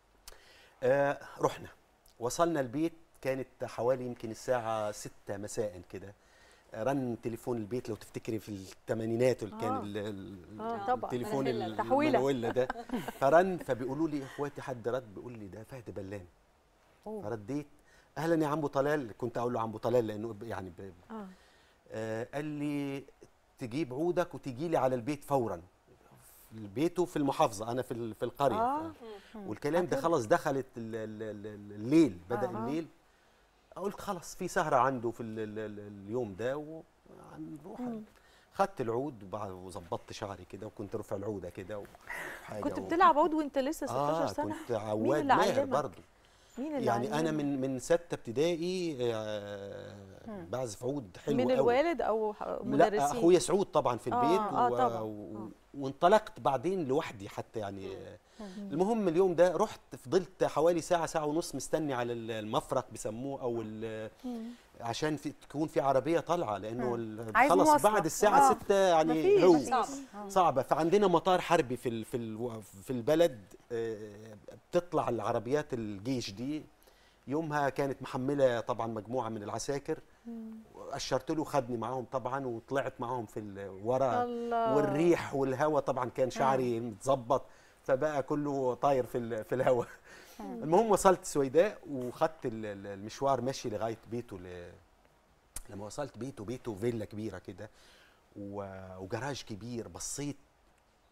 آه رحنا وصلنا البيت كانت حوالي يمكن الساعة ستة مساء كده آه، رن تليفون البيت لو تفتكري في الثمانينات اللي كان آه. ال- ال- آه، طبعاً. التليفون منهلة. ال- تحويلة. المنولة ده فرن فبيقولوا لي اخواتي حد رد بيقول لي ده فهد بلان أوه. فرديت اهلا يا عمو طلال كنت اقول له عمو طلال لانه ب- يعني ب... اه آه قال لي تجيب عودك وتجي لي على البيت فورا بيته في المحافظه انا في ال- في القريه آه. ف- والكلام ده خلاص دخلت ال- ال- ال- الليل بدا آه. الليل قلت خلاص في سهره عنده في ال- ال- ال- اليوم ده ونروح مم. خدت العود وبعد- وظبطت شعري كده وكنت رافع العوده كده وحاجه كنت و- بتلعب عود وانت لسه 16 اه سنه كنت مين عواد اللي ماهر علمك؟ برضه مين اللي يعني انا علمك؟ من من سته ابتدائي آه مم. بعزف عود حلو من قوي. الوالد او ح- مدرسين لا اخويا سعود طبعا في آه، البيت آه، و... طبعاً. و... وانطلقت بعدين لوحدي حتى يعني مم. المهم اليوم ده رحت فضلت حوالي ساعه ساعه ونص مستني على المفرق بيسموه او ال... مم. عشان في تكون في عربيه طالعه لانه ال- عايز خلص مواصلة. بعد الساعه آه. 6 يعني مفيش. هو صعب. آه. صعبه فعندنا مطار حربي في ال... في ال... في البلد آه، بتطلع العربيات الجيش دي يومها كانت محمله طبعا مجموعه من العساكر اشرت له خدني معاهم طبعا وطلعت معاهم في ال- ورا الله. والريح والهواء طبعا كان شعري متظبط فبقى كله طاير في ال- في الهواء المهم وصلت سويداء وخدت ال- ال- المشوار ماشي لغايه بيته ل... لما وصلت بيته بيته فيلا كبيره كده و- وجراج كبير بصيت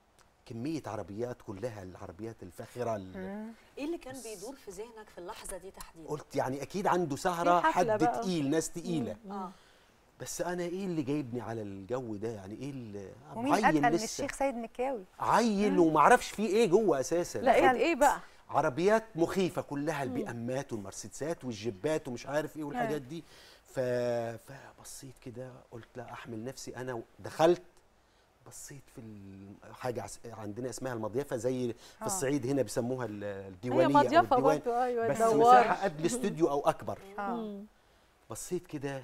كميه عربيات كلها العربيات الفاخره ال- ايه اللي كان بيدور في ذهنك في اللحظه دي تحديدا قلت يعني اكيد عنده سهره في حفلة حد بقى. تقيل ناس تقيله اه بس انا ايه اللي جايبني على الجو ده يعني ايه اللي ومين عيل اتقل من لسه الشيخ سيد مكاوي عيل ومعرفش فيه ايه جوه اساسا لقيت ايه بقى عربيات مخيفه كلها البيئمات والمرسيدسات والجيبات ومش عارف ايه والحاجات دي ف... فبصيت كده قلت لا احمل نفسي انا دخلت بصيت في ال- حاجه عس- عندنا اسمها المضيفه زي في آه. الصعيد هنا بيسموها ال- الديوانيه هي أو مضيفة الديوان. برضو، أيوة، بس الدوار. مساحه قد الاستوديو او اكبر آه. بصيت كده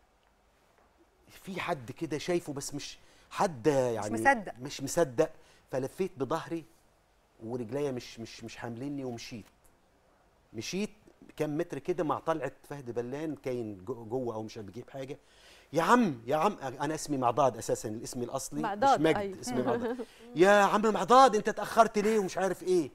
في حد كده شايفه بس مش حد يعني مصدق. مش مصدق فلفيت بظهري ورجليا مش مش مش حامليني ومشيت مشيت كام متر كده مع طلعت فهد بلان كاين جو- جوه او مش بجيب حاجه يا عم يا عم انا اسمي معضاد اساسا الاسم الاصلي معضاد، مش مجد أيوة. اسمي معضاد يا عم معضاد انت اتاخرت ليه ومش عارف ايه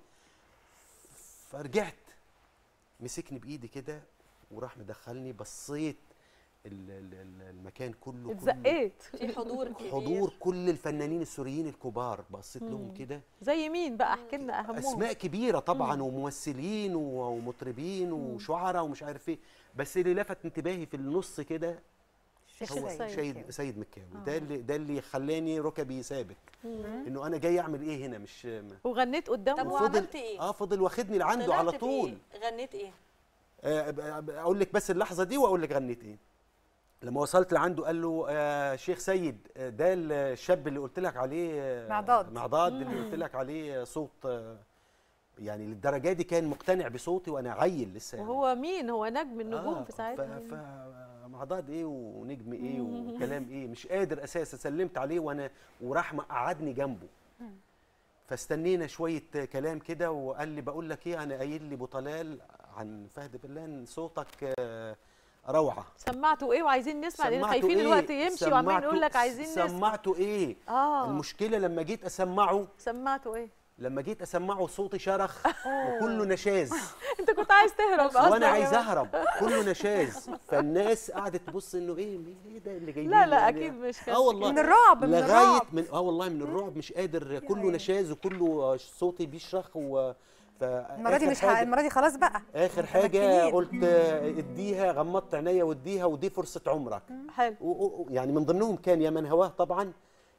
فرجعت مسكني بايدي كده وراح مدخلني بصيت ال- ال- ال- المكان كله كله اتزقيت في حضور كبير حضور كل الفنانين السوريين الكبار بصيت لهم مم. كده زي مين بقى احكي لنا اهمهم اسماء كبيره طبعا مم. وممثلين و- ومطربين وشعراء ومش عارف ايه بس اللي لفت انتباهي في النص كده الشيخ هو سيد سيد مكاوي. سيد مكاوي آه. ده اللي ده اللي خلاني ركبي ثابت مم. انه انا جاي اعمل ايه هنا مش ما- وغنيت قدامه طب وفضل- وعملت ايه؟ اه فضل واخدني لعنده طلعت على بإيه؟ طول غنيت ايه؟ آه، ب- ب- اقول لك بس اللحظه دي واقول لك غنيت ايه لما وصلت لعنده قال له آه شيخ سيد آه، ده الشاب اللي قلت لك عليه آه، معضاد. معضاد اللي قلت لك عليه صوت آه، يعني للدرجه دي كان مقتنع بصوتي وانا عيل لسه يعني. وهو مين هو نجم النجوم آه، في ساعتها ف... ف... معضاد ايه ونجم ايه وكلام ايه مش قادر اساسا سلمت عليه وانا وراح قعدني جنبه فاستنينا شويه كلام كده وقال لي بقول لك ايه انا قايل لي ابو طلال عن فهد بلان صوتك آه، روعه سمعتوا ايه وعايزين نسمع لان سمعته خايفين إيه؟ الوقت يمشي وعمالين سمعته- نقول لك عايزين نسمع سمعته ايه اه المشكله لما جيت اسمعه سمعتوا ايه لما جيت اسمعه صوتي شرخ وكله نشاز انت كنت عايز تهرب وانا أصلاً عايز يا اهرب كله نشاز فالناس قعدت تبص انه ايه ايه ده اللي جايبين لا لا يعني؟ اكيد مش كده اه والله من الرعب، من لغايه الرعب. من اه والله من الرعب مش قادر كله نشاز وكله صوتي بيشرخ و ف المره دي آخر مش ه- حاجة- المره دي خلاص بقى اخر حاجه متمكنين. قلت آه، اديها غمضت عينيا واديها ودي فرصه عمرك حلو و- و- يعني من ضمنهم كان يا من هواه طبعا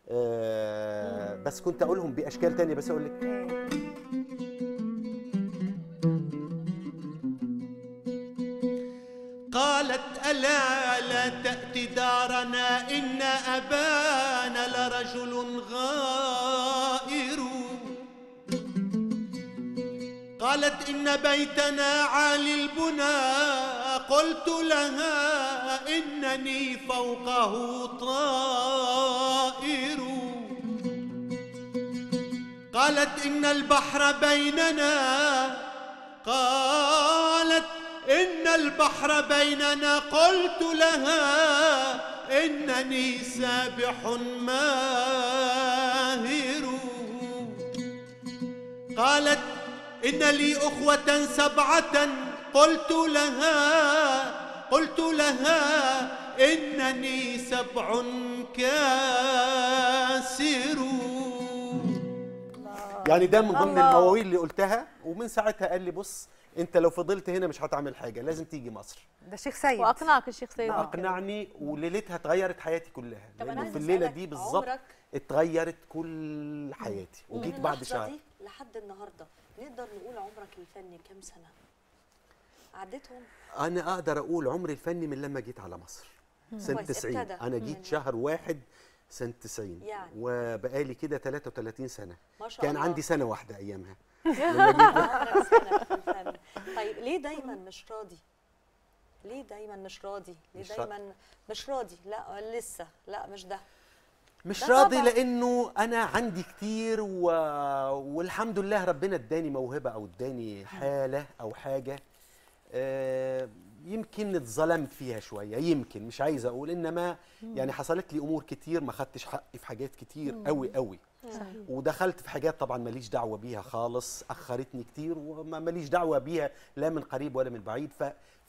آه بس كنت اقولهم باشكال تانية بس اقول لك قالت ألا لا تأتي دارنا إن أبانا لرجل غائر قالت إن بيتنا عالي البنى قلت لها إنني فوقه طائر قالت إن البحر بيننا قالت إن البحر بيننا قلت لها إنني سابح ماهر قالت إن لي أخوة سبعة قلت لها قلت لها إنني سبع كاسر يعني ده من ضمن الله. المواويل اللي قلتها ومن ساعتها قال لي بص انت لو فضلت هنا مش هتعمل حاجه لازم تيجي مصر ده الشيخ سيد واقنعك الشيخ سيد اقنعني وليلتها اتغيرت حياتي كلها طب أنا لانه عايزة في الليله أسألك دي بالظبط عمرك؟ اتغيرت كل حياتي وجيت ومن بعد اللحظة شهر دي لحد النهارده نقدر نقول عمرك الفني كام سنه؟ عديتهم؟ انا اقدر اقول عمري الفني من لما جيت على مصر سنه كويس، 90 ابتدى. انا جيت مم. شهر واحد سنه 90 يعني. وبقالي كده 33 سنه ما شاء كان الله. عندي سنه واحده ايامها عمرك سنة في الفن. طيب ليه دايما مش راضي؟ ليه دايما مش راضي؟ ليه مش راضي. دايما مش راضي؟ لا لسه لا مش ده مش ده راضي طبع. لانه انا عندي كتير و... والحمد لله ربنا اداني موهبه او اداني حاله او حاجه آه، يمكن اتظلمت فيها شويه يمكن مش عايز اقول انما يعني حصلت لي امور كتير ما خدتش حقي في حاجات كتير مم. قوي قوي صحيح ودخلت في حاجات طبعا ماليش دعوه بيها خالص اخرتني كتير وما ماليش دعوه بيها لا من قريب ولا من بعيد ف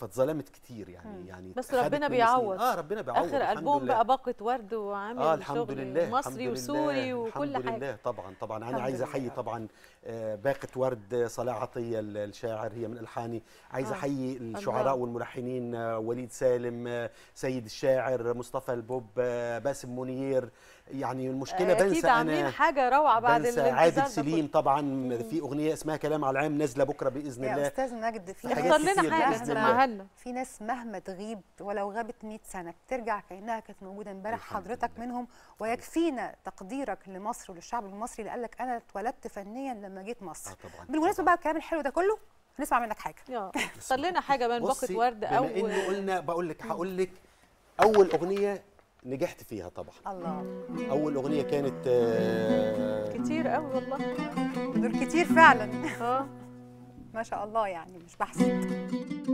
فاتظلمت كتير يعني يعني بس خدت ربنا مني بيعوض سنين. اه ربنا بيعوض اخر الحمد البوم لله. بقى باقه ورد وعامل اه الحمد شغل لله مصري الحمد وسوري لله وكل الحمد حاجه لله طبعا طبعا انا الحمد عايز لله. احيي طبعا آه، باقه ورد صلاح عطيه ال- الشاعر هي من الحاني عايز آه. احيي الله. الشعراء والملحنين آه، وليد سالم آه، سيد الشاعر مصطفى البوب آه، باسم منير يعني المشكله اكيد بنسى عاملين انا حاجه روعه بعد بنسى الانتصار عادل ده سليم طبعا في اغنيه اسمها كلام على العام نازله بكره باذن يا الله استاذ مجد في حاجات ناس كتير حاجة بإذن الله. سمعها لنا. في ناس مهما تغيب ولو غابت 100 سنه بترجع كانها كانت موجوده امبارح حضرتك منهم ويكفينا تقديرك لمصر وللشعب المصري اللي قال لك انا اتولدت فنيا لما جيت مصر طبعا بالمناسبه بقى الكلام الحلو ده كله هنسمع منك حاجه يا اختار لنا حاجه من باقه بصي، ورد بما او انه قلنا بقول لك هقول لك اول اغنيه نجحت فيها طبعا الله اول اغنيه كانت آه، كتير قوي والله دول كتير فعلا اه ما شاء الله يعني مش بحسد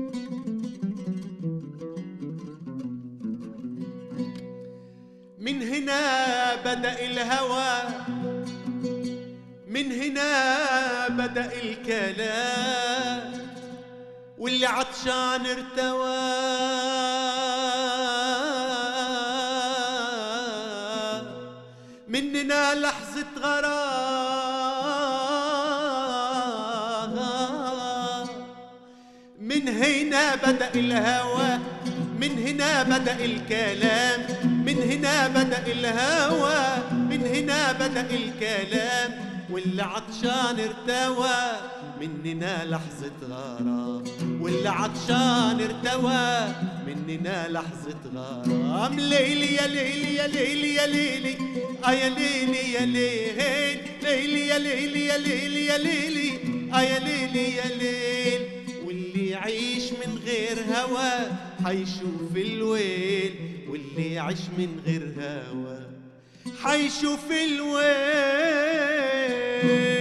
من هنا بدأ الهوى من هنا بدأ الكلام واللي عطشان ارتوى مننا لحظة غرام من هنا بدأ الهوى من هنا بدأ الكلام من هنا بدأ الهوى من هنا بدأ الكلام واللي عطشان ارتوى مننا لحظة غرام واللي عطشان ارتوى مننا لحظة غرام ليلي يا ليلي يا ليلي يا ليلي آه يا ليلي يا ليل ليلي يا ليلي يا ليلي يا ليلي آه يا ليلي يا ليل واللي يعيش من غير هوى حيشوف الويل واللي يعيش من غير هوى حيشوف الويل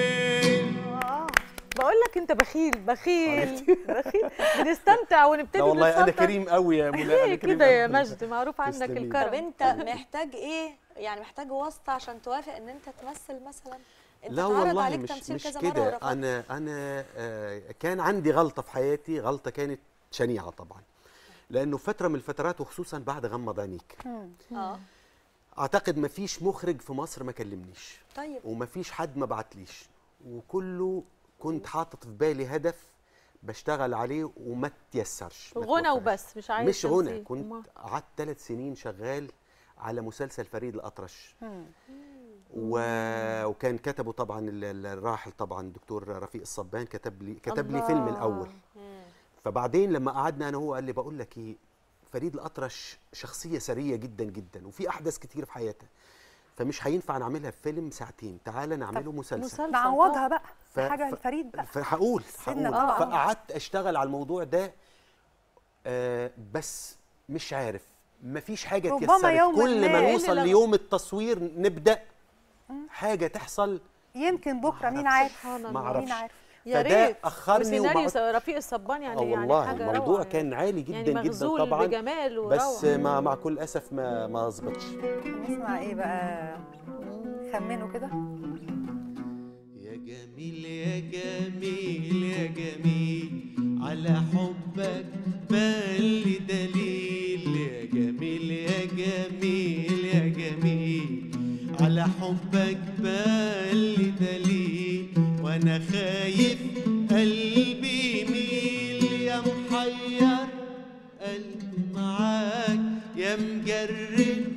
بقول لك انت بخيل بخيل بخيل بنستمتع ونبتدي لا والله انا نتسلطن. كريم قوي يا مولانا ليه انا كريم كده يا أوي. مجد معروف عنك تسلمي. الكرم طب انت محتاج ايه يعني محتاج واسطه عشان توافق ان انت تمثل مثلا انت لا اتعرض والله عليك مش تمثيل مش كذا مره كده ورفضت انا انا آه، كان عندي غلطه في حياتي غلطه كانت شنيعه طبعا لانه فتره من الفترات وخصوصا بعد غمض عينيك اه اعتقد ما فيش مخرج في مصر ما كلمنيش طيب وما فيش حد ما بعتليش وكله كنت حاطط في بالي هدف بشتغل عليه وما تيسرش ما غنى توفقش. وبس مش عايز مش غنى تمثيل. كنت أمال. قعدت ثلاث سنين شغال على مسلسل فريد الأطرش و... وكان كتبه طبعا ال- ال- الراحل طبعا الدكتور رفيق الصبان كتب لي كتب لي فيلم الله. الاول فبعدين لما قعدنا انا هو قال لي بقول لك ايه فريد الأطرش شخصيه سريه جدا جدا وفي احداث كتير في حياته فمش هينفع نعملها في فيلم ساعتين تعالى نعمله مسلسل نعوضها بقى ف- حاجه ف- الفريد بقى فهقول سيبنا هقول طبعاً. فقعدت اشتغل على الموضوع ده آه بس مش عارف مفيش حاجه ربما اتيسرت يوماً كل ما. ما إيه نوصل اللي لو- ليوم التصوير نبدا حاجه تحصل يمكن بكره مين عارف ما اعرفش مين عارف يا فده ريت اخرني وسيناريو وما س- رفيق الصبان يعني اه يعني والله حاجه الموضوع روعة كان عالي جدا يعني جدا مغزول طبعا بجمال بس وروعة. مع مع كل اسف ما ما ظبطش نسمع ايه بقى خمنوا كده يا جميل يا جميل يا جميل على حبك بالي دليل يا جميل يا جميل يا جميل على حبك بالي دليل وانا خايف قلبي يميل يا محير قلبي معاك يا مجرد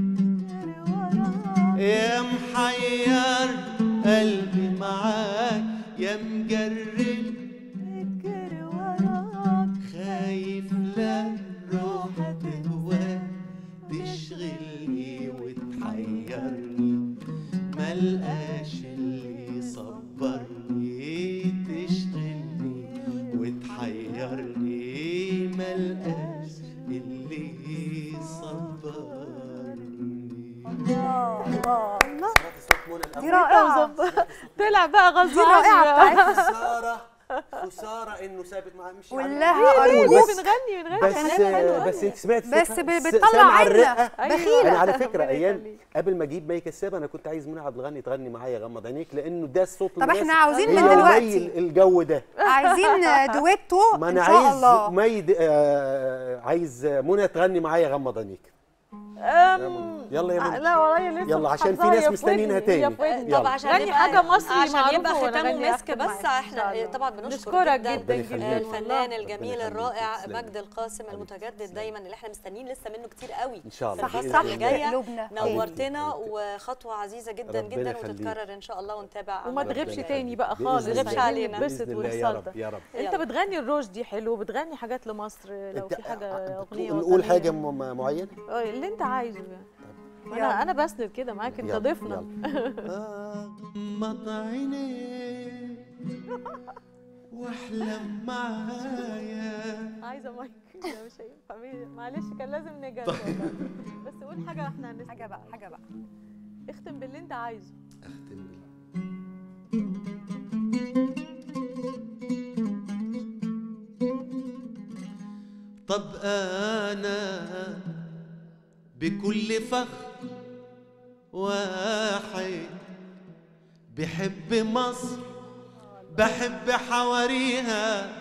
يا محير قلبي معاك يا مجرد خايف لا الروح تهواك تشغلني وتحيرني ملقاش اللي يصبرني تشغلني وتحيرني ملقاش اللي يصبرني دي رائعه طلع بقى دي رائعه غزال بتاعتنا سارة خساره انه ثابت معاه مش كلها يعني أرجوك. بس بنغني بنغني بس كلام حلو بس انت سمعت بس صوتها؟ ب- س- بتطلع سامعة عنا. الرقة؟ بخيلة. انا على فكره ربنا ايام يخليك. قبل ما اجيب مي كساب انا كنت عايز منى عبد الغني تغني معايا غمض عينيك لانه ده الصوت طب احنا المناسب. عاوزين هي من دلوقتي. ومي الجو ده عايزين دويتو ما ان انا شاء عايز الله مي د- آه عايز منى تغني معايا غمض عينيك أم، يلا يا منى لا ورايا لسه يلا عشان في حافظاها، ناس هي في مستنيينها ودني، تاني. هي في ودني. يلا. طب عشان غني يبقى- حاجة مصري عشان معروفة يبقى وأنا ختامه أغني مسك أختم بس معاك إن شاء احنا الله. طبعا بنشكر نشكرك جدا جدا يخليك. جدا الفنان والله. الجميل ربنا الرائع يخليك. مجد القاسم المتجدد دايما اللي احنا مستنيين لسه منه كتير قوي ان شاء الله في الفتره بإذن اللي الله. جايه قلوبنا نورتنا وخطوه عزيزه جدا ربنا جدا يخليك. وتتكرر ان شاء الله ونتابع وما أعمالك. تغيبش تاني بقى بإذن خالص الله. تغيبش عايزين علينا. نتبسط باذن الله يا ونتصدق رب يا رب انت يلا. بتغني الروج دي حلو بتغني حاجات لمصر لو انت في حاجه اغنيه نقول وطنية. حاجه م- م- معينه اه، اللي انت عايزه يعني يلا. انا انا بسند كده معاك انت يلا، ضيفنا غمض عينيك واحلم معايا عايزه مايك لا مش هينفع مي- معلش كان لازم نجرب والله بس قول حاجه احنا هنسمع حاجه بقى حاجه بقى اختم باللي انت عايزه اختم طب انا بكل فخر واحد بحب مصر بحب حواريها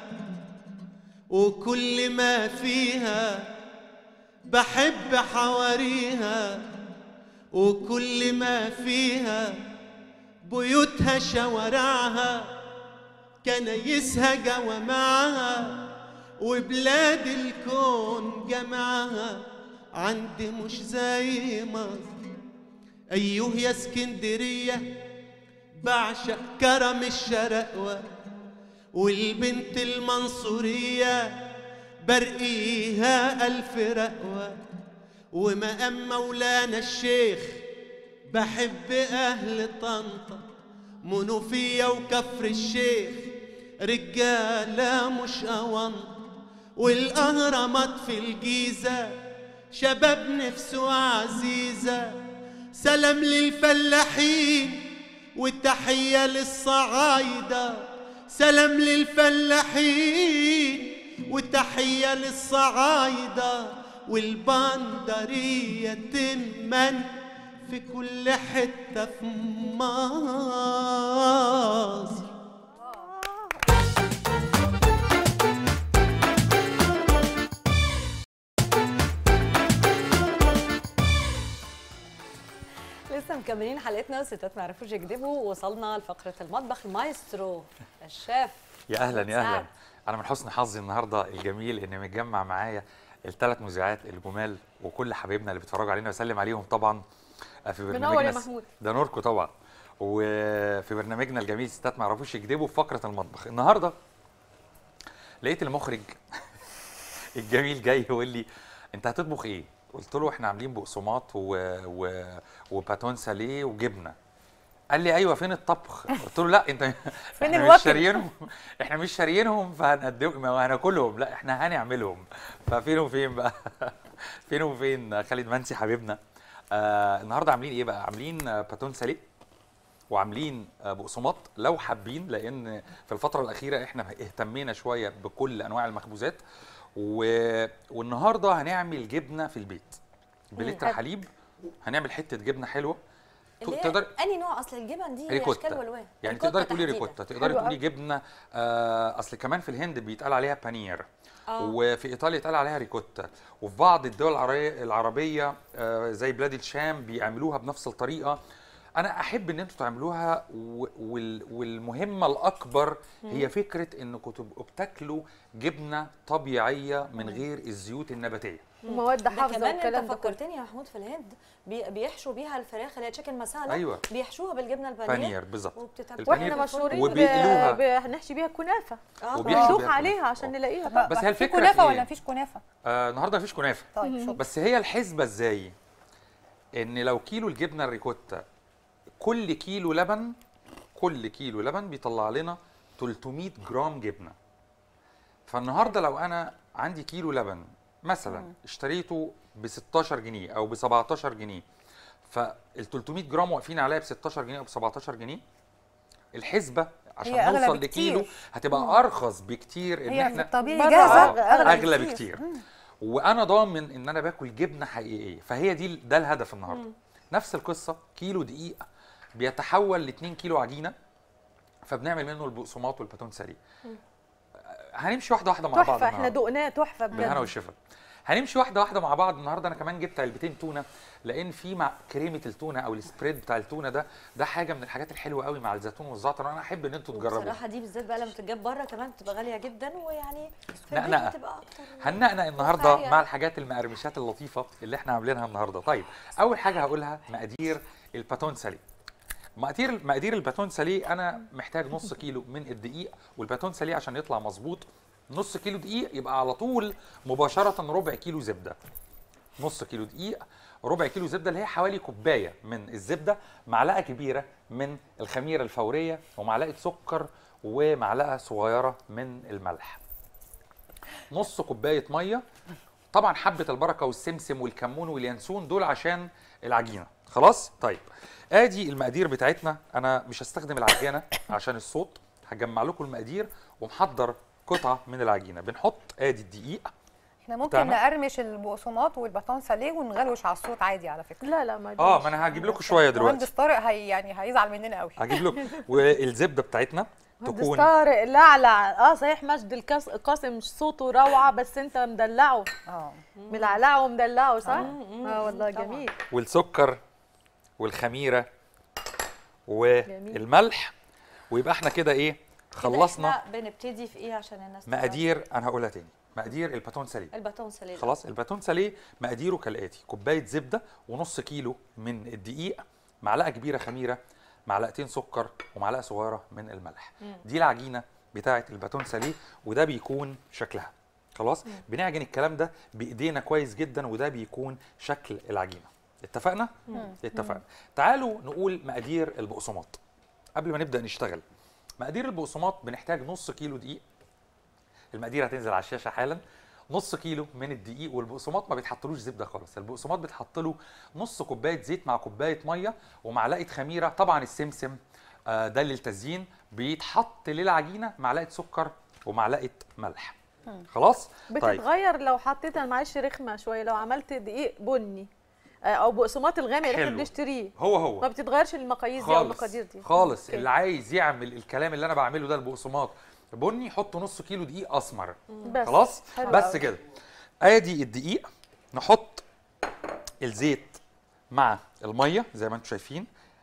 وكل ما فيها بحب حواريها وكل ما فيها بيوتها شوارعها كنايسها جوامعها وبلاد الكون جمعها عندي مش زي مصر أيوه يا اسكندرية بعشق كرم الشرقوة والبنت المنصورية برقيها ألف رقوة ومقام مولانا الشيخ بحب أهل طنطا منوفية وكفر الشيخ رجالة مش أونطة والأهرامات في الجيزة شباب نفسه عزيزة سلام للفلاحين والتحية للصعايدة سلام للفلاحين والتحية للصعايدة والبندرية تمن في كل حتة في مصر لسه مكملين حلقتنا وستات ما يعرفوش يكذبوا وصلنا لفقره المطبخ المايسترو الشيف يا اهلا يا اهلا سعد. انا من حسن حظي النهارده الجميل ان متجمع معايا الثلاث مذيعات الجمال وكل حبايبنا اللي بيتفرجوا علينا واسلم عليهم طبعا في منور برنامجنا يا الس- محمود. ده نوركم طبعا وفي برنامجنا الجميل ستات ما يعرفوش يكذبوا في فقره المطبخ النهارده لقيت المخرج الجميل جاي يقول لي انت هتطبخ ايه قلت له احنا عاملين بقسماط و... و... وباتون ساليه وجبنه قال لي ايوه فين الطبخ قلت له لا انت فين احنا مش الوكل؟ شاريينهم احنا مش شاريينهم فهنقدم هناكلهم لا احنا هنعملهم ففين وفين بقى فين وفين خالد منسي حبيبنا آه النهارده عاملين ايه بقى عاملين آه، باتون ساليه وعاملين آه، بقسماط لو حابين لان في الفتره الاخيره احنا اهتمينا شويه بكل انواع المخبوزات و... والنهارده هنعمل جبنه في البيت بلتر حلو. حليب هنعمل حته جبنه حلوه اللي هي تقدر انهي نوع اصل الجبن دي اشكال ريكوتا والوان يعني ريكوتا تقدري تقولي تحديداً. ريكوتا تقدري حلو تقولي قوي. جبنه آه اصل كمان في الهند بيتقال عليها بانير آه. وفي ايطاليا يتقال عليها ريكوتا وفي بعض الدول العربيه العربيه آه زي بلاد الشام بيعملوها بنفس الطريقه انا احب ان انتوا تعملوها و- وال- والمهمه الاكبر هي مم. فكره انكم تبقوا بتاكلوا جبنه طبيعيه من غير الزيوت النباتيه ومواد ده حافظه كمان والكلام انت ده كله فكرتني يا محمود في الهند بي- بيحشوا بيها الفراخ اللي هي تشيكن مسالة أيوة. بيحشوها بالجبنه البانيه بانير بالظبط وبتتبل البانير واحنا مشهورين وبيقلوها. ب... ب... هنحشي بيها كنافه وبيحشوا بندوخ بيها عليها عشان نلاقيها بقى بس هي في الفكره كنافه في ولا إيه؟ مفيش كنافه آه النهارده مفيش كنافه طيب شكرا بس هي الحسبه ازاي ان لو كيلو الجبنه الريكوتا كل كيلو لبن كل كيلو لبن بيطلع لنا 300 جرام جبنه فالنهارده لو انا عندي كيلو لبن مثلا اشتريته ب 16 جنيه او ب 17 جنيه فال 300 جرام واقفين عليا ب 16 جنيه او ب 17 جنيه الحسبه عشان هي أغلى نوصل بكتير. لكيلو هتبقى ارخص بكتير ان هي في احنا الطبيعي آه، جاهزة اغلى, أغلى بكتير, بكتير. وانا ضامن ان انا باكل جبنه حقيقيه فهي دي ده الهدف النهارده نفس القصه كيلو دقيق بيتحول ل 2 كيلو عجينه فبنعمل منه البقسماط والباتون ساليه هنمشي واحده واحده مع بعض تحفه احنا النهاردة. دقناه تحفه بالهنا بجد والشفا هنمشي واحده واحده مع بعض النهارده انا كمان جبت علبتين تونه لان في مع كريمه التونه او السبريد بتاع التونه ده ده حاجه من الحاجات الحلوه قوي مع الزيتون والزعتر انا احب ان انتوا تجربوها بصراحه دي بالذات بقى لما تتجاب بره كمان بتبقى غاليه جدا ويعني في البيت نقنقه بتبقى اكتر هنقنق النهارده واقعية. مع الحاجات المقرمشات اللطيفه اللي احنا عاملينها النهارده طيب اول حاجه هقولها مقادير الباتون ساليه مقادير مقادير الباتون ساليه انا محتاج نص كيلو من الدقيق والباتون ساليه عشان يطلع مظبوط نص كيلو دقيق يبقى على طول مباشره ربع كيلو زبده نص كيلو دقيق ربع كيلو زبده اللي هي حوالي كوبايه من الزبده معلقه كبيره من الخميره الفوريه ومعلقه سكر ومعلقه صغيره من الملح نص كوبايه ميه طبعا حبه البركه والسمسم والكمون واليانسون دول عشان العجينه خلاص طيب ادي المقادير بتاعتنا انا مش هستخدم العجينه عشان الصوت هجمع لكم المقادير ومحضر قطعه من العجينه بنحط ادي الدقيق احنا ممكن بتاعنا؟ نقرمش البقسماط والباتون ساليه ونغلوش على الصوت عادي على فكره لا لا ما اه ما انا هجيب لكم شويه دلوقتي مهندس طارق هي يعني هيزعل مننا قوي هجيب لكم والزبده بتاعتنا مهندس تكون طارق لعلع اه صحيح مجد الكاس- القاسم صوته روعه بس انت مدلعه اه ملعلعه ومدلعه صح؟ اه والله جميل والسكر والخميره والملح ويبقى احنا كده ايه خلصنا احنا بنبتدي في ايه عشان الناس تعرف؟ مقادير انا هقولها تاني مقادير الباتون ساليه الباتون ساليه خلاص الباتون ساليه مقاديره كالاتي كوبايه زبده ونص كيلو من الدقيق معلقه كبيره خميره معلقتين سكر ومعلقه صغيره من الملح مم. دي العجينه بتاعه الباتون ساليه وده بيكون شكلها خلاص مم. بنعجن الكلام ده بايدينا كويس جدا وده بيكون شكل العجينه اتفقنا مم. اتفقنا تعالوا نقول مقادير البقسماط قبل ما نبدا نشتغل مقادير البقسماط بنحتاج نص كيلو دقيق المقادير هتنزل على الشاشه حالا نص كيلو من الدقيق والبقسماط ما بيتحطلوش زبده خالص البقسماط بيتحط له نص كوبايه زيت مع كوبايه ميه ومعلقه خميره طبعا السمسم آه، ده للتزيين بيتحط للعجينه معلقه سكر ومعلقه ملح خلاص طيب بتتغير لو حطيت انا معلش رخمه شويه لو عملت دقيق بني آه، او بقسماط الغامق اللي احنا حلو. بنشتريه هو هو. ما بتتغيرش المقاييس دي او خالص المقادير دي خالص أوكي. اللي عايز يعمل الكلام اللي انا بعمله ده البقسماط بني يحط نص كيلو دقيق اسمر بس. خلاص حلو بس أوي. كده ادي الدقيق نحط الزيت مع الميه زي ما انتم شايفين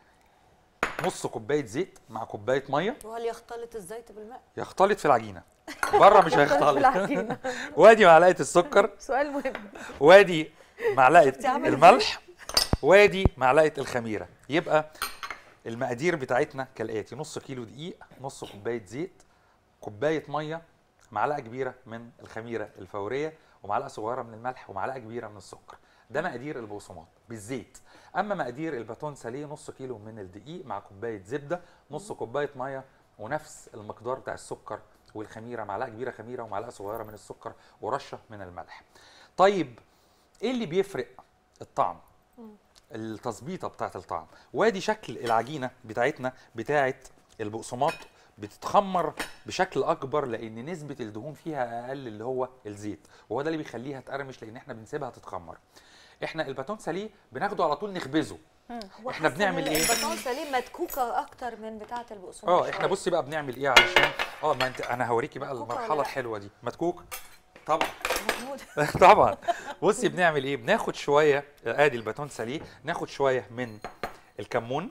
نص كوبايه زيت مع كوبايه ميه وهل يختلط الزيت بالماء؟ يختلط في العجينه بره مش يختلط في هيختلط العجينة. وادي معلقه السكر سؤال مهم وادي معلقه بتعمل الملح وادي معلقه الخميره يبقى المقادير بتاعتنا كالاتي نص كيلو دقيق نص كوبايه زيت كوبايه ميه معلقه كبيره من الخميره الفوريه ومعلقه صغيره من الملح ومعلقه كبيره من السكر ده مقادير البقسماط بالزيت اما مقادير الباتون ساليه نص كيلو من الدقيق مع كوبايه زبده نص كوبايه ميه ونفس المقدار بتاع السكر والخميره معلقه كبيره خميره ومعلقه صغيره من السكر ورشه من الملح طيب ايه اللي بيفرق الطعم التظبيطه بتاعت الطعم وادي شكل العجينه بتاعتنا بتاعت البقسماط بتتخمر بشكل اكبر لان نسبه الدهون فيها اقل اللي هو الزيت وهو ده اللي بيخليها تقرمش لان احنا بنسيبها تتخمر احنا الباتون ساليه بناخده على طول نخبزه هو احنا حاسة بنعمل إن ايه الباتون ساليه مدكوكه اكتر من بتاعه البقسماط اه احنا شوية. بصي بقى بنعمل ايه علشان اه ما انت انا هوريكي بقى مدكوكة ولا المرحله لأ؟ الحلوه دي مدكوك طبعا محمود طبعا بصي بنعمل ايه بناخد شويه ادي الباتون ساليه ناخد شويه من الكمون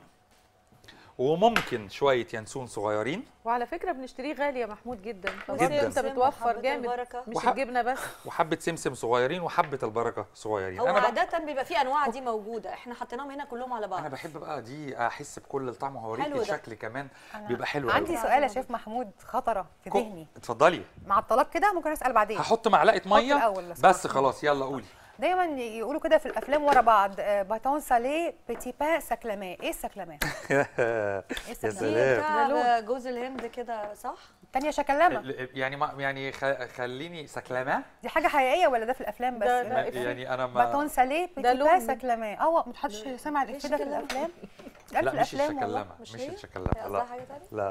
وممكن شويه ينسون صغيرين وعلى فكره بنشتريه غالي يا محمود جدا فبرضه جداً. انت بتوفر وحبة جامد البركة. مش وح- الجبنه بس وحبه سمسم صغيرين وحبه البركه صغيرين هو انا بقى عاده بيبقى في انواع دي موجوده احنا حطيناهم هنا كلهم على بعض انا بحب بقى دي احس بكل الطعم حلو وهوريكي ده. الشكل كمان أنا بيبقى حلو عندي قوي. سؤال يا شيف محمود خطره في كو- ذهني اتفضلي مع الطلاق كده ممكن اسال بعدين هحط معلقه حط ميه الأول بس. بس خلاص يلا قولي دايما يقولوا كده في الافلام ورا بعض آه، باتون ساليه بيتي با ساكلاماه ايه الساكلاماه يا دي سلام بتاع جوز الهند كده صح؟ الثانيه شكلامه ال- يعني ما يعني خ- خليني سكلمه دي حاجه حقيقيه ولا ده في الافلام بس ده- ما- يعني انا باتون ما ساليه ده بيتي با لون. ساكلاماه اه ما حدش سمع الافيه ده في الافلام قال لا في مش الافلام والله الشكلمه مش هي؟ الشكلمه هي قصدها لا حاجة تانية؟ لا لا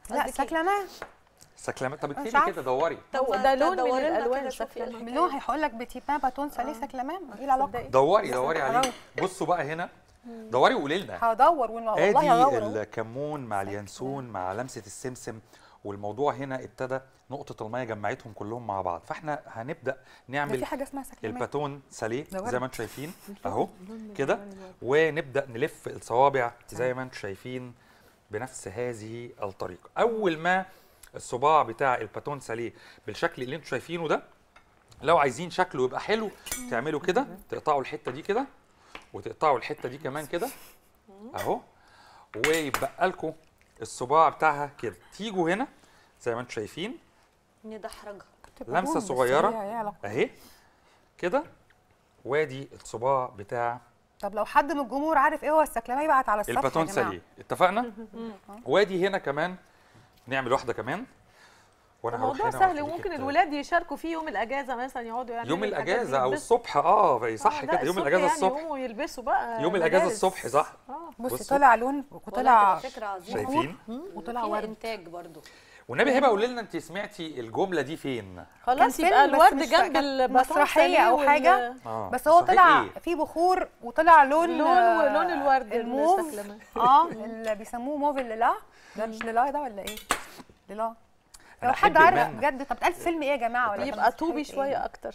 لا سكلمان سكلامات طب مش اكتبي عارفة. كده دوري طب ما ده لون من تدوري لنا الالوان كده شوفي السكلمان. الحكاية. باللون هيقول لك بتي بان باتون ساليه سكلمان ايه العلاقه دوري دوري بس عليه هدور. بصوا بقى هنا دوري وقولي لنا هدور والله والله ادي هدور الكمون مع اليانسون مع لمسه السمسم والموضوع هنا ابتدى نقطه الميه جمعتهم كلهم مع بعض فاحنا هنبدا ده نعمل في حاجه اسمها سكلمان الباتون ساليه ده ورد. زي ما انتم شايفين اهو كده ونبدا نلف الصوابع زي ما انتم شايفين بنفس هذه الطريقه اول ما الصباع بتاع الباتون ساليه بالشكل اللي انتم شايفينه ده لو عايزين شكله يبقى حلو تعملوا كده تقطعوا الحته دي كده وتقطعوا الحته دي كمان كده اهو ويبقى لكم الصباع بتاعها كده تيجوا هنا زي ما انتم شايفين ندحرجها لمسه بس صغيره هي- هي علاقة. اهي كده وادي الصباع بتاع طب لو حد من الجمهور عارف ايه هو السكلمان يبعت على الصفحه الباتون يا جماعة. ساليه اتفقنا وادي هنا كمان نعمل واحده كمان وانا هروح الموضوع هنا سهل وأخليك وممكن الت- الولاد يشاركوا فيه يوم الاجازه مثلا يقعدوا يعملوا يوم الحاجات دي الاجازه او يلبسوا. الصبح اه صح آه، كده لا، يوم الصبح الاجازه يعني الصبح يقوموا يلبسوا بقى يوم الاجازه مدارس. الصبح صح بصي بصوا. طلع لون وطلع والله فكره عظيمه شايفين وطلع فيها ورد انتاج برضو والنبي هبه قولي لنا انت سمعتي الجمله دي فين كان خلاص فيلم يبقى بس الورد مش جنب فاكرة. الباتون مسرحيه ساليه او وال- حاجه اه بس هو مسرحية طلع إيه؟ في بخور وطلع لون لون آه، لون الورد الموف السكلمان. اه اللي بيسموه موف الليلا ده مش ليلا ده ولا ايه؟ ليلا أنا لو حد أحب عارف إيمان. بجد طب اتقال فيلم ايه يا جماعه ولا يبقى كان طوبي مسرحية شويه إيه؟ اكتر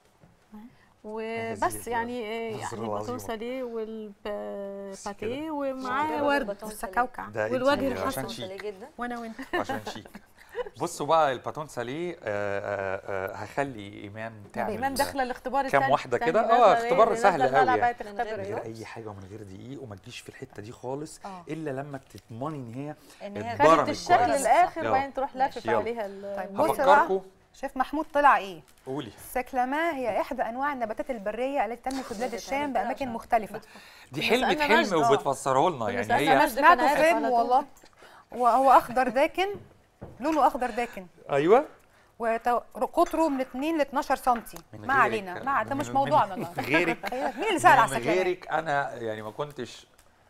هذه وبس يعني إيه، النظرة يعني باتون العظيمة. ساليه والباتيه كده. ومعاه ورد باتون ساليه. السكوكع ده والوجه انتي الحسن. عشان ساليه شيك جدا وانا وانت عشان شيك بصوا بقى الباتون ساليه آه، آه، آه، هخلي ايمان تعمل ايمان داخله الاختبار كام الثاني. واحده الثاني كده نازلة اه إيه، اختبار نازلة سهل الملعب قوي بقى يعني تختبر من غير أيوة. اي حاجه ومن غير دقيق وما تجيش في الحته دي خالص آه. الا لما تضمني ان هي ان هي اتبرمت خدت الشكل كويس. الاخر يلا. وبعدين تروح لافف يلا. عليها ال- طيب بص بقى هفكركم شيف محمود طلع ايه؟ قولي السكلمان هي احدى انواع النباتات البريه التي تنمو في بلاد الشام باماكن مختلفه دي حلمة بنسألنا حلم مجد، آه. وبتفسره لنا يعني بنسألنا هي مجد. انا سمعته كان عارف فيلم على طول. والله وهو اخضر داكن لونه اخضر داكن ايوه وقطره من 2 ل 12 سم من ما غيرك- علينا ما ده من- مش من- موضوعنا من ده. غيرك مين اللي سال على من السكلمان غيرك انا يعني ما كنتش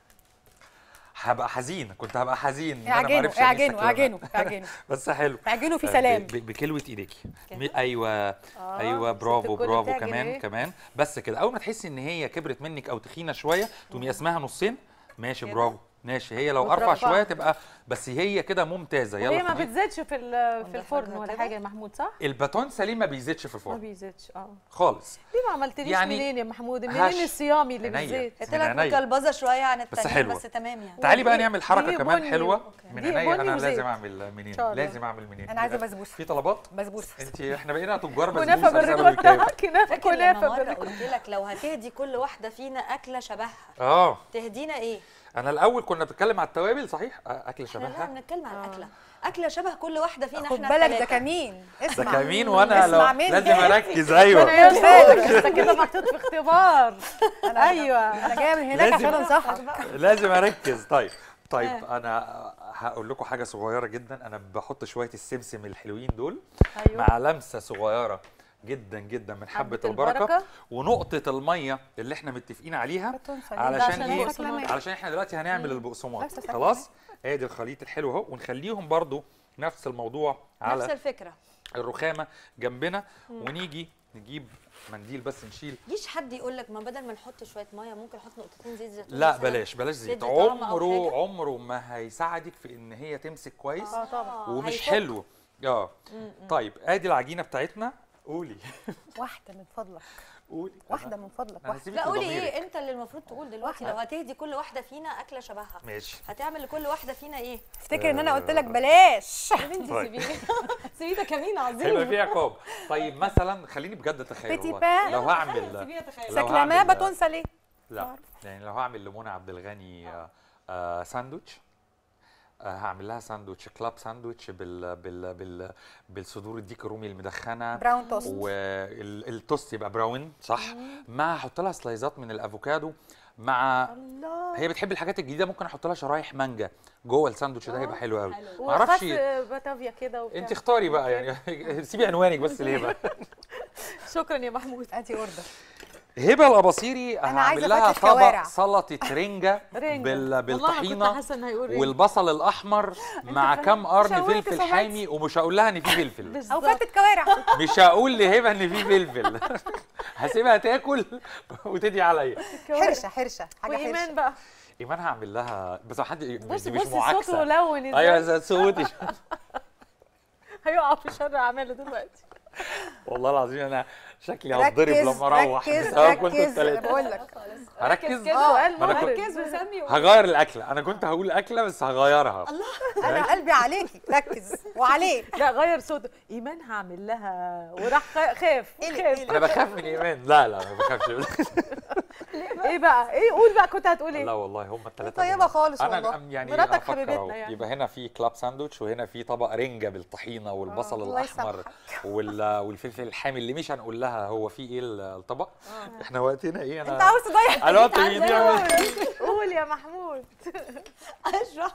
هبقى حزين كنت هبقى حزين إن أنا ما اعجنه أعرفش يعني إيه اعجنه سكلمان. اعجنه اعجنه بس حلو اعجنه في آه، سلام ب- ب- بكلوه ايديكي م- ايوه ايوه ست برافو الكل برافو بتعجن كمان إيه؟ كمان بس كده اول ما تحسي ان هي كبرت منك او تخينه شويه تقومي قاسماها نصين ماشي برافو ماشي هي لو ارفع وترفعها. شويه تبقى بس هي كده ممتازه وهي يلا ما خدي. بتزيدش في ال- في ولا الفرن حاجة ولا كده؟ حاجه يا محمود صح؟ الباتون سليم ما بيزيدش في ما الفرن بيزيدش اه خالص ليه ما عملتليش يعني منين يا محمود؟ هش. منين الصيامي اللي عينيا. بالزيت؟ من طلعت عينيا. مكلبظه شويه عن بس التانيين حلوة. بس تمام يعني تعالي بقى ودي- نعمل حركه دي كمان بني حلوه و- من دي عينيا بني انا وزيت. لازم اعمل منين شاء الله. لازم اعمل منين انا عايزه بسبوسه في طلبات بسبوسه انت احنا بقينا تجار بسبوسه كنافه بسبب بالرضا الكيف. كنافه فاكر لما كنافه مره بالرضا قلت لك لو هتهدي كل واحده فينا اكله شبهها اه تهدينا ايه؟ انا الاول كنا بنتكلم على التوابل صحيح آه، اكل احنا لا شبهها بنتكلم عن اكله اكله شبه كل واحده فينا خد احنا بالك ده التلاتة. كمين ده اسمع كمين وانا لو اسمع مني. لازم اركز انا ايوه يا بالك انت كده محطوط في اختبار ايوه انا جايه من هناك لازم- عشان انصحك لازم اركز طيب طيب انا هقول لكم حاجه صغيره جدا انا بحط شويه السمسم الحلوين دول ايوه مع لمسه صغيره جدا جدا من حبه حبة البركه البركة. ونقطه الميه اللي احنا متفقين عليها باتون سليم. علشان عشان ايه البقسماط. علشان احنا دلوقتي هنعمل البقسماط نفس الفكرة. خلاص ادي الخليط الحلو اهو ونخليهم برضو نفس الموضوع نفس على الفكره الرخامه جنبنا ونيجي نجيب منديل بس نشيل يجيش حد يقول لك ما بدل ما نحط شويه ميه ممكن نحط نقطتين زيت زيتون لا مثلاً بلاش بلاش زيت تدي طعم أو عمره حاجة؟ عمره ما هيساعدك في ان هي تمسك كويس اه طبعا ومش هيفك. حلو اه طيب ادي العجينه بتاعتنا قولي واحده من فضلك قولي واحده من فضلك أنا واحده هسيبك لا قولي لضميرك. ايه انت اللي المفروض تقول دلوقتي لو هتهدي كل واحده فينا اكله شبهها ماشي هتعمل لكل واحده فينا ايه؟ افتكر ان انا قلت لك بلاش يا بنتي طيب. سيبيني سيبيه ده كمين هيبقى عظيم في عقاب طيب مثلا خليني بجد اتخيل بيتي والله. بان. لو هعمل سيبيها تخيل لو سكلمان هعمل- باتون ساليه لا يعني لو هعمل لمنى عبد الغني آه، آه، ساندوتش آه، هعمل لها ساندوتش كلاب ساندوتش بال بال بال بالصدور الديك الرومي المدخنه براون توست والتوست يبقى براون صح مع احط لها سلايزات من الافوكادو مع الله هي بتحب الحاجات الجديده ممكن احط لها شرايح مانجا جوه الساندوتش ده هيبقى حلو قوي وخس معرفش باتافيا كده وبتاع. انت اختاري بقى يعني سيبي عنوانك بس ليه بقى شكرا يا محمود ادي اوردر هبه الاباصيري أنا عايزة هعمل لها فتة كوارع. طبق سلطه رنجه رنجة. بال... والله كنت بالطحينه حاسة إنه هيقول رنجة. والبصل الاحمر مع كام قرن شوقت فلفل صباحي. حامي ومش هقول لها ان في فلفل او فتة كوارع مش هقول لهبه ان في فلفل هسيبها تاكل وتدي عليا حرشه حرشه حاجه وايمان حرشه بقى ايمان هعمل لها بس حد بص دي مش بص الصوت معاكسه ولون ازاي ايوه زي صوتي هيقع في شر اعماله دلوقتي والله العظيم انا شكلي ركز، هتضرب لما اروح ركز، بسبب كنتوا ركز، التلاته بقول لك هركز كده آه، سؤال ما أنا محرج. كنت- ركز وسمي هغير الاكله انا كنت هقول اكله بس هغيرها انا قلبي عليكي ركز وعليه لا غير صوته ايمان هعمل لها وراح خا- خاف خاف انا بخاف من ايمان لا لا ما بخافش ايه بقى ايه قول بقى كنت هتقول ايه لا والله هم الثلاثه طيبة خالص انا والله. أم- يعني مراتك أفكر حبيبتنا أهو. يعني. يبقى هنا في كلاب ساندوتش وهنا في طبق رنجه بالطحينه والبصل الله الاحمر وال... والفلفل الحامي اللي مش هنقول لها هو في ايه الطبق احنا وقتنا ايه انا انت عاوز تضيع انا وقت بيضيع قول يا محمود اشرح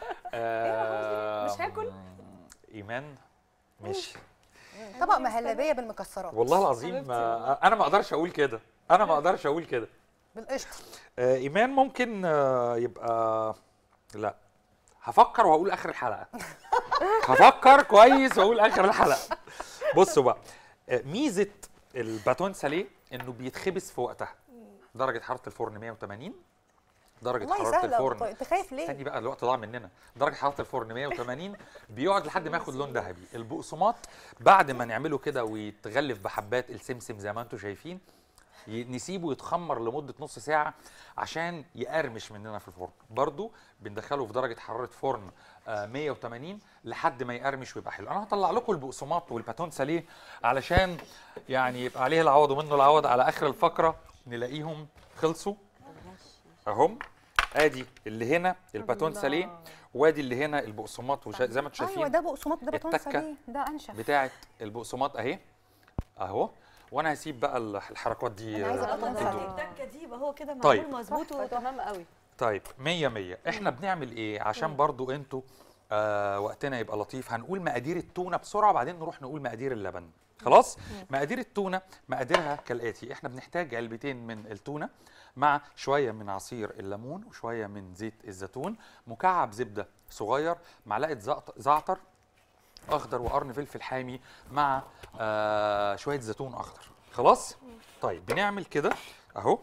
آه، مش هاكل؟ ايمان ماشي طبق مهلبيه بالمكسرات والله العظيم آه، انا ما اقدرش اقول كده انا ما اقدرش اقول كده بالقشطه آه، ايمان ممكن آه، يبقى لا هفكر واقول اخر الحلقه هفكر كويس واقول اخر الحلقه بصوا بقى آه، ميزه الباتون ساليه انه بيتخبز في وقتها درجه حراره الفرن 180 درجه والله حراره سهله الفرن والله. انت خايف ليه استني بقى الوقت ضاع مننا درجه حراره الفرن 180 بيقعد لحد ما ياخد لون ذهبي البقسماط بعد ما نعمله كده ويتغلف بحبات السمسم زي ما انتم شايفين ي- نسيبه يتخمر لمده نص ساعه عشان يقرمش مننا في الفرن برضو بندخله في درجه حراره فرن آه، 180 لحد ما يقرمش ويبقى حلو انا هطلع لكم البقسماط والباتون ساليه علشان يعني يبقى عليه العوض ومنه العوض على اخر الفقره نلاقيهم خلصوا اهم ادي اللي هنا الباتون ساليه وادي اللي هنا البقسماط وشا- زي ما انتم شايفين ايوه ده بقسماط ده باتون التكة ساليه ده انشف بتاعه البقسماط اهي اهو وانا هسيب بقى الح- الحركات دي أنا عايزة آه، باتون تدوم. ساليه. التكه دي يبقى هو كده معمول طيب. مظبوط وتمام قوي طيب مية مية احنا بنعمل ايه عشان برضو انتوا آه وقتنا يبقى لطيف هنقول مقادير التونه بسرعه وبعدين نروح نقول مقادير اللبن خلاص مقادير التونه مقاديرها كالاتي احنا بنحتاج علبتين من التونه مع شويه من عصير الليمون وشويه من زيت الزيتون مكعب زبده صغير معلقه زعت- زعتر اخضر وقرن فلفل حامي مع آه شويه زيتون اخضر خلاص طيب بنعمل كده اهو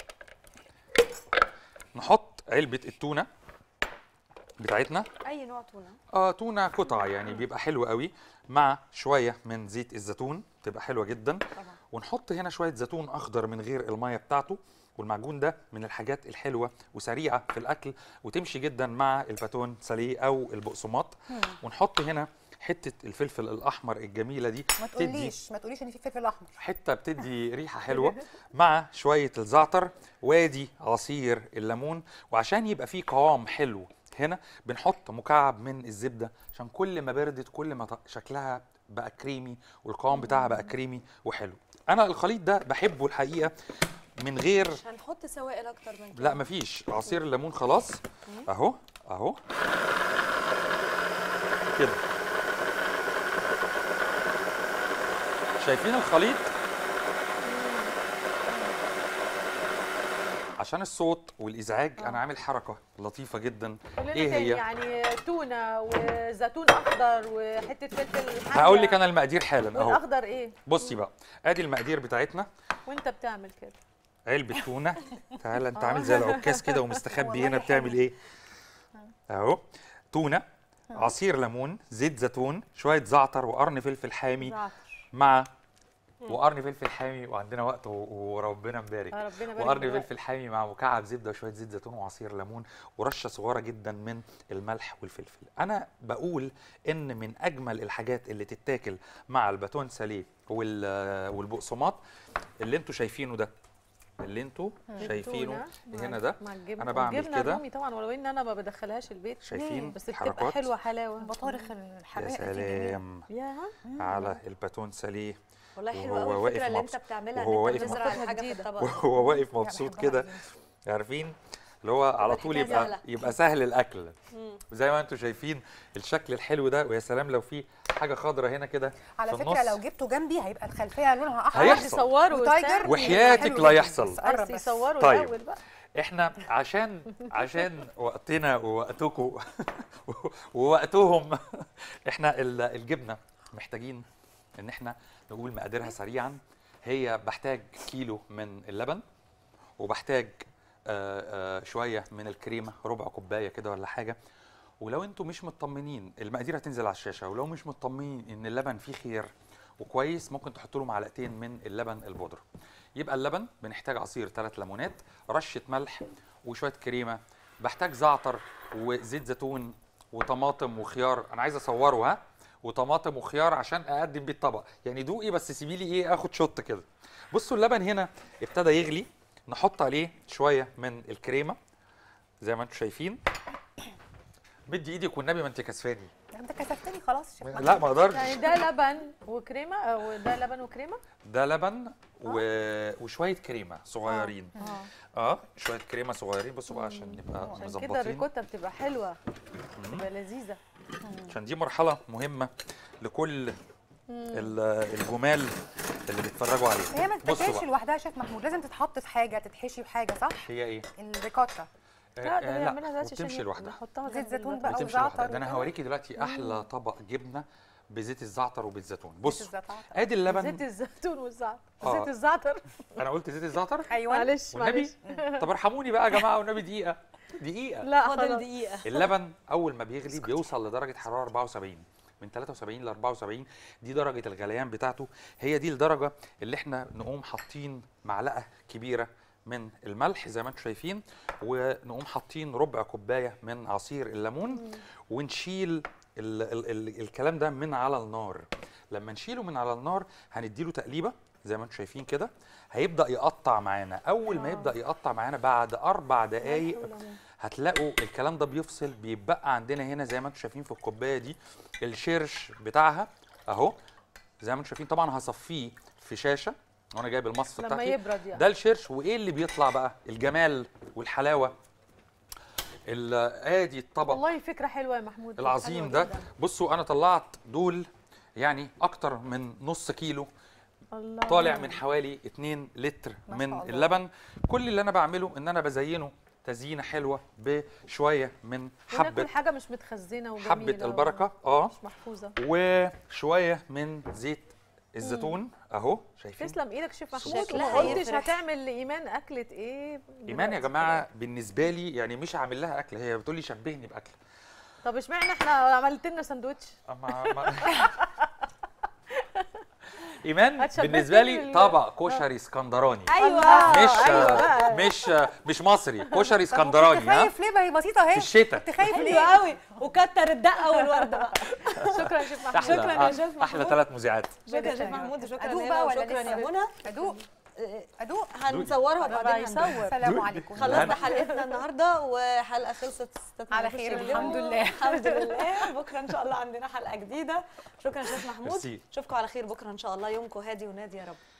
نحط علبه التونه بتاعتنا اي نوع تونه اه تونه قطع يعني بيبقى حلو قوي مع شويه من زيت الزيتون تبقى حلوه جدا ونحط هنا شويه زيتون اخضر من غير الميه بتاعته والمعجون ده من الحاجات الحلوه وسريعه في الاكل وتمشي جدا مع الباتون ساليه او البقسماط ونحط هنا حته الفلفل الاحمر الجميله دي ما تدي تقوليش ما تقوليش ان في فلفل احمر حته بتدي ريحه حلوه مع شويه الزعتر وادي عصير الليمون وعشان يبقى فيه قوام حلو هنا بنحط مكعب من الزبده عشان كل ما بردت كل ما ط- شكلها بقى كريمي والقوام بتاعها بقى كريمي وحلو انا الخليط ده بحبه الحقيقه من غير مش هنحط سوائل اكتر من كده لا مفيش عصير الليمون خلاص اهو اهو كده شايفين الخليط عشان الصوت والازعاج انا عامل حركه لطيفه جدا قولنا ايه تاني هي يعني تونه وزيتون اخضر وحته فلفل حامية. هقول لك انا المقادير حالا اهو والاخضر ايه بصي بقى ادي المقادير بتاعتنا وانت بتعمل كده علبه تونه تعالى انت عامل زي العكاز كده ومستخبي هنا بتعمل ايه اهو تونه عصير ليمون زيت زيتون شويه زعتر وقرن فلفل حامي زعتر. مع وقرن فلفل حامي وعندنا وقت و- وربنا مبارك آه، ربنا يبارك وقرن بالوقت. فلفل حامي مع مكعب زبده وشويه زيت زيتون وعصير ليمون ورشه صغيره جدا من الملح والفلفل انا بقول ان من اجمل الحاجات اللي تتاكل مع الباتون ساليه وال- والبقسماط اللي انتوا شايفينه ده اللي انتوا شايفينه التونة هنا ده مع الجبنة. انا بعمل والجبنة كده الرومي طبعا ولو ان انا ما بدخلهاش البيت شايفين بس بتبقى الحركات؟ حلوه حلاوه بطارخ يا الحراق سلام يا على الباتون ساليه والله حلوه وهو قوي واقف الفكره اللي انت مبسوط- بتعملها وهو ان انت واقف بتزرع مبسوط. الحاجه في الطبق وهو واقف مبسوط بحبها كده جداً. عارفين اللي هو على طول الحكاية يبقى سهلة. يبقى سهل الاكل مم. زي ما انتم شايفين الشكل الحلو ده ويا سلام لو في حاجه خضراء هنا كده على في فكره النص. لو جبته جنبي هيبقى الخلفيه لونها احمر هيحصل. يصوروا وتايجر وحياتك حلو لا جداً. يحصل. بس قرب بس بس. يصوروا طيب. الاول بقى احنا عشان عشان وقتنا ووقتكم ووقتهم احنا ال- الجبنه محتاجين ان احنا نقول مقاديرها سريعا هي بحتاج كيلو من اللبن وبحتاج آه، آه، شويه من الكريمه ربع كوبايه كده ولا حاجه ولو انتم مش مطمنين المقادير هتنزل على الشاشه ولو مش مطمنين ان اللبن فيه خير وكويس ممكن تحطوا له معلقتين من اللبن البودره يبقى اللبن بنحتاج عصير ثلاث ليمونات رشه ملح وشويه كريمه بحتاج زعتر وزيت زيتون وطماطم وخيار انا عايز اصوره ها وطماطم وخيار عشان اقدم بيه الطبق يعني دوقي بس سيبي لي ايه اخد شوت كده بصوا اللبن هنا ابتدى يغلي نحط عليه شويه من الكريمه زي ما انتم شايفين بدي ايدك والنبي ما انت كسفاني انت كسفتني خلاص شيخ لا ما اقدرش يعني ده لبن وكريمه او ده لبن وكريمه ده لبن و... وشويه كريمه صغيرين اه شويه كريمه صغيرين بصوا بقى عشان نبقى عشان كده مظبطين الريكوتا بتبقى حلوه بتبقى لذيذه عشان دي مرحله مهمه لكل ال- الجمال اللي بيتفرجوا عليها هي ما بصوا تتاكلش بقى. لوحدها يا شيخ محمود لازم تتحط في حاجه تتحشي بحاجه صح هي ايه الريكوتا لا ده آه، بيعملها دلوقتي وبتمشي عشان لوحدها نحطها زيت جنب زيتون ال- بقى بتمشي لوحدها وزعتر ده انا وكده. هوريكي دلوقتي احلى طبق جبنه بزيت الزعتر وبيت زيتون بصوا الزعتر. ادي اللبن زيت الزيتون والزعتر آه. زيت الزعتر انا قلت زيت الزعتر ايوه معلش والنبي معلش طب ارحموني بقى يا جماعه والنبي دقيقه دقيقه لا فاضل خلاص دقيقه اللبن اول ما بيغلي بيوصل لدرجه حراره 74 من 73 ل 74 دي درجه الغليان بتاعته هي دي الدرجه اللي احنا نقوم حاطين معلقه كبيره من الملح زي ما انتم شايفين ونقوم حاطين ربع كوبايه من عصير الليمون ونشيل ال ال ال الكلام ده من على النار لما نشيله من على النار هنديله تقليبه زي ما انتم شايفين كده هيبدا يقطع معانا اول ما يبدا يقطع معانا بعد اربع دقائق هتلاقوا الكلام ده بيفصل بيبقى عندنا هنا زي ما انتم شايفين في الكوبايه دي الشرش بتاعها اهو زي ما انتم شايفين طبعا هصفيه في شاشه وانا جايب المصفى لما بتاعتي يبرد يعني ده الشرش وايه اللي بيطلع بقى الجمال والحلاوه ال- ادي الطبق والله فكره حلوه يا محمود العظيم حلوة ده جداً. بصوا انا طلعت دول يعني اكتر من نص كيلو الله طالع من حوالي 2 لتر ما من شاء الله. اللبن كل اللي انا بعمله ان انا بزينه تزيينه حلوه بشويه من حبه وناكل حاجه مش متخزنه وجميله حبه البركه اه مش محفوظه وشويه من زيت الزيتون اهو شايفين تسلم ايدك شيف محمود وما شكلها قلتش يفرح. هتعمل لايمان اكله ايه ايمان يا دلوقتي جماعه بالنسبه لي يعني مش عامل لها اكل هي بتقول لي شبهني باكل طب اشمعنى احنا عملت لنا سندوتش أما ما ايمان هتشبهني بالنسبه لي بال- طبق كشري اسكندراني ايوه مش ايوه بقى مش مش مصري كشري اسكندراني كنت ها خايف ليه ما هي بسيطه في اهي الشتاء كنت خايف حلو ليه قوي وكتر الدقه والورده بقى شكرا يا شيف محمود احلى شكراً يا شيف محمود. احلى ثلاث مذيعات شكرا يا شيف محمود وشكرا ادوق يا بقى هبه ولا وشكرا لسه؟ يا منى ادوق ادوق هنصورها بقى وبعدين يصور. هنصور السلام عليكم خلصنا حلقتنا النهارده وحلقه خلصت ستات على ما خير، يخش الحمد اليوم. لله. الحمد لله بكره ان شاء الله عندنا حلقه جديده شكرا يا شيخ محمود ميرسي. اشوفكم على خير بكره ان شاء الله يومكم هادي ونادي يا رب